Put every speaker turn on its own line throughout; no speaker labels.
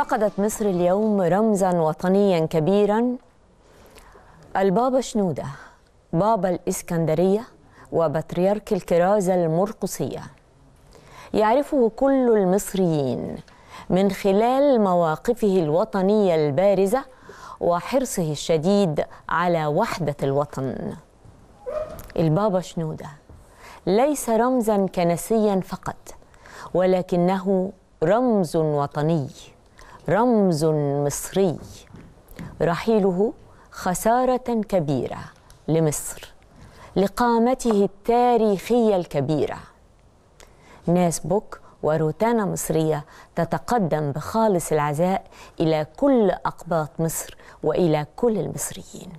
فقدت مصر اليوم رمزا وطنيا كبيرا البابا شنودة بابا الإسكندرية وبطريرك الكرازة المرقسية يعرفه كل المصريين من خلال مواقفه الوطنية البارزة وحرصه الشديد على وحدة الوطن البابا شنودة ليس رمزا كنسيا فقط ولكنه رمز وطني رمز مصري رحيله خساره كبيره لمصر لقامته التاريخيه الكبيره ناس بوك وروتانا مصريه تتقدم بخالص العزاء الى كل اقباط مصر والى كل المصريين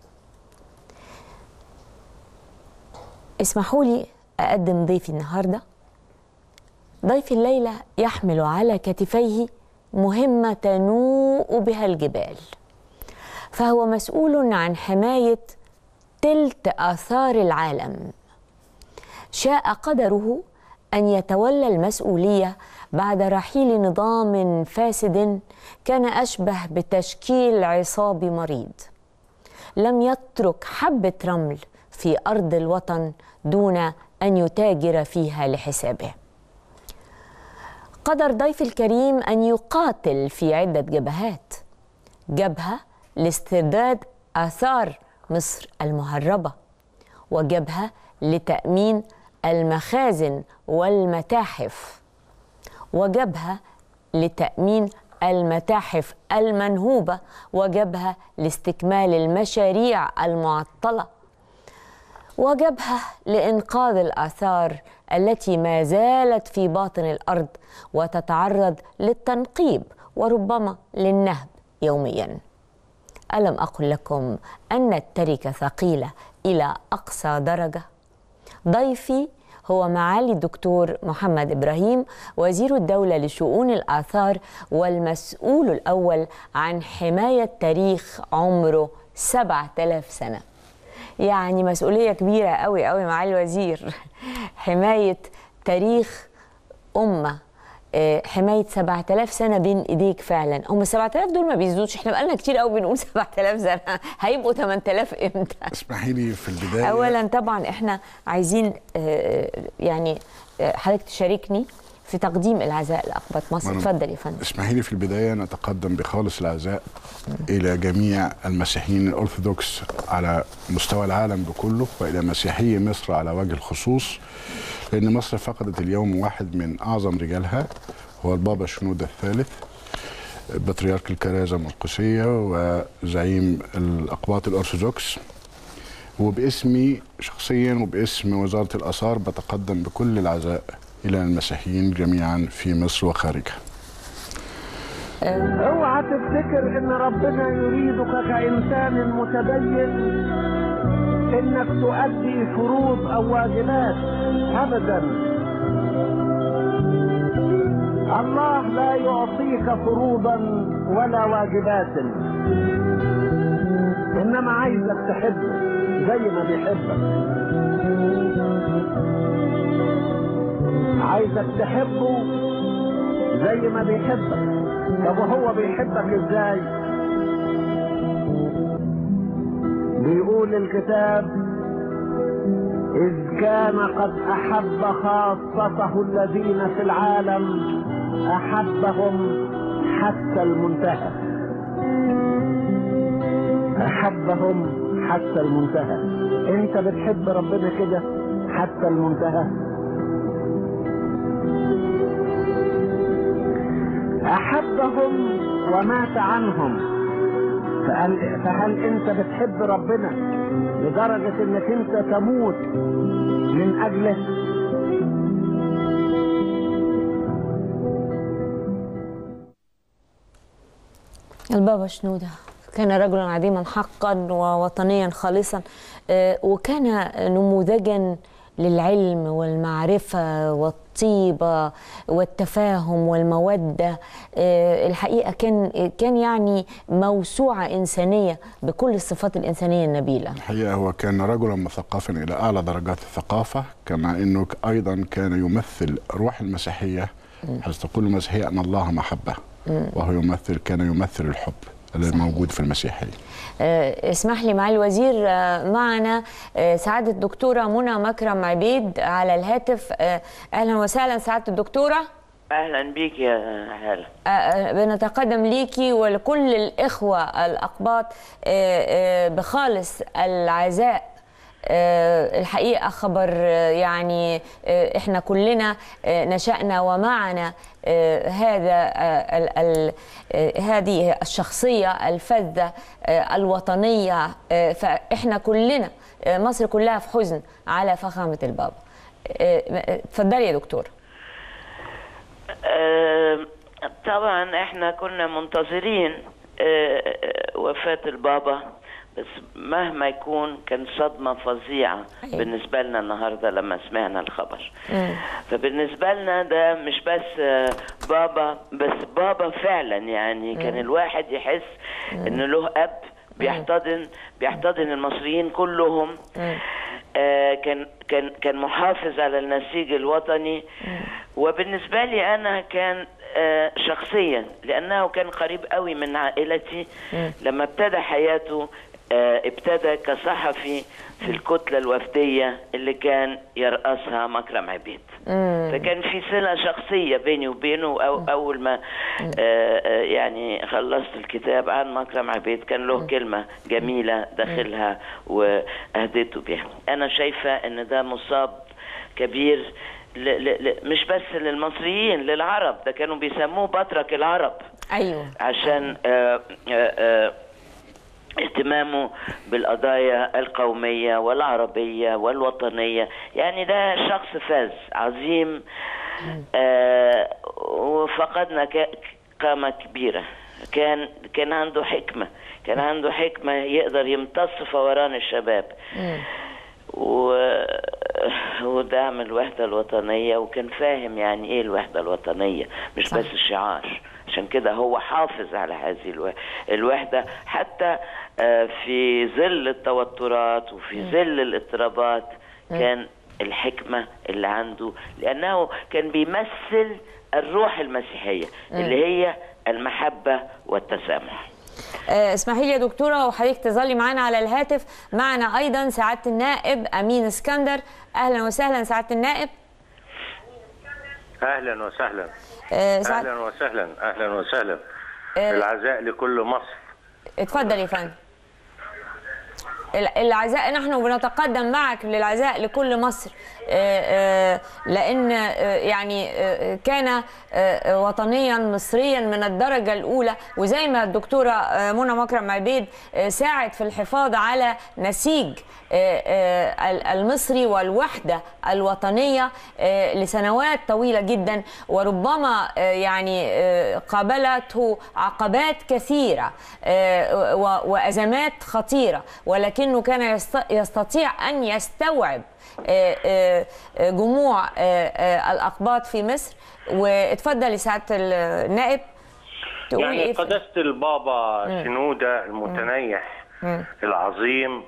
اسمحوا لي اقدم ضيفي النهارده ضيف الليله يحمل على كتفيه مهمه تنوء بها الجبال فهو مسؤول عن حمايه تلت اثار العالم شاء قدره ان يتولى المسؤوليه بعد رحيل نظام فاسد كان اشبه بتشكيل عصابي مريض لم يترك حبه رمل في ارض الوطن دون ان يتاجر فيها لحسابه قدر ضيف الكريم ان يقاتل في عده جبهات جبهه لاسترداد اثار مصر المهربه وجبهه لتامين المخازن والمتاحف وجبهه لتامين المتاحف المنهوبه وجبهه لاستكمال المشاريع المعطله وجبهه لانقاذ الاثار التي ما زالت في باطن الارض وتتعرض للتنقيب وربما للنهب يوميا الم اقل لكم ان التركه ثقيله الى اقصى درجه ضيفي هو معالي الدكتور محمد ابراهيم وزير الدوله لشؤون الاثار والمسؤول الاول عن حمايه تاريخ عمره 7000 سنه يعني مسؤوليه كبيره قوي قوي معالي الوزير حمايه تاريخ امه حمايه 7000 سنه بين ايديك فعلا هم 7000 دول ما بيزيدوش احنا بقالنا كتير قوي بنقول 7000 سنه هيبقوا 8000 امتى
اسمحي لي في البدايه
اولا طبعا احنا عايزين يعني حضرتك تشاركني في تقديم العزاء لاقباط مصر اتفضل يا فندم
اسمحي لي في البدايه نتقدم بخالص العزاء الى جميع المسيحيين الارثوذكس على مستوى العالم بكله والى مسيحي مصر على وجه الخصوص لان مصر فقدت اليوم واحد من اعظم رجالها هو البابا شنودة الثالث بطريرك الكرازه المرقسيه وزعيم الاقباط الارثوذكس وباسمي شخصيا وباسم وزاره الاثار بتقدم بكل العزاء الى المسيحيين جميعا في مصر وخارجها.
اوعى تفتكر ان ربنا يريدك كانسان متدين انك تؤدي فروض او واجبات ابدا الله لا يعطيك فروضا ولا واجبات انما عايزك تحبه زي ما بيحبك عايزك تحبه زي ما بيحبك طب وهو بيحبك ازاي بيقول الكتاب إذ كان قد أحب خاصته الذين في العالم أحبهم حتى المنتهى أحبهم حتى المنتهى أنت بتحب ربنا كده حتى المنتهى أحبهم ومات عنهم فهل, فهل أنت بتحب ربنا لدرجة أنك أنت تموت من أجله
البابا شنودة كان رجلا عظيما حقا ووطنيا خالصا وكان نموذجا للعلم والمعرفة والطيبة والتفاهم والمودة الحقيقة كان كان يعني موسوعة إنسانية بكل الصفات الإنسانية النبيلة
الحقيقة هو كان رجلا مثقفا إلى أعلى درجات الثقافة كما أنه أيضا كان يمثل روح المسيحية حيث تقول المسيحية أن الله محبة وهو يمثل كان يمثل الحب الموجود في المسيحيه
آه، اسمح لي معالي الوزير آه، معنا آه، سعادة الدكتورة منى مكرم عبيد على الهاتف آه، أهلا وسهلا سعادة الدكتورة
اهلا بيك يا هلا
آه، بنتقدم ليكي ولكل الإخوة الأقباط آه، آه، بخالص العزاء آه، الحقيقة خبر آه، يعني آه، احنا كلنا آه، نشأنا ومعنا آه، هذا آه، ال- ال- آه، هذه الشخصية الفذة آه، الوطنية آه، فاحنا كلنا آه، مصر كلها في حزن على فخامة البابا آه، آه، اتفضلي يا دكتور
آه، طبعا احنا كنا منتظرين آه، آه، وفاة البابا بس مهما يكون كان صدمة فظيعة
أيوة.
بالنسبة لنا النهاردة لما سمعنا الخبر فبالنسبة لنا ده مش بس آه، بابا بس بابا فعلا يعني كان الواحد يحس ان له اب بيحتضن بيحتضن المصريين كلهم آه، كان كان كان محافظ على النسيج الوطني وبالنسبه لي انا كان آه، شخصيا لانه كان قريب قوي من عائلتي لما ابتدى حياته آه، ابتدى كصحفي في الكتله الوفديه اللي كان يرأسها مكرم عبيد فكان في صله شخصيه بيني وبينه أو اول ما آه، آه، يعني خلصت الكتاب عن مكرم عبيد كان له كلمه جميله داخلها واهديته بها انا شايفه ان ده مصاب كبير ل ل ل مش بس للمصريين للعرب ده كانوا بيسموه بطرك العرب
أيوه
عشان آه، آه، آه، اهتمامه بالقضايا القومية والعربية والوطنية يعني ده شخص فاز عظيم آه، وفقدنا ك- قامة كبيرة كان كان عنده حكمة كان عنده حكمة يقدر يمتص فوران الشباب و... ودعم الوحدة الوطنية وكان فاهم يعني ايه الوحدة الوطنية مش
صح.
بس الشعار عشان كده هو حافظ على هذه الو- الوحدة حتى آه، في ظل التوترات وفي ظل الاضطرابات كان الحكمة اللي عنده لأنه كان بيمثل الروح المسيحية اللي هي المحبة والتسامح
آه، اسمحي لي يا دكتوره وحضرتك تظلي معانا على الهاتف معنا ايضا سعاده النائب امين اسكندر اهلا وسهلا سعاده النائب
اهلا وسهلا
آه، سعادة-
اهلا وسهلا اهلا وسهلا
آه،
العزاء لكل مصر
اتفضل يا فندم ال- العزاء نحن بنتقدم معك للعزاء لكل مصر آه، آه، لان آه، يعني آه، كان آه، وطنيا مصريا من الدرجه الاولى وزي ما الدكتوره آه، منى مكرم عبيد آه، ساعد في الحفاظ على نسيج آه، آه، ال- المصري والوحده الوطنيه آه، لسنوات طويله جدا وربما آه، يعني آه، قابلته عقبات كثيره آه، و- وازمات خطيره ولكنه كان يست- يستطيع ان يستوعب آه، آه، آه، جموع آه، آه، الاقباط في مصر واتفضل سعاده النائب تقول
يعني
ايه في-
قداسة البابا شنودة المتنيح العظيم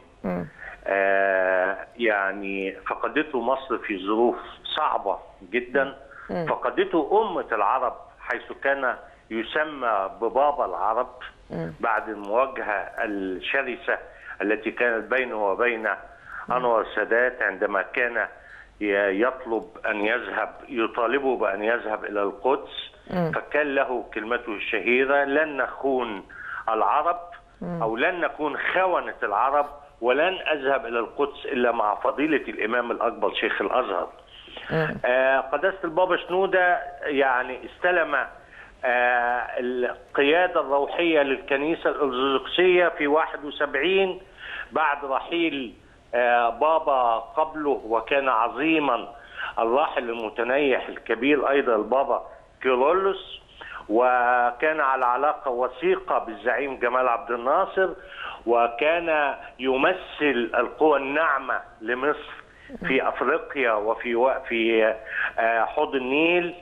آه يعني فقدته مصر في ظروف صعبة جدا فقدته أمة العرب حيث كان يسمى ببابا العرب بعد المواجهة الشرسة التي كانت بينه وبين أنور السادات عندما كان ي- يطلب أن يذهب يطالبه بأن يذهب إلى القدس فكان له كلمته الشهيرة لن نخون العرب أو لن نكون خونة العرب ولن أذهب إلى القدس إلا مع فضيلة الإمام الأكبر شيخ الأزهر آه، قداسة البابا شنودة يعني استلم آه، القيادة الروحية للكنيسة الأرثوذكسية في 71 بعد رحيل آه، بابا قبله وكان عظيما الراحل المتنيح الكبير أيضا البابا كيرلس وكان على علاقة وثيقة بالزعيم جمال عبد الناصر وكان يمثل القوى الناعمة لمصر في افريقيا وفي و- في آه، حوض النيل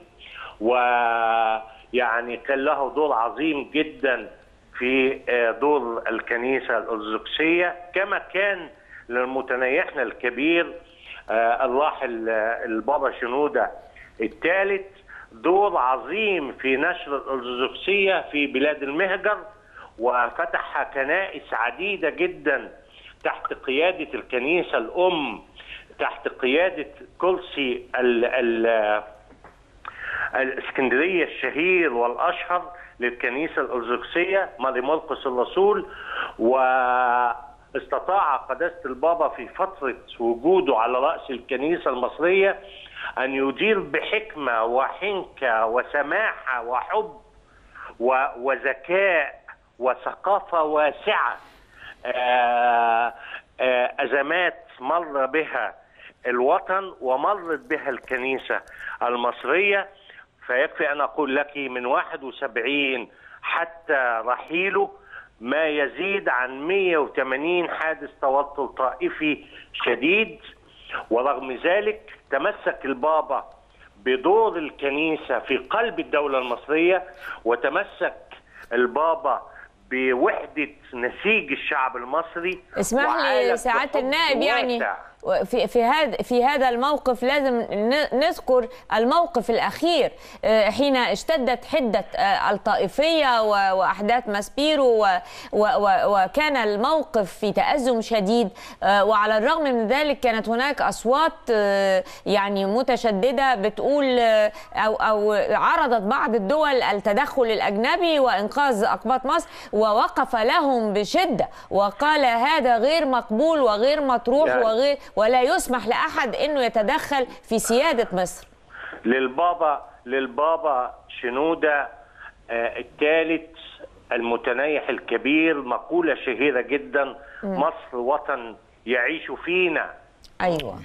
ويعني كان له دور عظيم جدا في آه، دور الكنيسه الارثوذكسيه كما كان لمتنيحنا الكبير آه، الراحل آه، البابا شنوده الثالث دور عظيم في نشر الأرثوذكسية في بلاد المهجر وفتح كنائس عديدة جدا تحت قيادة الكنيسة الأم تحت قيادة كرسي ال ال الاسكندرية الشهير والأشهر للكنيسة الأرثوذكسية ماري مرقس الرسول واستطاع قداسة البابا في فترة وجوده على رأس الكنيسة المصرية أن يدير بحكمة وحنكة وسماحة وحب و- وذكاء وثقافة واسعة آه، آه، أزمات مر بها الوطن ومرت بها الكنيسة المصرية فيكفي أن أقول لك من 71 حتى رحيله ما يزيد عن 180 حادث توتر طائفي شديد ورغم ذلك تمسك البابا بدور الكنيسة في قلب الدولة المصرية وتمسك البابا بوحدة نسيج الشعب المصري
اسمح
وعالج
لي سعاده
بحب
النائب يعني
واسع.
في في هذا في هذا الموقف لازم ن- نذكر الموقف الاخير آه، حين اشتدت حده آه، الطائفيه و- واحداث ماسبيرو و- و- و- وكان الموقف في تازم شديد آه، وعلى الرغم من ذلك كانت هناك اصوات آه، يعني متشدده بتقول آه، او او عرضت بعض الدول التدخل الاجنبي وانقاذ اقباط مصر ووقف لهم بشده وقال هذا غير مقبول وغير مطروح
يعني-
وغير ولا يسمح لاحد انه يتدخل في سياده مصر
للبابا للبابا شنودة آه، الثالث المتنيح الكبير مقولة شهيرة جدا مصر وطن يعيش فينا
ايوه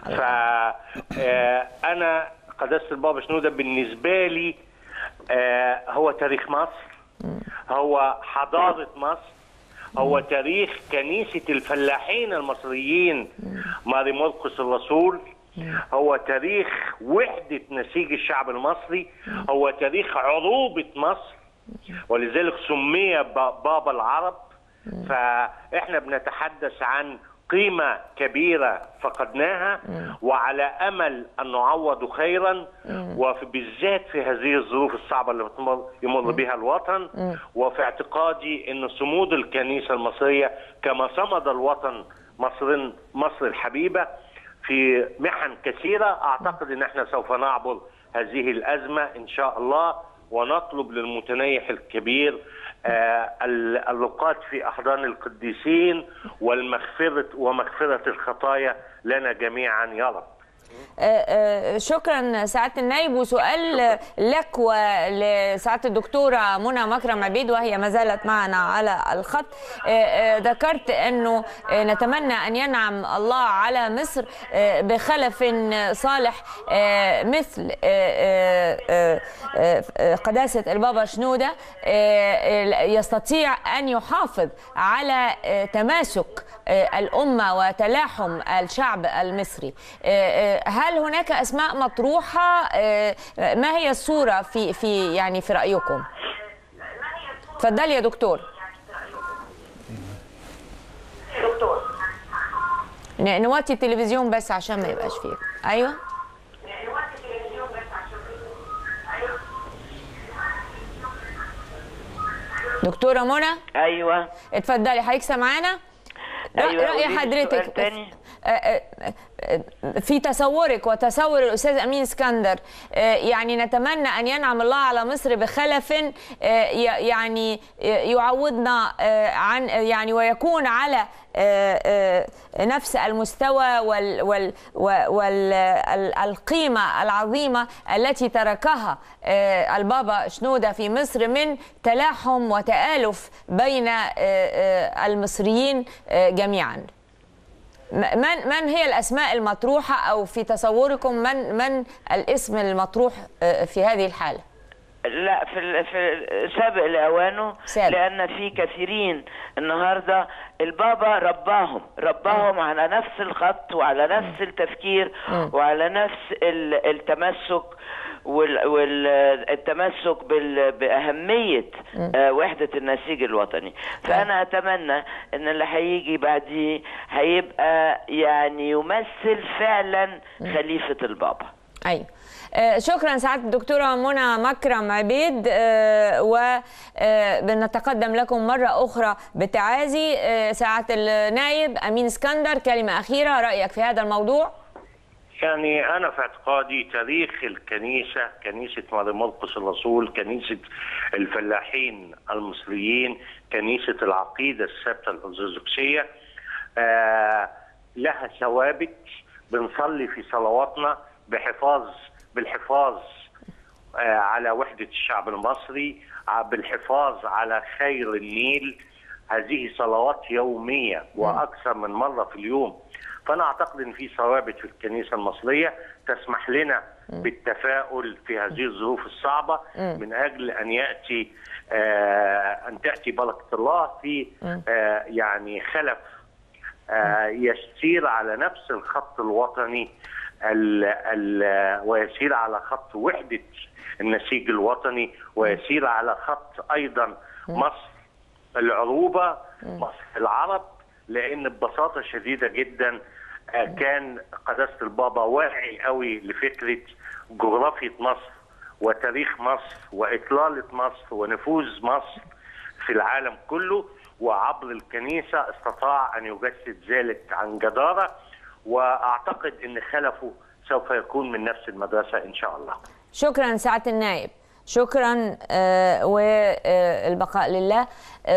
فأنا قداسة البابا شنودة بالنسبة لي آه، هو تاريخ مصر هو حضارة مصر هو تاريخ كنيسة الفلاحين المصريين ماري مرقس الرسول هو تاريخ وحدة نسيج الشعب المصري هو تاريخ عروبة مصر ولذلك سمي ب- بابا العرب فاحنا بنتحدث عن قيمة كبيرة فقدناها وعلى أمل أن نعوض خيرا وبالذات في هذه الظروف الصعبة اللي بتمر يمر بها الوطن وفي اعتقادي أن صمود الكنيسة المصرية كما صمد الوطن مصر مصر الحبيبة في محن كثيرة أعتقد أن احنا سوف نعبر هذه الأزمة إن شاء الله ونطلب للمتنيح الكبير آه، ال- اللقاء في أحضان القديسين والمغفرة ومغفرة الخطايا لنا جميعا يا رب
آه، آه، شكرا سعاده النائب وسؤال لك ولسعاده الدكتوره منى مكرم عبيد وهي ما زالت معنا على الخط آه، آه، ذكرت انه آه، نتمنى ان ينعم الله على مصر آه، بخلف صالح آه، مثل آه، آه، آه، آه، قداسه البابا شنوده آه، يستطيع ان يحافظ على آه، تماسك آه، الأمة وتلاحم الشعب المصري آه، آه، هل هناك أسماء مطروحة آه، ما هي الصورة في في يعني في رأيكم تفضلي يا دكتور ن- نوطي التلفزيون بس عشان ما يبقاش فيه ايوه دكتوره منى
ايوه
اتفضلي حضرتك سامعانا رأ-
أيوة،
رأي
قولي لي
حضرتك
سؤال تاني.
آه، آه، آه، في تصورك وتصور الأستاذ أمين اسكندر آه، يعني نتمنى أن ينعم الله على مصر بخلف آه، ي- يعني يعوضنا آه، عن يعني ويكون على آه، آه، نفس المستوى وال وال والقيمة العظيمة التي تركها آه، البابا شنودة في مصر من تلاحم وتآلف بين آه، آه، المصريين آه، جميعا م- من من هي الاسماء المطروحه او في تصوركم من من الاسم المطروح آه، في هذه الحاله
لا في ال- في سابق لاوانه
سابق.
لان في كثيرين النهارده البابا رباهم رباهم على نفس الخط وعلى نفس التفكير وعلى نفس ال- التمسك والتمسك باهميه آه، وحده النسيج الوطني فانا اتمنى ان اللي هيجي بعديه هيبقى يعني يمثل فعلا خليفه البابا
ايوه آه، شكرا سعاده الدكتوره منى مكرم عبيد وبنتقدم لكم مره اخرى بتعازي آه، سعاده النائب امين اسكندر كلمه اخيره رايك في هذا الموضوع
يعني أنا في اعتقادي تاريخ الكنيسة كنيسة ماري مرقس الرسول كنيسة الفلاحين المصريين كنيسة العقيدة الثابتة الأرثوذكسية آه لها ثوابت بنصلي في صلواتنا بحفاظ بالحفاظ آه على وحدة الشعب المصري ع- بالحفاظ على خير النيل هذه صلوات يومية وأكثر من مرة في اليوم فأنا أعتقد أن في ثوابت في الكنيسة المصرية تسمح لنا بالتفاؤل في هذه الظروف الصعبة من أجل أن يأتي آه أن تأتي بركة الله في آه يعني خلف آه، يسير على نفس الخط الوطني ال ال ويسير على خط وحدة النسيج الوطني ويسير على خط أيضا مصر العروبة مصر العرب لأن ببساطة شديدة جدا آه، كان قداسة البابا واعي قوي لفكرة جغرافية مصر وتاريخ مصر وإطلالة مصر ونفوذ مصر في العالم كله وعبر الكنيسة استطاع أن يجسد ذلك عن جدارة وأعتقد أن خلفه سوف يكون من نفس المدرسة إن شاء الله
شكرا سعاده النائب شكرا والبقاء لله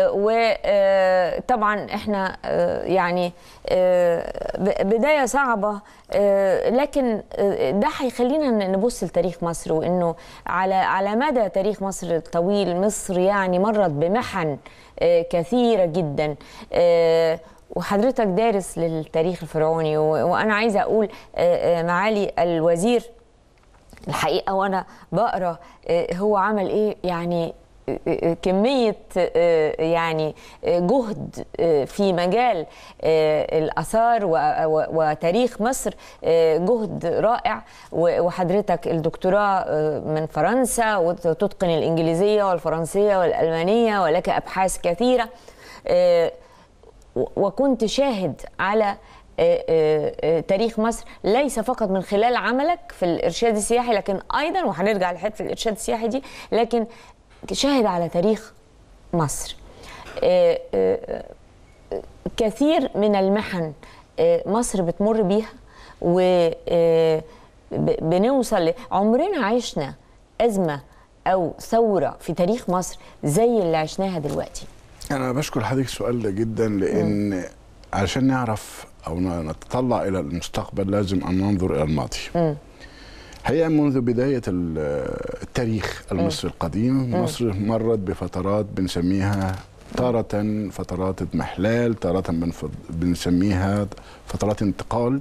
وطبعا احنا آه، يعني آه، ب- بدايه صعبه آه، لكن آه، ده هيخلينا نبص لتاريخ مصر وانه على على مدى تاريخ مصر الطويل مصر يعني مرت بمحن آه، كثيره جدا آه، وحضرتك دارس للتاريخ الفرعوني و- وانا عايزه اقول آه، آه، معالي الوزير الحقيقه وانا بقرا آه، هو عمل ايه يعني آه، آه، كميه آه، يعني آه، جهد آه، في مجال آه، الاثار و- و- وتاريخ مصر آه، جهد رائع و- وحضرتك الدكتوراه آه، من فرنسا وتتقن الانجليزيه والفرنسيه والالمانيه ولك ابحاث كثيره آه، و- وكنت شاهد على آه، آه، آه، تاريخ مصر ليس فقط من خلال عملك في الارشاد السياحي لكن ايضا وهنرجع لحته الارشاد السياحي دي لكن شاهد على تاريخ مصر آه، آه، آه، كثير من المحن آه، مصر بتمر بيها وبنوصل عمرنا عشنا ازمه او ثوره في تاريخ مصر زي اللي عشناها دلوقتي
انا بشكر حضرتك السؤال ده جدا لان علشان نعرف او نتطلع الى المستقبل لازم ان ننظر الى الماضي هي منذ بداية ال- التاريخ المصري القديم مصر مرت بفترات بنسميها تارة فترات اضمحلال تارة بنف- بنسميها فترات انتقال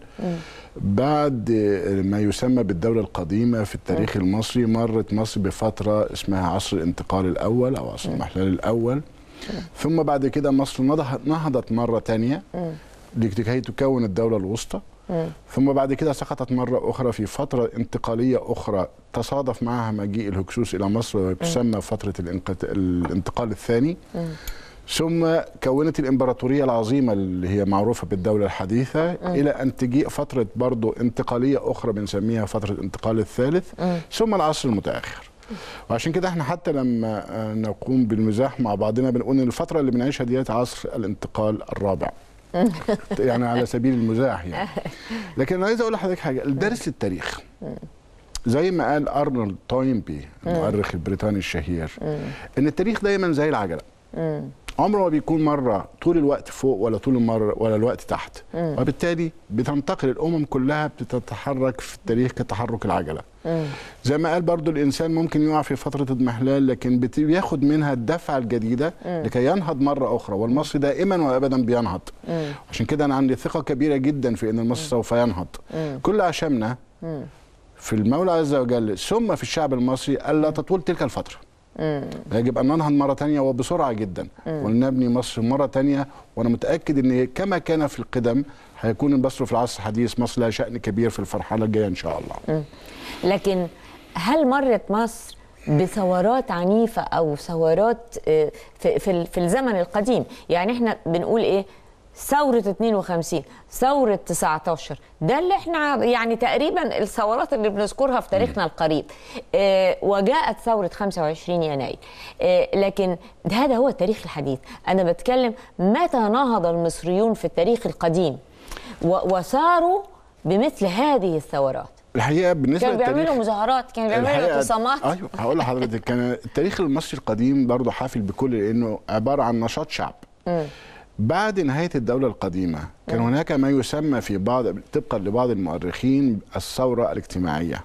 بعد ما يسمى بالدولة القديمة في التاريخ المصري مرت مصر بفترة اسمها عصر الانتقال الأول أو عصر الاضمحلال الأول ثم بعد كده مصر نضح- نهضت مرة تانية لكي تكون الدولة الوسطى ثم بعد كده سقطت مرة أخرى في فترة انتقالية أخرى تصادف معها مجيء الهكسوس إلى مصر وتسمى فترة الانقت- الانتقال الثاني ثم كونت الإمبراطورية العظيمة اللي هي معروفة بالدولة الحديثة إلى أن تجيء فترة برضو انتقالية أخرى بنسميها فترة الانتقال الثالث ثم العصر المتأخر وعشان كده احنا حتى لما آه، نقوم بالمزاح مع بعضنا بنقول ان الفتره اللي بنعيشها ديت عصر الانتقال الرابع يعني على سبيل المزاح يعني لكن انا عايز اقول لحضرتك حاجه الدرس التاريخ زي ما قال ارنولد توينبي المؤرخ البريطاني الشهير ان التاريخ دايما زي العجله عمره ما بيكون مره طول الوقت فوق ولا طول المره ولا الوقت تحت وبالتالي بتنتقل الامم كلها بتتحرك في التاريخ كتحرك العجله زي ما قال برضو الانسان ممكن يقع في فتره اضمحلال لكن بت- بياخد منها الدفعه الجديده لكي ينهض مره اخرى والمصري دائما وابدا بينهض عشان كده انا عندي ثقه كبيره جدا في ان المصري سوف ينهض كل عشمنا في المولى عز وجل ثم في الشعب المصري الا تطول تلك الفتره يجب ان ننهض مره تانية وبسرعه جدا ولنبني مصر مره تانية وانا متاكد ان كما كان في القدم هيكون مصر في العصر الحديث مصر لها شان كبير في المرحله الجايه ان شاء الله
لكن هل مرت مصر بثورات عنيفة أو ثورات آه، في, في, ال- في الزمن القديم يعني احنا بنقول ايه ثورة 52 ثورة 19 ده اللي احنا يعني تقريبا الثورات اللي بنذكرها في تاريخنا القريب اه وجاءت ثورة 25 يناير اه لكن هذا هو التاريخ الحديث أنا بتكلم متى نهض المصريون في التاريخ القديم و- وساروا بمثل هذه الثورات
الحقيقه بالنسبه
كانوا بيعملوا
للتاريخ
مظاهرات كانوا بيعملوا
الحقيقة-
اعتصامات
ايوه هقول لحضرتك كان التاريخ المصري القديم برضه حافل بكل لانه عباره عن نشاط شعب بعد نهايه الدوله القديمه كان هناك ما يسمى في بعض طبقا لبعض المؤرخين الثوره الاجتماعيه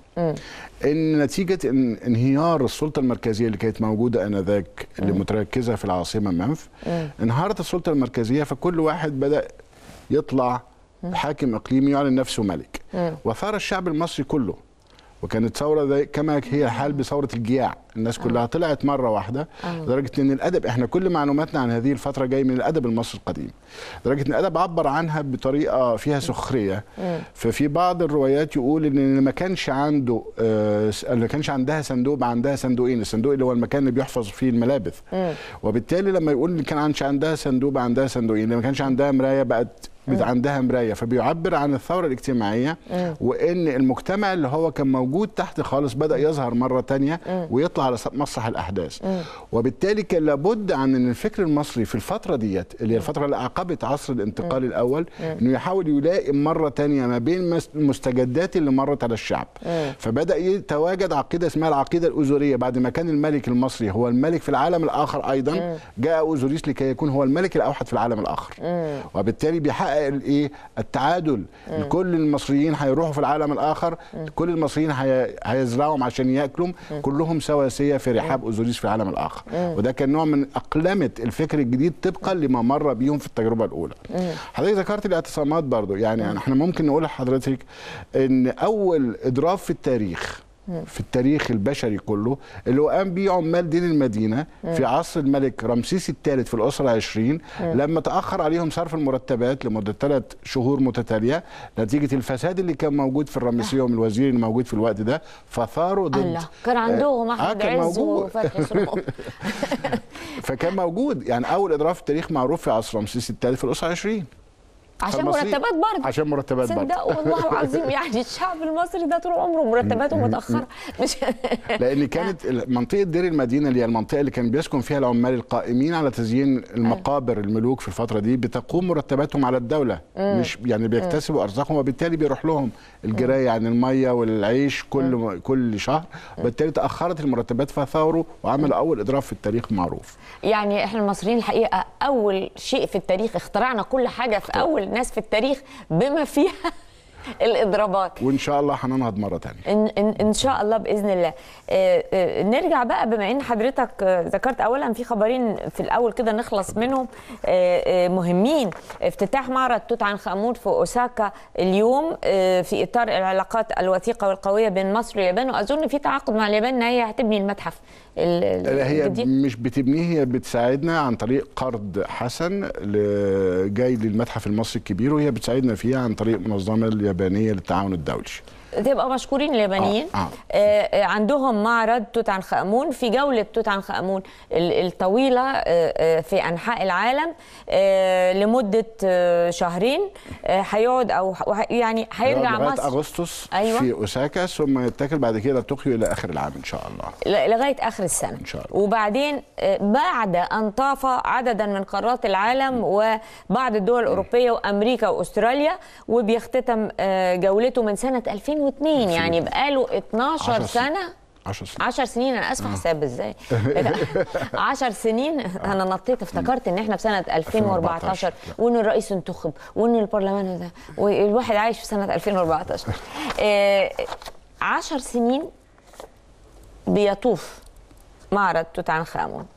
ان نتيجه إن انهيار السلطه المركزيه اللي كانت موجوده انذاك اللي متركزه في العاصمه منف انهارت السلطه المركزيه فكل واحد بدا يطلع حاكم اقليمي يعلن نفسه ملك وثار الشعب المصري كله وكانت ثوره زي كما هي الحال بثوره الجياع الناس كلها طلعت مره واحده لدرجه ان الادب احنا كل معلوماتنا عن هذه الفتره جاي من الادب المصري القديم لدرجه ان الادب عبر عنها بطريقه فيها سخريه ففي بعض الروايات يقول ان اللي ما كانش عنده آه، اللي ما كانش عندها صندوق بقى عندها صندوقين الصندوق اللي هو المكان اللي بيحفظ فيه الملابس وبالتالي لما يقول اللي كان عندش عندها صندوق بقى عندها صندوقين اللي ما كانش عندها مرايه بقت بت- عندها مرايه فبيعبر عن الثوره الاجتماعيه وان المجتمع اللي هو كان موجود تحت خالص بدا يظهر مره تانية ويطلع على س- مسرح الاحداث وبالتالي كان لابد عن ان الفكر المصري في الفتره ديت اللي هي الفتره اللي عقبت عصر الانتقال الاول انه يحاول يلائم مره تانية ما بين مس- المستجدات اللي مرت على الشعب فبدا يتواجد عقيده اسمها العقيده الاوزوريه بعد ما كان الملك المصري هو الملك في العالم الاخر ايضا جاء اوزوريس لكي يكون هو الملك الاوحد في العالم الاخر وبالتالي بيحقق الايه التعادل كل المصريين هيروحوا في العالم الاخر كل المصريين هي- هيزرعهم عشان ياكلوا كلهم سواسيه في رحاب اوزوريس في العالم الاخر وده كان نوع من اقلمه الفكر الجديد طبقا لما مر بيهم في التجربه الاولى حضرتك ذكرت الاعتصامات برضو يعني احنا ممكن نقول لحضرتك ان اول اضراب في التاريخ في التاريخ البشري كله اللي هو قام بيه عمال دين المدينه في عصر الملك رمسيس الثالث في الاسره 20 لما تاخر عليهم صرف المرتبات لمده ثلاث شهور متتاليه نتيجه الفساد اللي كان موجود في الرمسيه من الوزير اللي موجود في الوقت ده فثاروا ضد
الله كان عندهم
آه،
احمد
كان
عز
موجود.
وفتحي سلطان
فكان موجود يعني اول اضراب في التاريخ معروف في عصر رمسيس الثالث في الاسره 20
عشان
فالمصري-
مرتبات برضه
عشان مرتبات برضه
صدق والله العظيم يعني الشعب المصري ده طول عمره مرتباته متاخره مش
لان كانت منطقه دير المدينه اللي هي المنطقه اللي كان بيسكن فيها العمال القائمين على تزيين المقابر الملوك في الفتره دي بتقوم مرتباتهم على الدوله مش يعني بيكتسبوا ارزاقهم وبالتالي بيروح لهم الجرايه عن الميه والعيش كل كل شهر وبالتالي تاخرت المرتبات فثاروا وعملوا اول اضراب في التاريخ معروف
يعني احنا المصريين الحقيقه اول شيء في التاريخ اخترعنا كل حاجه في اول ناس في التاريخ بما فيها الاضرابات
وان شاء الله هننهض مره ثانيه
إن, إن, ان شاء الله باذن الله آه، آه، نرجع بقى بما ان حضرتك آه، ذكرت اولا في خبرين في الاول كده نخلص منهم آه، آه، مهمين افتتاح معرض توت عنخ امون في اوساكا اليوم آه، في اطار العلاقات الوثيقه والقويه بين مصر واليابان واظن في تعاقد مع اليابان ان هي هتبني المتحف ال- ال-
هي
الجديد.
مش بتبنيه هي بتساعدنا عن طريق قرض حسن ل- جاي للمتحف المصري الكبير وهي بتساعدنا فيه عن طريق المنظمه اليابانيه للتعاون الدولي
تبقى مشكورين اليابانيين
آه، آه.
آه، آه، عندهم معرض توت عنخ امون في جوله توت عنخ امون ال- الطويله آه، آه، في انحاء العالم آه، لمده آه، شهرين آه، هيقعد او ح- يعني هيرجع
لغايه
مصر
اغسطس
أيوة.
في اوساكا ثم يتكل بعد كده طوكيو الى اخر العام ان شاء الله
ل- لغايه اخر السنه
إن شاء الله.
وبعدين آه، بعد ان طاف عددا من قارات العالم وبعض الدول الاوروبيه وامريكا واستراليا وبيختتم آه، جولته من سنه 2002 يعني بقاله 12
عشر سنين.
سنه
10 سنين
10 سنين انا اسفه حساب ازاي 10 سنين انا نطيت افتكرت ان احنا في سنه 2014 وان الرئيس انتخب وان البرلمان ده والواحد عايش في سنه 2014 آه، 10 سنين بيطوف معرض توت عنخ امون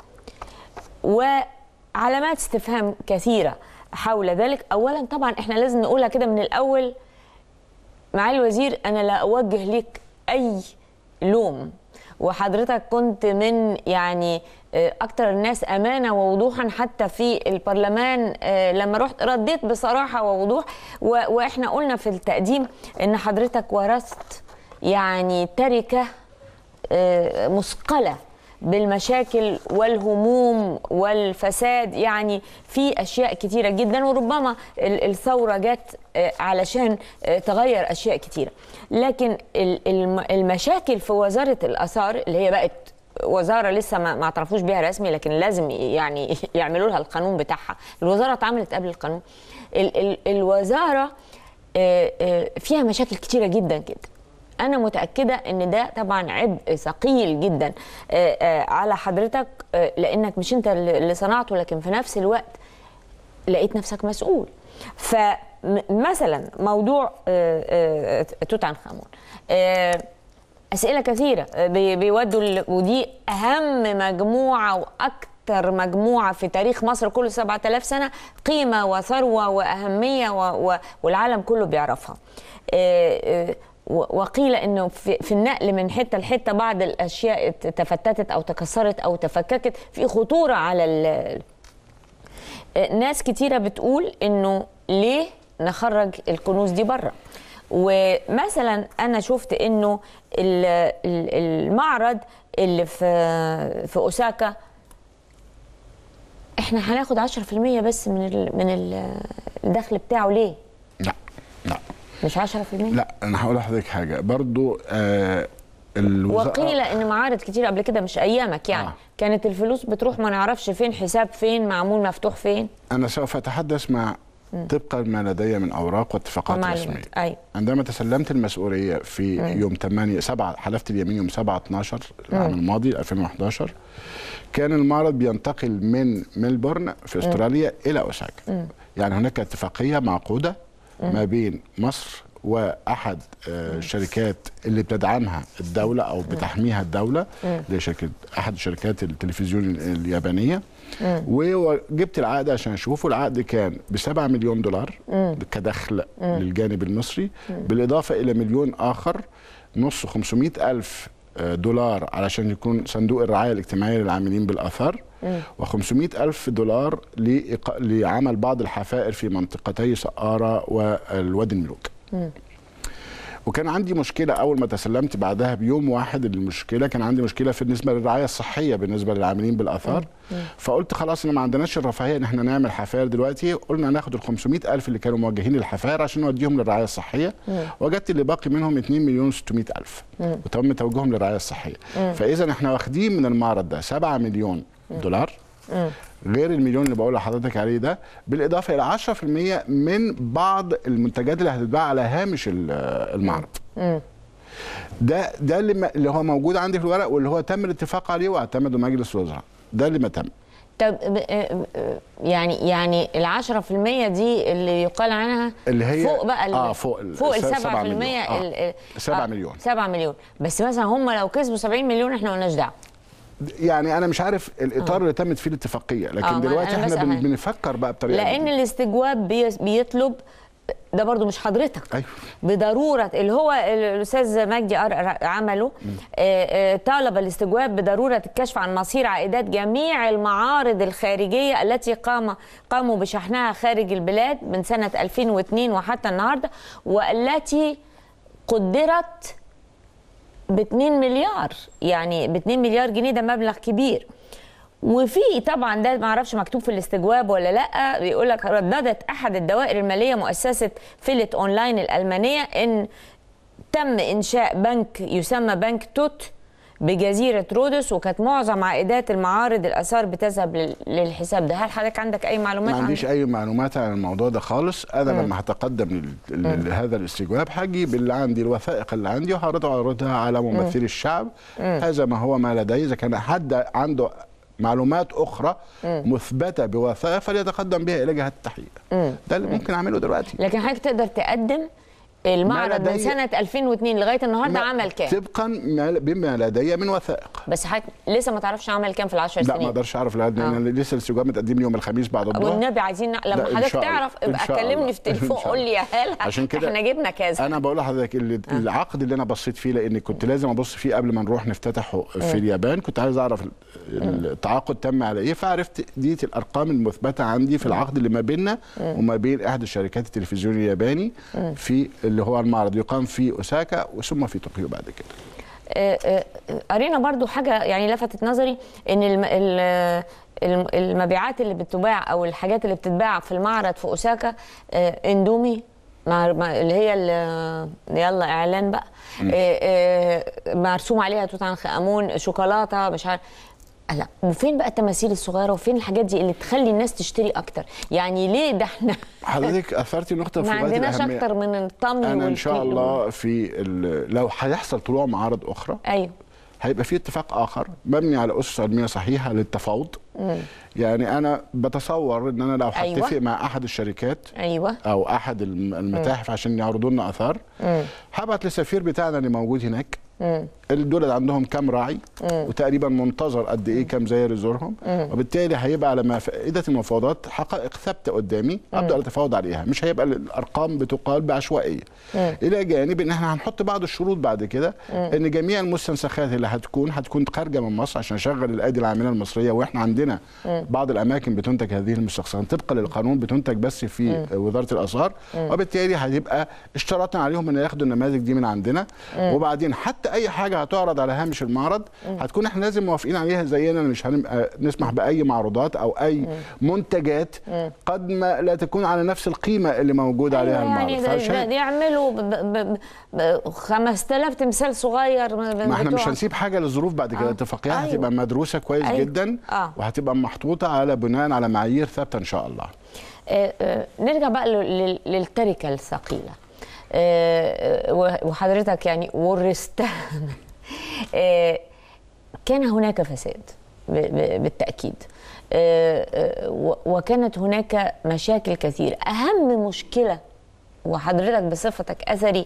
وعلامات استفهام كثيره حول ذلك اولا طبعا احنا لازم نقولها كده من الاول معالي الوزير انا لا اوجه لك اي لوم وحضرتك كنت من يعني آه، اكتر الناس امانه ووضوحا حتى في البرلمان آه، لما رحت رديت بصراحه ووضوح و- واحنا قلنا في التقديم ان حضرتك ورثت يعني تركه آه، مثقله بالمشاكل والهموم والفساد يعني في اشياء كتيره جدا وربما ال- الثوره جت آه، علشان آه، تغير اشياء كتيره لكن ال- الم- المشاكل في وزاره الاثار اللي هي بقت وزاره لسه ما ما اعترفوش بيها رسمي لكن لازم يعني يعملوا لها القانون بتاعها الوزاره اتعملت قبل القانون ال ال الوزاره آه، آه، فيها مشاكل كتيره جدا جدا انا متاكده ان ده طبعا عبء ثقيل جدا آه، آه، على حضرتك آه، لانك مش انت اللي اللي صنعته لكن في نفس الوقت لقيت نفسك مسؤول فمثلا موضوع آه، آه، توت عنخ امون آه، اسئله كثيره آه، بي- بيودوا ال- ودي اهم مجموعه واكثر مجموعه في تاريخ مصر كله 7000 سنه قيمه وثروه واهميه و- و- والعالم كله بيعرفها آه، آه، و- وقيل انه في, في النقل من حته لحته بعض الاشياء تفتتت او تكسرت او تفككت في خطوره على ال- ناس كتيرة بتقول انه ليه نخرج الكنوز دي بره ومثلا انا شفت انه ال- ال- المعرض اللي في في اوساكا احنا هناخد 10% بس من ال من ال- الدخل بتاعه ليه
لا لا
مش 10%
لا انا هقول لحضرتك حاجه برضو آه الوزارة
وقيل ان معارض كتير قبل كده مش ايامك يعني
آه.
آه. كانت الفلوس بتروح ما نعرفش فين حساب فين معمول مفتوح فين
انا سوف اتحدث مع طبقا ما لدي من اوراق واتفاقات
ومعلومات.
رسميه
أيوة.
عندما تسلمت المسؤوليه في يوم 8 7 حلفت اليمين يوم 7 12 العام الماضي 2011 كان المعرض بينتقل من ملبورن في استراليا الى اوساكا يعني هناك اتفاقيه معقوده ما بين مصر واحد آه، الشركات اللي بتدعمها الدوله او بتحميها الدوله اللي هي شركه احد شركات التلفزيون اليابانيه وجبت العقد عشان اشوفه العقد كان ب 7 مليون دولار كدخل للجانب المصري بالاضافه الى مليون اخر نص 500 الف آه، دولار علشان يكون صندوق الرعايه الاجتماعيه للعاملين بالاثار و500 الف دولار لإق- لعمل بعض الحفائر في منطقتي سقاره والوادي الملوك وكان عندي مشكله اول ما تسلمت بعدها بيوم واحد المشكله كان عندي مشكله في بالنسبه للرعايه الصحيه بالنسبه للعاملين بالاثار فقلت خلاص انا ما عندناش الرفاهيه ان احنا نعمل حفاير دلوقتي قلنا ناخد ال 500 الف اللي كانوا موجهين للحفاير عشان نوديهم للرعايه الصحيه وجدت اللي باقي منهم 2 مليون 600 الف وتم توجيههم للرعايه الصحيه فاذا احنا واخدين من المعرض ده 7 مليون دولار غير المليون اللي بقول لحضرتك عليه ده بالاضافه الى 10% من بعض المنتجات اللي هتتباع على هامش ال- المعرض ده ده اللي, ما- اللي هو موجود عندي في الورق واللي هو تم الاتفاق عليه واعتمده مجلس الوزراء ده اللي ما تم
طب ب- آه، آه، يعني يعني ال 10% دي اللي يقال عنها
اللي هي-
فوق بقى ال-
آه، فوق ال-
فوق ال
س-
7%
سبعة مليون. آه،
ال- ال-
سبعة
آه،
مليون.
7 مليون بس مثلا هم لو كسبوا 70 مليون احنا مالناش دعوه
يعني انا مش عارف الاطار اللي تمت فيه الاتفاقيه
آه،
لكن
ما
دلوقتي
أنا
احنا
بسأل
بن-
هاي.
بنفكر بقى بطريقه
لان
جديدة.
الاستجواب بي- بيطلب ده برضو مش حضرتك
أيوه.
بضروره اللي هو الاستاذ مجدي أر- عمله آه، آه، طالب الاستجواب بضروره الكشف عن مصير عائدات جميع المعارض الخارجيه التي قام قاموا بشحنها خارج البلاد من سنه 2002 وحتى النهارده والتي قدرت ب 2 مليار يعني ب 2 مليار جنيه ده مبلغ كبير وفي طبعا ده ما اعرفش مكتوب في الاستجواب ولا لا بيقول لك رددت احد الدوائر الماليه مؤسسه فيلت اونلاين الالمانيه ان تم انشاء بنك يسمى بنك توت بجزيره رودس وكانت معظم عائدات المعارض الاثار بتذهب لل- للحساب ده هل حضرتك عندك اي معلومات
ما
عن
عنديش اي معلومات عن الموضوع ده خالص انا لما هتقدم لل- لل- لهذا الاستجواب هجيب اللي عندي الوثائق اللي عندي وهعرضها اعرضها على ممثلي الشعب هذا ما هو ما لدي اذا كان حد عنده معلومات اخرى مثبته بوثائق فليتقدم بها الى جهه التحقيق ده اللي ممكن اعمله دلوقتي
لكن حضرتك تقدر تقدم المعرض من
لدي-
سنه 2002 لغايه النهارده
ما-
عمل كام
طبقا ما- بما لدي من وثائق
بس حضرتك لسه ما تعرفش عمل كام في العشر
لا
سنين
ما اقدرش اعرف لان
آه.
أنا لسه الاستجواب متقدم لي يوم الخميس بعد الظهر
والنبي عايزين لما
لا، إن
حضرتك
شاء الله.
تعرف
إن
ابقى
شاء الله.
كلمني في التليفون
إن شاء
قول لي يا هلا
عشان كده
احنا جبنا كذا
انا بقول لحضرتك اللي العقد اللي انا بصيت فيه لان كنت لازم ابص فيه قبل ما نروح نفتتحه في اليابان كنت عايز اعرف ال- التعاقد تم على ايه فعرفت دي الارقام المثبته عندي في العقد اللي ما بيننا وما بين احدى شركات التلفزيون الياباني في اللي هو المعرض يقام في اوساكا وثم في طوكيو بعد كده
آه، آه، قرينا برضو حاجه يعني لفتت نظري ان الم... ال- الم- المبيعات اللي بتباع او الحاجات اللي بتتباع في المعرض في اوساكا آه، اندومي مع مع- اللي هي ال- يلا اعلان بقى آه، آه، مرسوم عليها توت عنخ امون شوكولاته مش عارف لا وفين بقى التماثيل الصغيره وفين الحاجات دي اللي تخلي الناس تشتري اكتر يعني ليه ده احنا
حضرتك اثرتي نقطه في
ما
غايه
عندناش
الاهميه
اكتر من الطمي
انا ان شاء
والكيلو.
الله في ال- لو هيحصل طلوع معارض اخرى
ايوه
هيبقى في اتفاق اخر مبني على اسس علميه صحيحه للتفاوض يعني انا بتصور ان انا لو
أيوة.
هتفق مع احد الشركات
ايوه
او احد الم- المتاحف عشان يعرضوا لنا اثار هبعت للسفير بتاعنا اللي موجود هناك دول عندهم كام راعي وتقريبا منتظر قد ايه كام زائر يزورهم وبالتالي هيبقى على مائده المفاوضات حقائق ثابته قدامي ابدا اتفاوض عليها مش هيبقى الارقام بتقال بعشوائيه الى جانب ان احنا هنحط بعض الشروط بعد كده ان جميع المستنسخات اللي هتكون هتكون خارجه من مصر عشان نشغل الايدي العامله المصريه واحنا عندنا بعض الاماكن بتنتج هذه المستخلصات طبقا للقانون بتنتج بس في وزاره الاثار وبالتالي هتبقى اشترطنا عليهم ان ياخدوا النماذج دي من عندنا وبعدين حتى اي حاجه هتعرض على هامش المعرض هتكون احنا لازم موافقين عليها زينا مش هنبقى نسمح باي معروضات او اي منتجات قد ما لا تكون على نفس القيمه اللي موجوده عليها
أيوة
المعرض
يعني ده-
فعشان-
ده- ده يعملوا ب- ب- ب- 5000 تمثال صغير
ما احنا مش هنسيب حاجه للظروف بعد كده
آه.
اتفاقيات
أيوة.
هتبقى مدروسه كويس
أيوة.
جدا
آه.
وهتبقى محطوطه على بناء على معايير ثابته ان شاء الله
آه، آه، نرجع بقى لل- لل- للتركه الثقيله آه، آه، وحضرتك يعني ورثتها آه، كان هناك فساد ب- ب- بالتاكيد آه، آه، و- وكانت هناك مشاكل كثيره اهم مشكله وحضرتك بصفتك اثري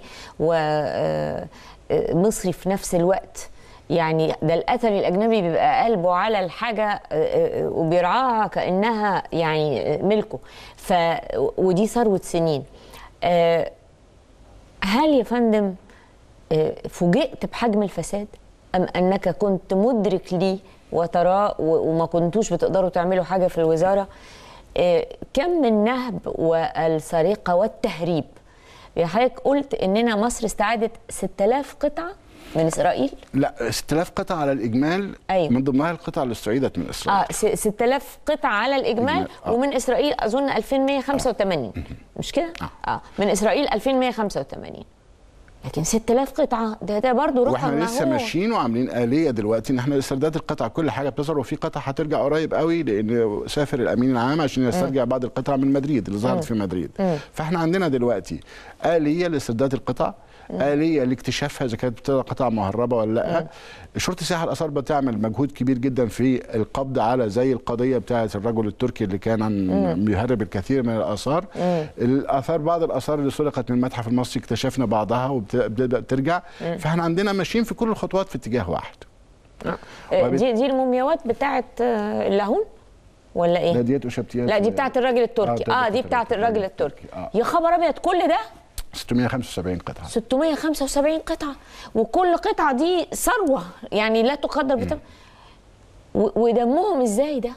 ومصري في نفس الوقت يعني ده الاثري الاجنبي بيبقى قلبه على الحاجه آه، آه، وبيرعاها كانها يعني آه، ملكه ف ودي ثروه سنين آه، هل يا فندم آه، فوجئت بحجم الفساد ام انك كنت مدرك ليه وتراه و- وما كنتوش بتقدروا تعملوا حاجه في الوزاره آه، كم من النهب والسرقه والتهريب حضرتك قلت اننا مصر استعادت 6000 قطعه من اسرائيل
لا 6000 قطعه على الاجمال
أيوة.
من ضمنها القطع اللي استعيدت من اسرائيل
اه س- 6000 قطعه على الاجمال
إجمال، آه.
ومن اسرائيل اظن 2185 مش كده؟ اه من اسرائيل 2185 لكن 6000 قطعه ده ده برضه رقم
واحنا لسه
مهول.
ماشيين وعاملين آلية دلوقتي ان احنا استرداد القطع كل حاجه بتظهر وفي قطع هترجع قريب قوي لان سافر الامين العام عشان يسترجع بعض القطع من مدريد اللي ظهرت في مدريد فاحنا عندنا دلوقتي آلية لاسترداد القطع آلية لاكتشافها إذا كانت بتبقى قطع مهربة ولا لا شرطة السياحة الآثار بتعمل مجهود كبير جدا في القبض على زي القضية بتاعة الرجل التركي اللي كان عن بيهرب الكثير من الآثار الآثار بعض الآثار اللي سرقت من المتحف المصري اكتشفنا بعضها وبتبدأ ترجع فاحنا عندنا ماشيين في كل الخطوات في اتجاه واحد
آه،
وبت-
دي دي المومياوات بتاعت آه، اللاهون ولا
لا
ايه؟
ديت وشبتيات
لا دي بتاعت الراجل التركي
آه،
اه دي بتاعت الراجل التركي
آه.
يا خبر ابيض كل ده
675 قطعة
675 قطعه وكل قطعه دي ثروه يعني لا تقدر بتم و- ودمهم ازاي ده؟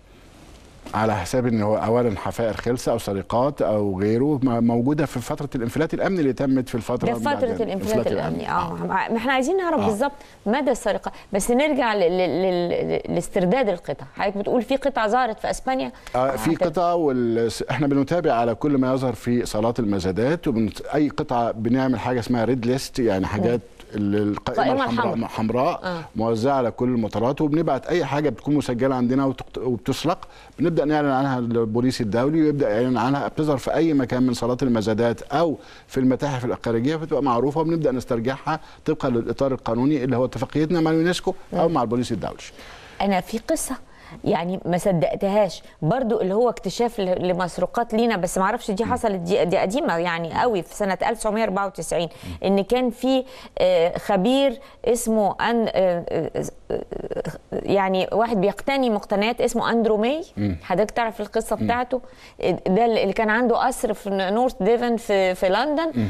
على حساب ان هو اولا حفائر خلسه او سرقات او غيره م- موجوده في فتره الانفلات الامني اللي تمت في الفتره
ده في
بعد
فتره الانفلات الامني اه ما احنا عايزين نعرف
آه.
بالظبط مدى السرقه بس نرجع ل- ل- ل- لاسترداد القطع حضرتك بتقول في قطع ظهرت في اسبانيا
آه في
هت-
قطع وال... احنا بنتابع على كل ما يظهر في صالات المزادات وبنت... اي قطعه بنعمل حاجه اسمها ريد ليست يعني حاجات ال- القائمه
القائمة
الحمراء
الحمراء.
حمراء
آه.
موزعه على كل المطارات وبنبعت اي حاجه بتكون مسجله عندنا وتقت... وبتسرق بنبدا نعلن عنها للبوليس الدولي ويبدا يعلن عنها بتظهر في اي مكان من صالات المزادات او في المتاحف الخارجيه فتبقى معروفه وبنبدا نسترجعها طبقا للاطار القانوني اللي هو اتفاقيتنا مع اليونسكو او مع البوليس الدولي
انا في قصه يعني ما صدقتهاش برضو اللي هو اكتشاف ل- لمسروقات لينا بس ما اعرفش دي حصلت دي, دي قديمه يعني قوي في سنه 1994 ان كان في آه، خبير اسمه أن آه، آه، آه، يعني واحد بيقتني مقتنيات اسمه اندرو ماي حضرتك تعرف القصه بتاعته ده اللي كان عنده قصر في نورث ديفن في في لندن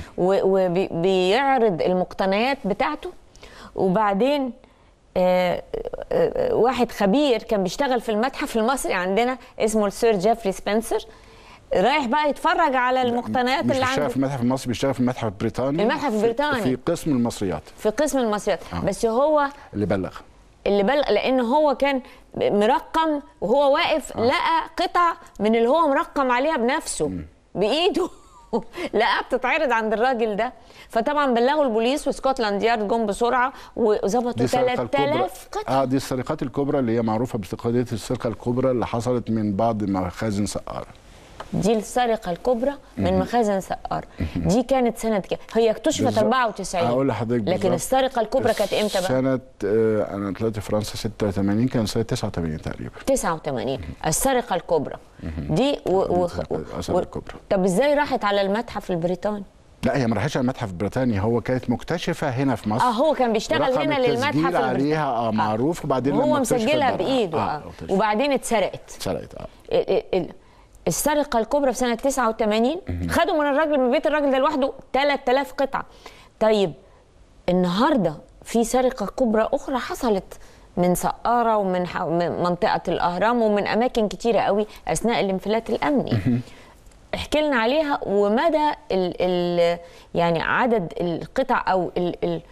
وبيعرض المقتنيات بتاعته وبعدين آه، آه، واحد خبير كان بيشتغل في المتحف المصري عندنا اسمه السير جيفري سبنسر رايح بقى يتفرج على المقتنيات
مش
اللي
بيشتغل
عنده
في المتحف المصري بيشتغل في المتحف البريطاني
المتحف
في-
البريطاني.
في قسم المصريات
في قسم المصريات
آه.
بس هو
اللي بلغ
اللي بلغ لان هو كان مرقم وهو واقف لقى قطع من اللي هو مرقم عليها بنفسه بايده لقى بتتعرض عند الراجل ده فطبعا بلغوا البوليس وسكوتلاند يارد جم بسرعه وظبطوا
دي السرقه الكبرى
3000 قطعه
اه دي السرقات الكبرى اللي هي معروفه بقضيه السرقه الكبرى اللي حصلت من بعض مخازن سقاره
دي السرقه الكبرى من مخازن سقار دي كانت سنه كام هي اكتشفت
بالظبط.
94
هقول لحضرتك
لكن
بالظبط.
السرقه الكبرى كانت امتى بقى
سنه آه انا طلعت فرنسا 86 كان سنه 89 تقريبا
89 السرقه الكبرى دي و... و...
السرقة الكبرى.
طب ازاي راحت على المتحف البريطاني
لا هي ما راحتش على المتحف البريطاني هو كانت مكتشفه هنا في مصر
اه هو كان بيشتغل
رقم
هنا
التسجيل
للمتحف البريطاني
عليها اه معروف وبعدين
هو
لما اكتشفت
مسجلها
بقى-
بايده اه,
اكتشفت.
وبعدين اتسرقت
اتسرقت اه
ال- ال- ال- السرقه الكبرى في سنه 89 خدوا من الراجل من بيت الراجل ده لوحده 3000 قطعه طيب النهارده في سرقه كبرى اخرى حصلت من سقاره ومن ح- من منطقه الاهرام ومن اماكن كتيره قوي اثناء الانفلات الامني احكي لنا عليها ومدى ال ال يعني عدد القطع او ال ال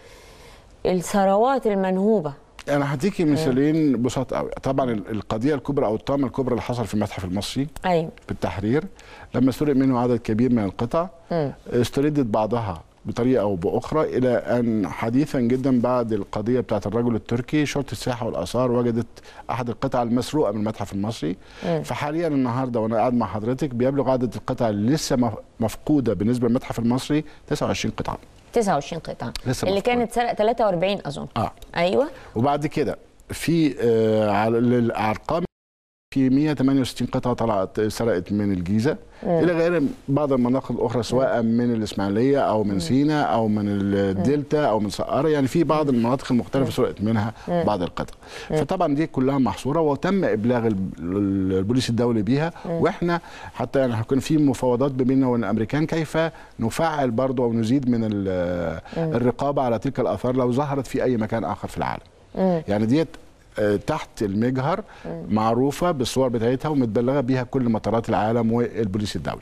الثروات المنهوبه
انا هديكي مثالين بساط قوي طبعا ال- القضيه الكبرى او الطامه الكبرى اللي حصل في المتحف المصري
ايوه
بالتحرير لما سرق منه عدد كبير من القطع استردت بعضها بطريقه او باخرى الى ان حديثا جدا بعد القضيه بتاعت الرجل التركي شرطه السياحه والاثار وجدت احد القطع المسروقه من المتحف المصري فحاليا النهارده وانا قاعد مع حضرتك بيبلغ عدد القطع اللي لسه مف- مفقوده بالنسبه للمتحف المصري 29 قطعه
29 قطعه
لسه
اللي
مفقود.
كانت سرقه 43 اظن
اه
ايوه
وبعد كده في آه على الارقام في 168 قطعه طلعت سرقت من الجيزه الى غير بعض المناطق الاخرى سواء من الاسماعيليه او من سيناء او من الدلتا او من سقاره يعني في بعض المناطق المختلفه سرقت منها بعض القطع فطبعا دي كلها محصوره وتم ابلاغ الب- البوليس الدولي بيها واحنا حتى يعني كان في مفاوضات بيننا وبين الامريكان كيف نفعل برضه او نزيد من ال- الرقابه على تلك الاثار لو ظهرت في اي مكان اخر في العالم يعني ديت آه، تحت المجهر معروفه بالصور بتاعتها ومتبلغه بيها كل مطارات العالم والبوليس الدولي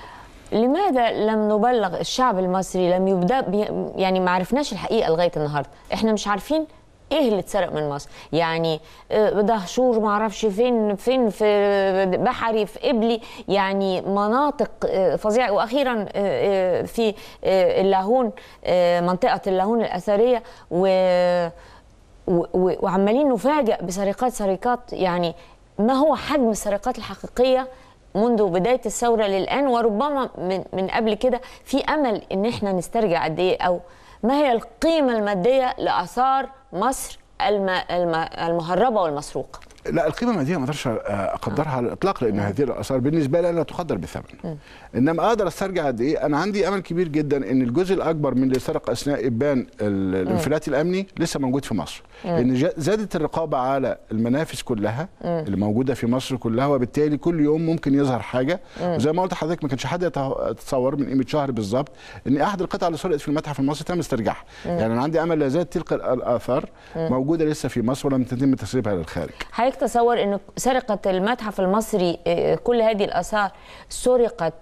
لماذا لم نبلغ الشعب المصري لم يبدا بي يعني ما عرفناش الحقيقه لغايه النهارده احنا مش عارفين ايه اللي اتسرق من مصر يعني آه، دهشور ما اعرفش فين فين في بحري في قبلي يعني مناطق آه، فظيعه واخيرا آه، آه، في آه، اللاهون آه، منطقه اللاهون الاثريه و و- و- وعمالين نفاجئ بسرقات سرقات يعني ما هو حجم السرقات الحقيقيه منذ بدايه الثوره للان وربما من من قبل كده في امل ان احنا نسترجع قد ايه او ما هي القيمه الماديه لاثار مصر الم الم المهربه والمسروقه
لا القيمه الماديه ما اقدرش اقدرها على الاطلاق لان هذه الاثار بالنسبه لي لا تقدر بثمن انما اقدر استرجع قد ايه انا عندي امل كبير جدا ان الجزء الاكبر من اللي سرق اثناء ابان ال- الانفلات الامني لسه موجود في مصر لان جا- زادت الرقابه على المنافذ كلها اللي موجوده في مصر كلها وبالتالي كل يوم ممكن يظهر حاجه وزي ما قلت لحضرتك ما كانش حد يته- يتصور من قيمه شهر بالظبط ان احد القطع اللي سرقت في المتحف المصري تم استرجاعها يعني انا عندي امل لا زالت تلك الاثار موجوده لسه في مصر ولم تتم تسريبها للخارج
حضرتك تصور ان سرقه المتحف المصري آه، كل هذه الاثار سرقت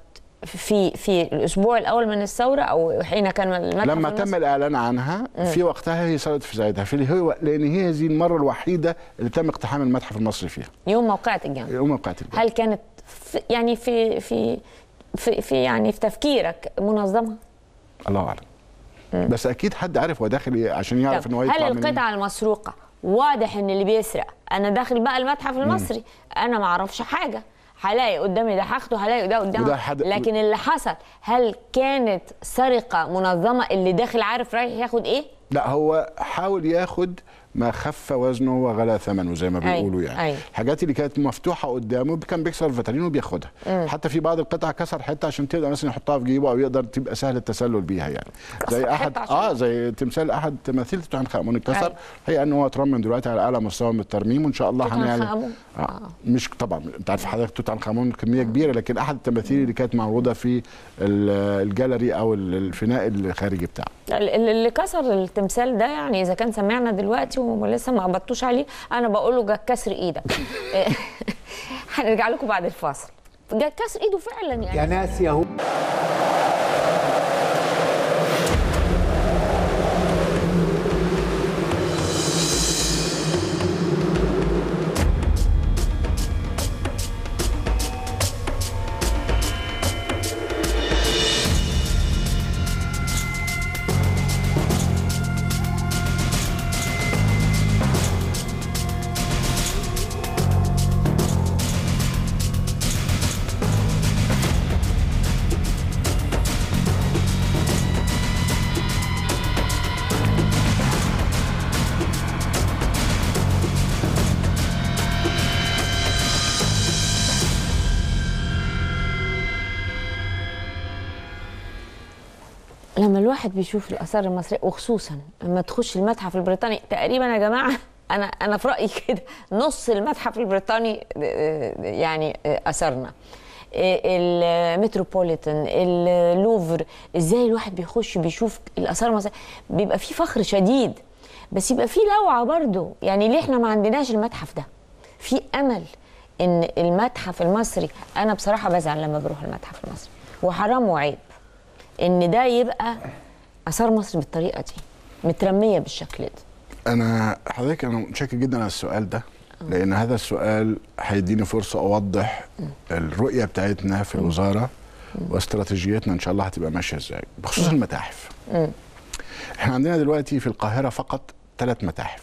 في في الاسبوع الاول من الثوره او حين كان المتحف
لما
المصري
تم الاعلان عنها في وقتها هي صارت في ساعتها في هو لان هي هذه المره الوحيده اللي تم اقتحام المتحف المصري فيها
يوم موقعة الجامعة
يوم القاتل
هل كانت في يعني في في في, في يعني في تفكيرك منظمة؟
الله اعلم بس اكيد حد عارف هو داخل ايه عشان يعرف
طب
ان هو
هل
يطلع منين.
القطعة المسروقة واضح ان اللي بيسرق انا داخل بقى المتحف المصري انا ما اعرفش حاجة هلاقي قدامي ده هاخده هلاقي ده
وده
قدامي
حد-
لكن اللي حصل هل كانت سرقة منظمة اللي داخل عارف رايح ياخد ايه؟
لا هو حاول ياخد ما خف وزنه وغلا ثمنه زي ما
أيوة،
بيقولوا يعني
أيوة.
الحاجات اللي كانت مفتوحه قدامه كان بيكسر الفترين وبياخدها حتى في بعض القطع كسر حته عشان تقدر مثلا يحطها في جيبه او يقدر تبقى سهل التسلل بيها يعني زي
كسر
احد
حتة عشان-
اه زي تمثال احد تماثيل توت عنخ امون اتكسر
أيوة.
هي ان هو اترمم دلوقتي على اعلى مستوى من الترميم وان شاء الله
توت عنخ
هنعمل
آمون.
آه. مش طبعا انت عارف حضرتك توت عنخ امون كميه كبيره لكن احد التماثيل اللي كانت معروضه في ال- الجاليري او الفناء الخارجي بتاعه
ال- اللي كسر التمثال ده يعني اذا كان سمعنا دلوقتي ولسه ما قبضتوش عليه انا بقول له جا كسر ايدك هنرجع لكم بعد الفاصل جا- كسر ايده فعلا يعني
يا ناس يهود
لما الواحد بيشوف الاثار المصريه وخصوصا لما تخش المتحف البريطاني تقريبا يا جماعه انا انا في رايي كده نص المتحف البريطاني آه، يعني آه، اثرنا آه، المتروبوليتان اللوفر ازاي الواحد بيخش بيشوف الاثار المصريه بيبقى فيه فخر شديد بس يبقى فيه لوعه برضو يعني ليه احنا ما عندناش المتحف ده في امل ان المتحف المصري انا بصراحه بزعل لما بروح المتحف المصري وحرام وعيب ان ده يبقى اثار مصر بالطريقه دي مترميه بالشكل ده
انا حضرتك انا متشكر جدا على السؤال ده لان هذا السؤال هيديني فرصه اوضح الرؤيه بتاعتنا في الوزاره واستراتيجيتنا ان شاء الله هتبقى ماشيه ازاي بخصوص المتاحف احنا عندنا دلوقتي في القاهره فقط ثلاث متاحف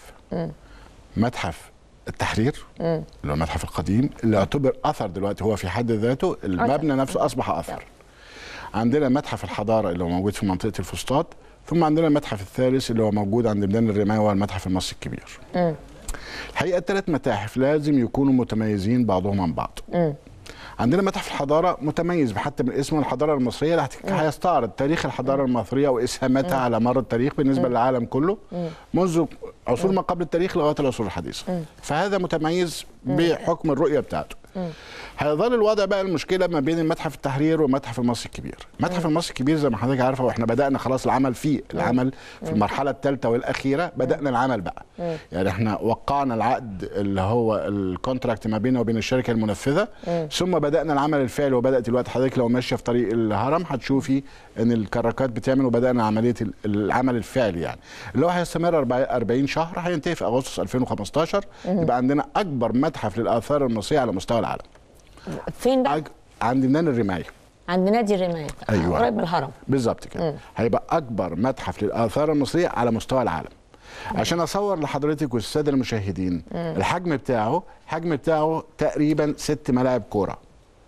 متحف التحرير اللي هو المتحف القديم اللي يعتبر اثر دلوقتي هو في حد ذاته المبنى نفسه اصبح اثر عندنا متحف الحضاره اللي هو موجود في منطقه الفسطاط ثم عندنا المتحف الثالث اللي هو موجود عند ميدان الرمايه وهو المتحف المصري الكبير الحقيقه الثلاث متاحف لازم يكونوا متميزين بعضهم عن بعض عندنا متحف الحضاره متميز حتى من اسمه الحضاره المصريه اللي هت- هيستعرض تاريخ الحضاره المصريه واسهاماتها على مر التاريخ بالنسبه للعالم كله منذ عصور ما قبل التاريخ لغايه العصور الحديثه فهذا متميز بحكم الرؤيه بتاعته هيظل الوضع بقى المشكله ما بين المتحف التحرير والمتحف المصري الكبير المتحف المصري الكبير زي ما حضرتك عارفه واحنا بدانا خلاص العمل فيه العمل في المرحله الثالثه والاخيره بدانا العمل بقى يعني احنا وقعنا العقد اللي هو الكونتراكت ما بيننا وبين الشركه المنفذه ثم بدانا العمل الفعلي وبدات دلوقتي حضرتك لو ماشيه في طريق الهرم هتشوفي ان الكراكات بتعمل وبدانا عمليه ال- العمل الفعلي يعني اللي هو هيستمر 40 شهر هينتهي في اغسطس 2015 يبقى عندنا اكبر متحف للاثار المصريه على مستوى العالم
فين بقى
أج- عند ميدان الرمايه
عند نادي الرمايه
أيوة.
قريب من الهرم
بالظبط كده هيبقى اكبر متحف للاثار المصريه على مستوى العالم عشان اصور لحضرتك والساده المشاهدين الحجم بتاعه الحجم بتاعه تقريبا ست ملاعب كوره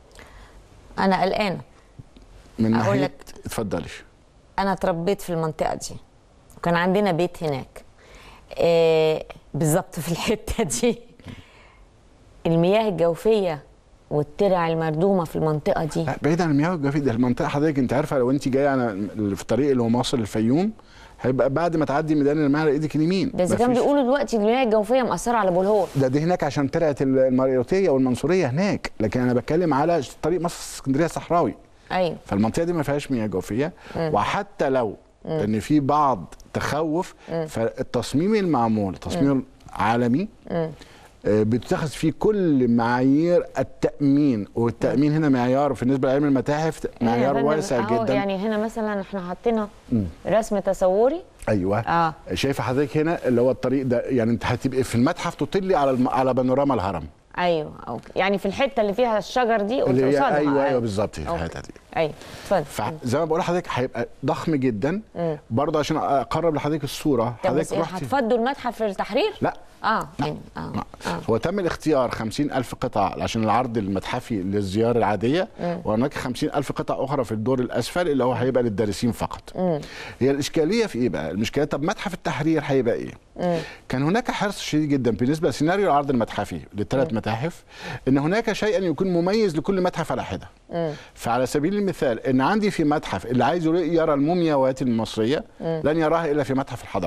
انا قلقانه
من
أقول
ناحيه
لك.
اتفضلي
انا اتربيت في المنطقه دي وكان عندنا بيت هناك آه بالظبط في الحته دي المياه الجوفيه والترع المردومه في المنطقه دي
لا بعيد عن المياه الجوفيه ده المنطقه حضرتك انت عارفه لو انت جايه على في الطريق اللي هو مصر الفيوم هيبقى بعد ما تعدي ميدان الرمايه على ايدك اليمين
ده اذا كان
مفيش-
بيقولوا دلوقتي المياه الجوفيه مأثره على ابو الهول
ده دي هناك عشان ترعه المريوطيه والمنصوريه هناك لكن انا بتكلم على طريق مصر اسكندريه الصحراوي
ايوه
فالمنطقه دي ما فيهاش مياه جوفيه وحتى لو ان في بعض تخوف فالتصميم المعمول تصميم عالمي آه، بتتخذ فيه كل معايير التامين والتامين هنا معيار بالنسبه لعلم المتاحف معيار
يعني
واسع
أهو
جدا
يعني هنا مثلا احنا حطينا رسم تصوري
ايوه
اه
شايفه حضرتك هنا اللي هو الطريق ده يعني انت هتبقي في المتحف تطلي على الم... على بانوراما الهرم
ايوه أوكي. يعني في الحته اللي فيها الشجر دي
اللي هي
قصادها
ايوه ايوه بالظبط في
أوكي.
الحته دي
ايوه اتفضل
فزي ما بقول لحضرتك هيبقى ضخم جدا برضه عشان اقرب لحضرتك الصوره
طب
حضرتك
بس إيه،
رحتي
هتفضوا المتحف في التحرير؟
لا
اه يعني اه
لا.
اه
هو تم الاختيار 50 ألف قطعة عشان العرض المتحفي للزيارة العادية وهناك 50 ألف قطعة أخرى في الدور الأسفل اللي هو هيبقى للدارسين فقط هي الإشكالية في إيه بقى؟ المشكلة طب متحف التحرير هيبقى إيه؟ كان هناك حرص شديد جدا بالنسبة لسيناريو العرض المتحفي للثلاث متاحف إن هناك شيئا يكون مميز لكل متحف على حدة فعلى سبيل المثال إن عندي في متحف اللي عايز يرى المومياوات المصرية لن يراها إلا في متحف الحضارة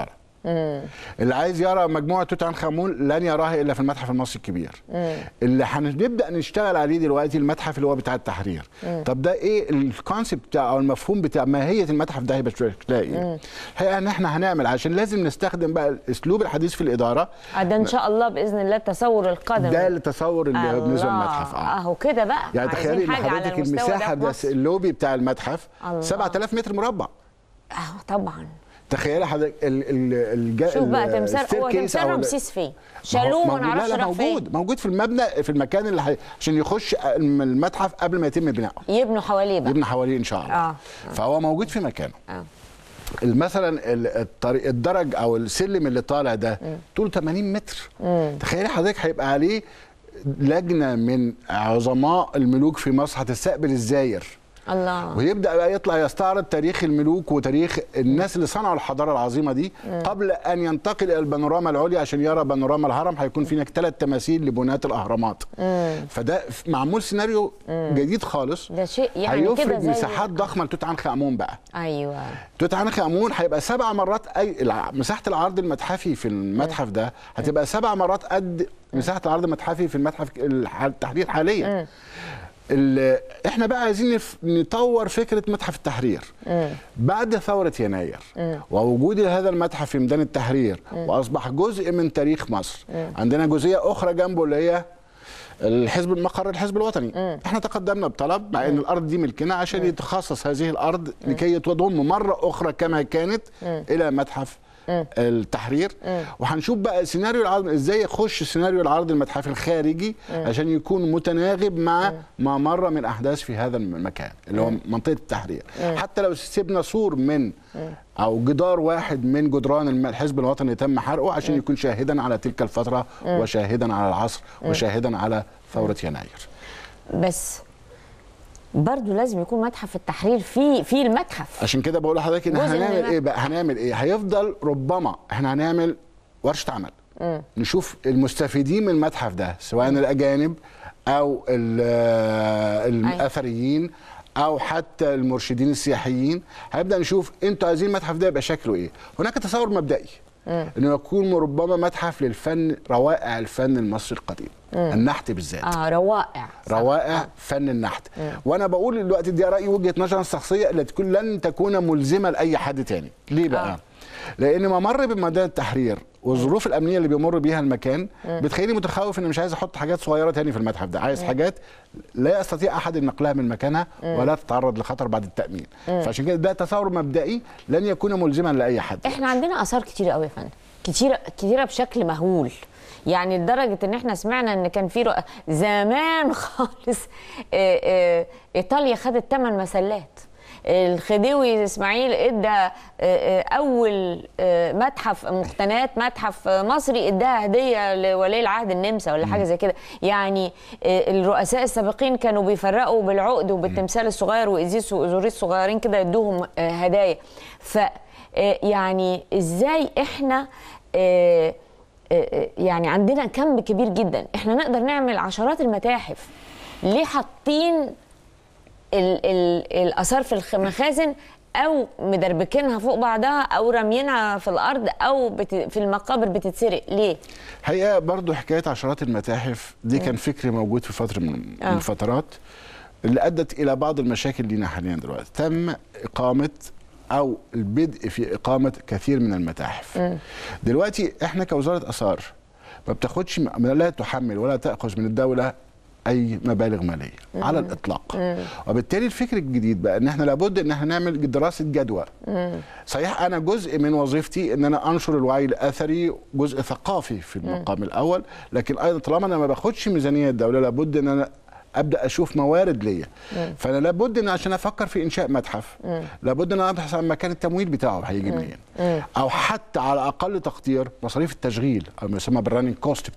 اللي عايز يرى مجموعه توت عنخ امون لن يراها الا في المتحف المصري الكبير اللي هنبدا نشتغل عليه دلوقتي المتحف اللي هو بتاع التحرير طب ده ايه الكونسيبت بتاع او المفهوم بتاع ماهيه المتحف ده هيبقى شكلها ايه هي ان احنا هنعمل عشان لازم نستخدم بقى الاسلوب الحديث في الاداره
آه، ده ان شاء الله باذن الله التصور القادم
ده التصور اللي
الله.
بالنسبه للمتحف اه
اهو كده بقى
يعني
عايزين
تخيلي ان
حاجة على
حضرتك
المستوى ده
المساحه
في
بس
مصر.
اللوبي بتاع المتحف
الله.
7000 متر مربع
اهو طبعا
تخيلي حضرتك ال ال الج...
شوف بقى
ال-
تمثال هو
الstaircase
تمثال
أو ال-
رمسيس فين
ما هو
شالوه ما
موجود-
نعرفش
لا لا
راح فين
موجود موجود في المبنى في المكان اللي حي... عشان يخش الم- المتحف قبل ما يتم بناؤه
يبنوا حواليه بقى
يبنى حواليه ان شاء الله
آه.
فهو موجود في مكانه
آه.
مثلا ال- الطريق الدرج او السلم اللي طالع ده طوله 80 متر تخيلي حضرتك هيبقى عليه لجنه من عظماء الملوك في مصر هتستقبل الزاير
الله
ويبدا بقى يطلع يستعرض تاريخ الملوك وتاريخ الناس اللي صنعوا الحضاره العظيمه دي قبل ان ينتقل الى البانوراما العليا عشان يرى بانوراما الهرم هيكون في هناك ثلاث تماثيل لبناة الاهرامات فده ف- معمول سيناريو جديد خالص
ده شيء يعني كده
هيفرد
زي
مساحات ضخمه لتوت عنخ امون بقى
ايوه
توت عنخ امون هيبقى سبع مرات اي الع- مساحه العرض المتحفي في المتحف ده هتبقى سبع مرات قد مساحه العرض المتحفي في المتحف الح- التحرير حاليا ال- احنا بقى عايزين نف- نطور فكره متحف التحرير بعد ثوره يناير ووجود هذا المتحف في ميدان التحرير واصبح جزء من تاريخ مصر عندنا جزئيه اخرى جنبه اللي هي الحزب مقر الحزب الوطني احنا تقدمنا بطلب مع ان الارض دي ملكنا عشان يتخصص هذه الارض لكي تضم مره اخرى كما كانت الى متحف التحرير وهنشوف بقى سيناريو العرض ازاي يخش سيناريو العرض المتحفي الخارجي عشان يكون متناغب مع ما مر من احداث في هذا المكان اللي هو منطقه التحرير حتى لو سيبنا سور من او جدار واحد من جدران الم- الحزب الوطني تم حرقه عشان يكون شاهدا على تلك الفتره وشاهدا على العصر وشاهدا على ثوره يناير
بس برضه لازم يكون متحف التحرير في في المتحف
عشان كده بقول لحضرتك ان
جزء
احنا
من
هنعمل
المتحف.
ايه بقى هنعمل ايه هيفضل ربما احنا هنعمل ورشه عمل نشوف المستفيدين من المتحف ده سواء الاجانب او ال- آه، الاثريين او حتى المرشدين السياحيين هنبدا نشوف انتوا عايزين المتحف ده يبقى شكله ايه هناك تصور مبدئي انه يكون ربما متحف للفن روائع الفن المصري القديم النحت بالذات
اه روائع صح.
روائع فن النحت وانا بقول دلوقتي دي رايي وجهه نظري الشخصيه اللي تكون لن تكون ملزمه لاي حد تاني ليه بقى
آه.
لان ما مر بميدان التحرير والظروف الامنيه اللي بيمر بيها المكان بتخليني متخوف ان مش عايز احط حاجات صغيره تاني في المتحف ده عايز حاجات لا يستطيع احد نقلها من مكانها ولا تتعرض لخطر بعد التامين فعشان كده ده تصور مبدئي لن يكون ملزما لاي حد
احنا عندنا اثار كتيره قوي يا فندم كتيره كتيره بشكل مهول يعني لدرجه ان احنا سمعنا ان كان في رؤ- زمان خالص آه، آه، ايطاليا خدت ثمان مسلات الخديوي اسماعيل ادى آه، آه، اول آه، متحف مقتنيات متحف آه، مصري اداها هديه لولي العهد النمسا ولا حاجه زي كده يعني آه، الرؤساء السابقين كانوا بيفرقوا بالعقد وبالتمثال الصغير وايزيس واوزوريس صغيرين كده يدوهم آه، هدايا ف آه، يعني ازاي احنا آه، آه، يعني عندنا كم كبير جدا احنا نقدر نعمل عشرات المتاحف ليه حاطين ال ال الاثار في المخازن او مدربكينها فوق بعضها او راميينها في الارض او بت في المقابر بتتسرق ليه
حقيقه برضو حكايه عشرات المتاحف دي كان فكر موجود في فتره من
آه.
من الفترات اللي ادت الى بعض المشاكل لينا حاليا دلوقتي تم اقامه او البدء في اقامه كثير من المتاحف دلوقتي احنا كوزاره اثار ما بتاخدش ما لا تحمل ولا تاخذ من الدوله اي مبالغ ماليه على الاطلاق وبالتالي الفكر الجديد بقى ان احنا لابد ان احنا نعمل دراسه جدوى صحيح انا جزء من وظيفتي ان انا انشر الوعي الاثري جزء ثقافي في المقام الاول لكن ايضا طالما انا ما باخدش ميزانيه الدوله لابد ان انا ابدا اشوف موارد ليا فانا لابد ان عشان افكر في انشاء متحف لابد ان انا ابحث عن مكان التمويل بتاعه هيجي منين او حتى على اقل تقدير مصاريف التشغيل او ما يسمى بالراننج كوست بتاعه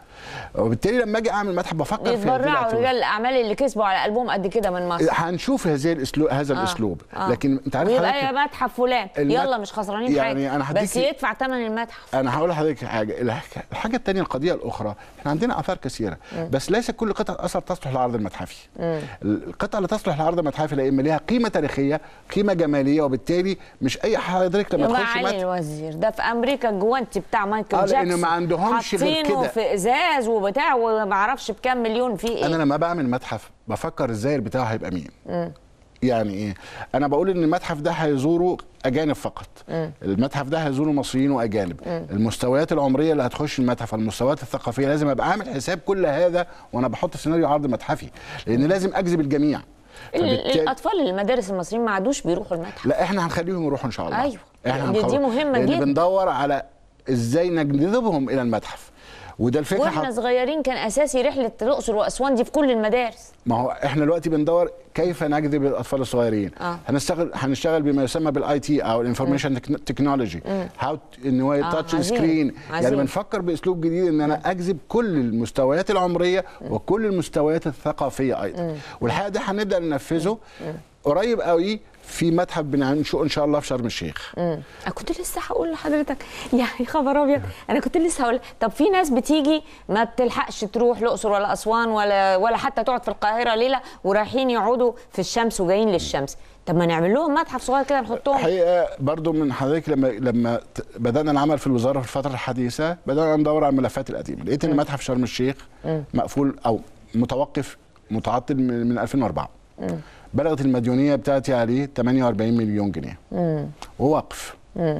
وبالتالي لما اجي اعمل متحف بفكر في هذه
يتبرعوا
الاعتبارات.
رجال الاعمال اللي كسبوا على قلبهم قد كده من مصر
هنشوف هذه الاسلوب هذا الاسلوب
آه.
لكن انت عارف
ويبقى
حضرتك
يا متحف فلان
المت-
يلا مش خسرانين
يعني
حاجه
أنا
بس
هديكي-
يدفع ثمن المتحف
انا هقول لحضرتك حاجه الح- الحاجه الثانيه القضيه الاخرى احنا عندنا اثار كثيره بس ليس كل قطعه اثر تصلح للعرض المتحفي القطعه اللي تصلح للعرض المتحفي لا اما ليها قيمه تاريخيه قيمه جماليه وبالتالي مش اي حضرتك لما
يا
تخش
معالي
متحف
الوزير ده في امريكا الجوانتي بتاع مايكل
آه، لأن
جاكسون
ما عندهمش غير
حاطينه
كده.
في ازاز وبتاع وما اعرفش بكام مليون فيه ايه
انا لما بعمل متحف بفكر الزائر بتاعه هيبقى مين يعني ايه انا بقول ان المتحف ده هيزوره اجانب فقط المتحف ده هيزوره مصريين واجانب المستويات العمريه اللي هتخش المتحف المستويات الثقافيه لازم ابقى عامل حساب كل هذا وانا بحط سيناريو عرض متحفي لان لازم اجذب الجميع
ال-
فبالتالي-
الاطفال المدارس المصريين ما عادوش بيروحوا المتحف
لا احنا هنخليهم يروحوا ان شاء الله
أيوة.
احنا
دي- دي
هنخليهم.
مهمة
لأن
جدا.
بندور على ازاي نجذبهم الى المتحف وده الفكره
واحنا
حط-
صغيرين كان اساسي رحله الاقصر واسوان دي في كل المدارس
ما هو احنا دلوقتي بندور كيف نجذب الاطفال الصغيرين
آه.
هنشتغل هنشتغل بما يسمى بالاي تي او الانفورميشن تكنولوجي هاو ان هو
آه،
تاتش
عظيم.
سكرين يعني
عظيم.
بنفكر باسلوب جديد ان انا اجذب كل المستويات العمريه وكل المستويات الثقافيه ايضا والحقيقه ده هنبدا ننفذه قريب قوي في متحف بننشئه ان شاء الله في شرم الشيخ
انا كنت لسه هقول لحضرتك يعني خبر ابيض انا كنت لسه هقول طب في ناس بتيجي ما بتلحقش تروح الاقصر ولا اسوان ولا ولا حتى تقعد في القاهره ليله ورايحين يقعدوا في الشمس وجايين للشمس طب ما نعمل لهم متحف صغير كده نحطهم
الحقيقه برضو من حضرتك لما لما ت- بدانا العمل في الوزاره في الفتره الحديثه بدانا ندور على الملفات القديمه لقيت ان متحف شرم الشيخ مقفول او متوقف متعطل من, من 2004 بلغت المديونيه بتاعتي عليه 48 مليون جنيه وواقف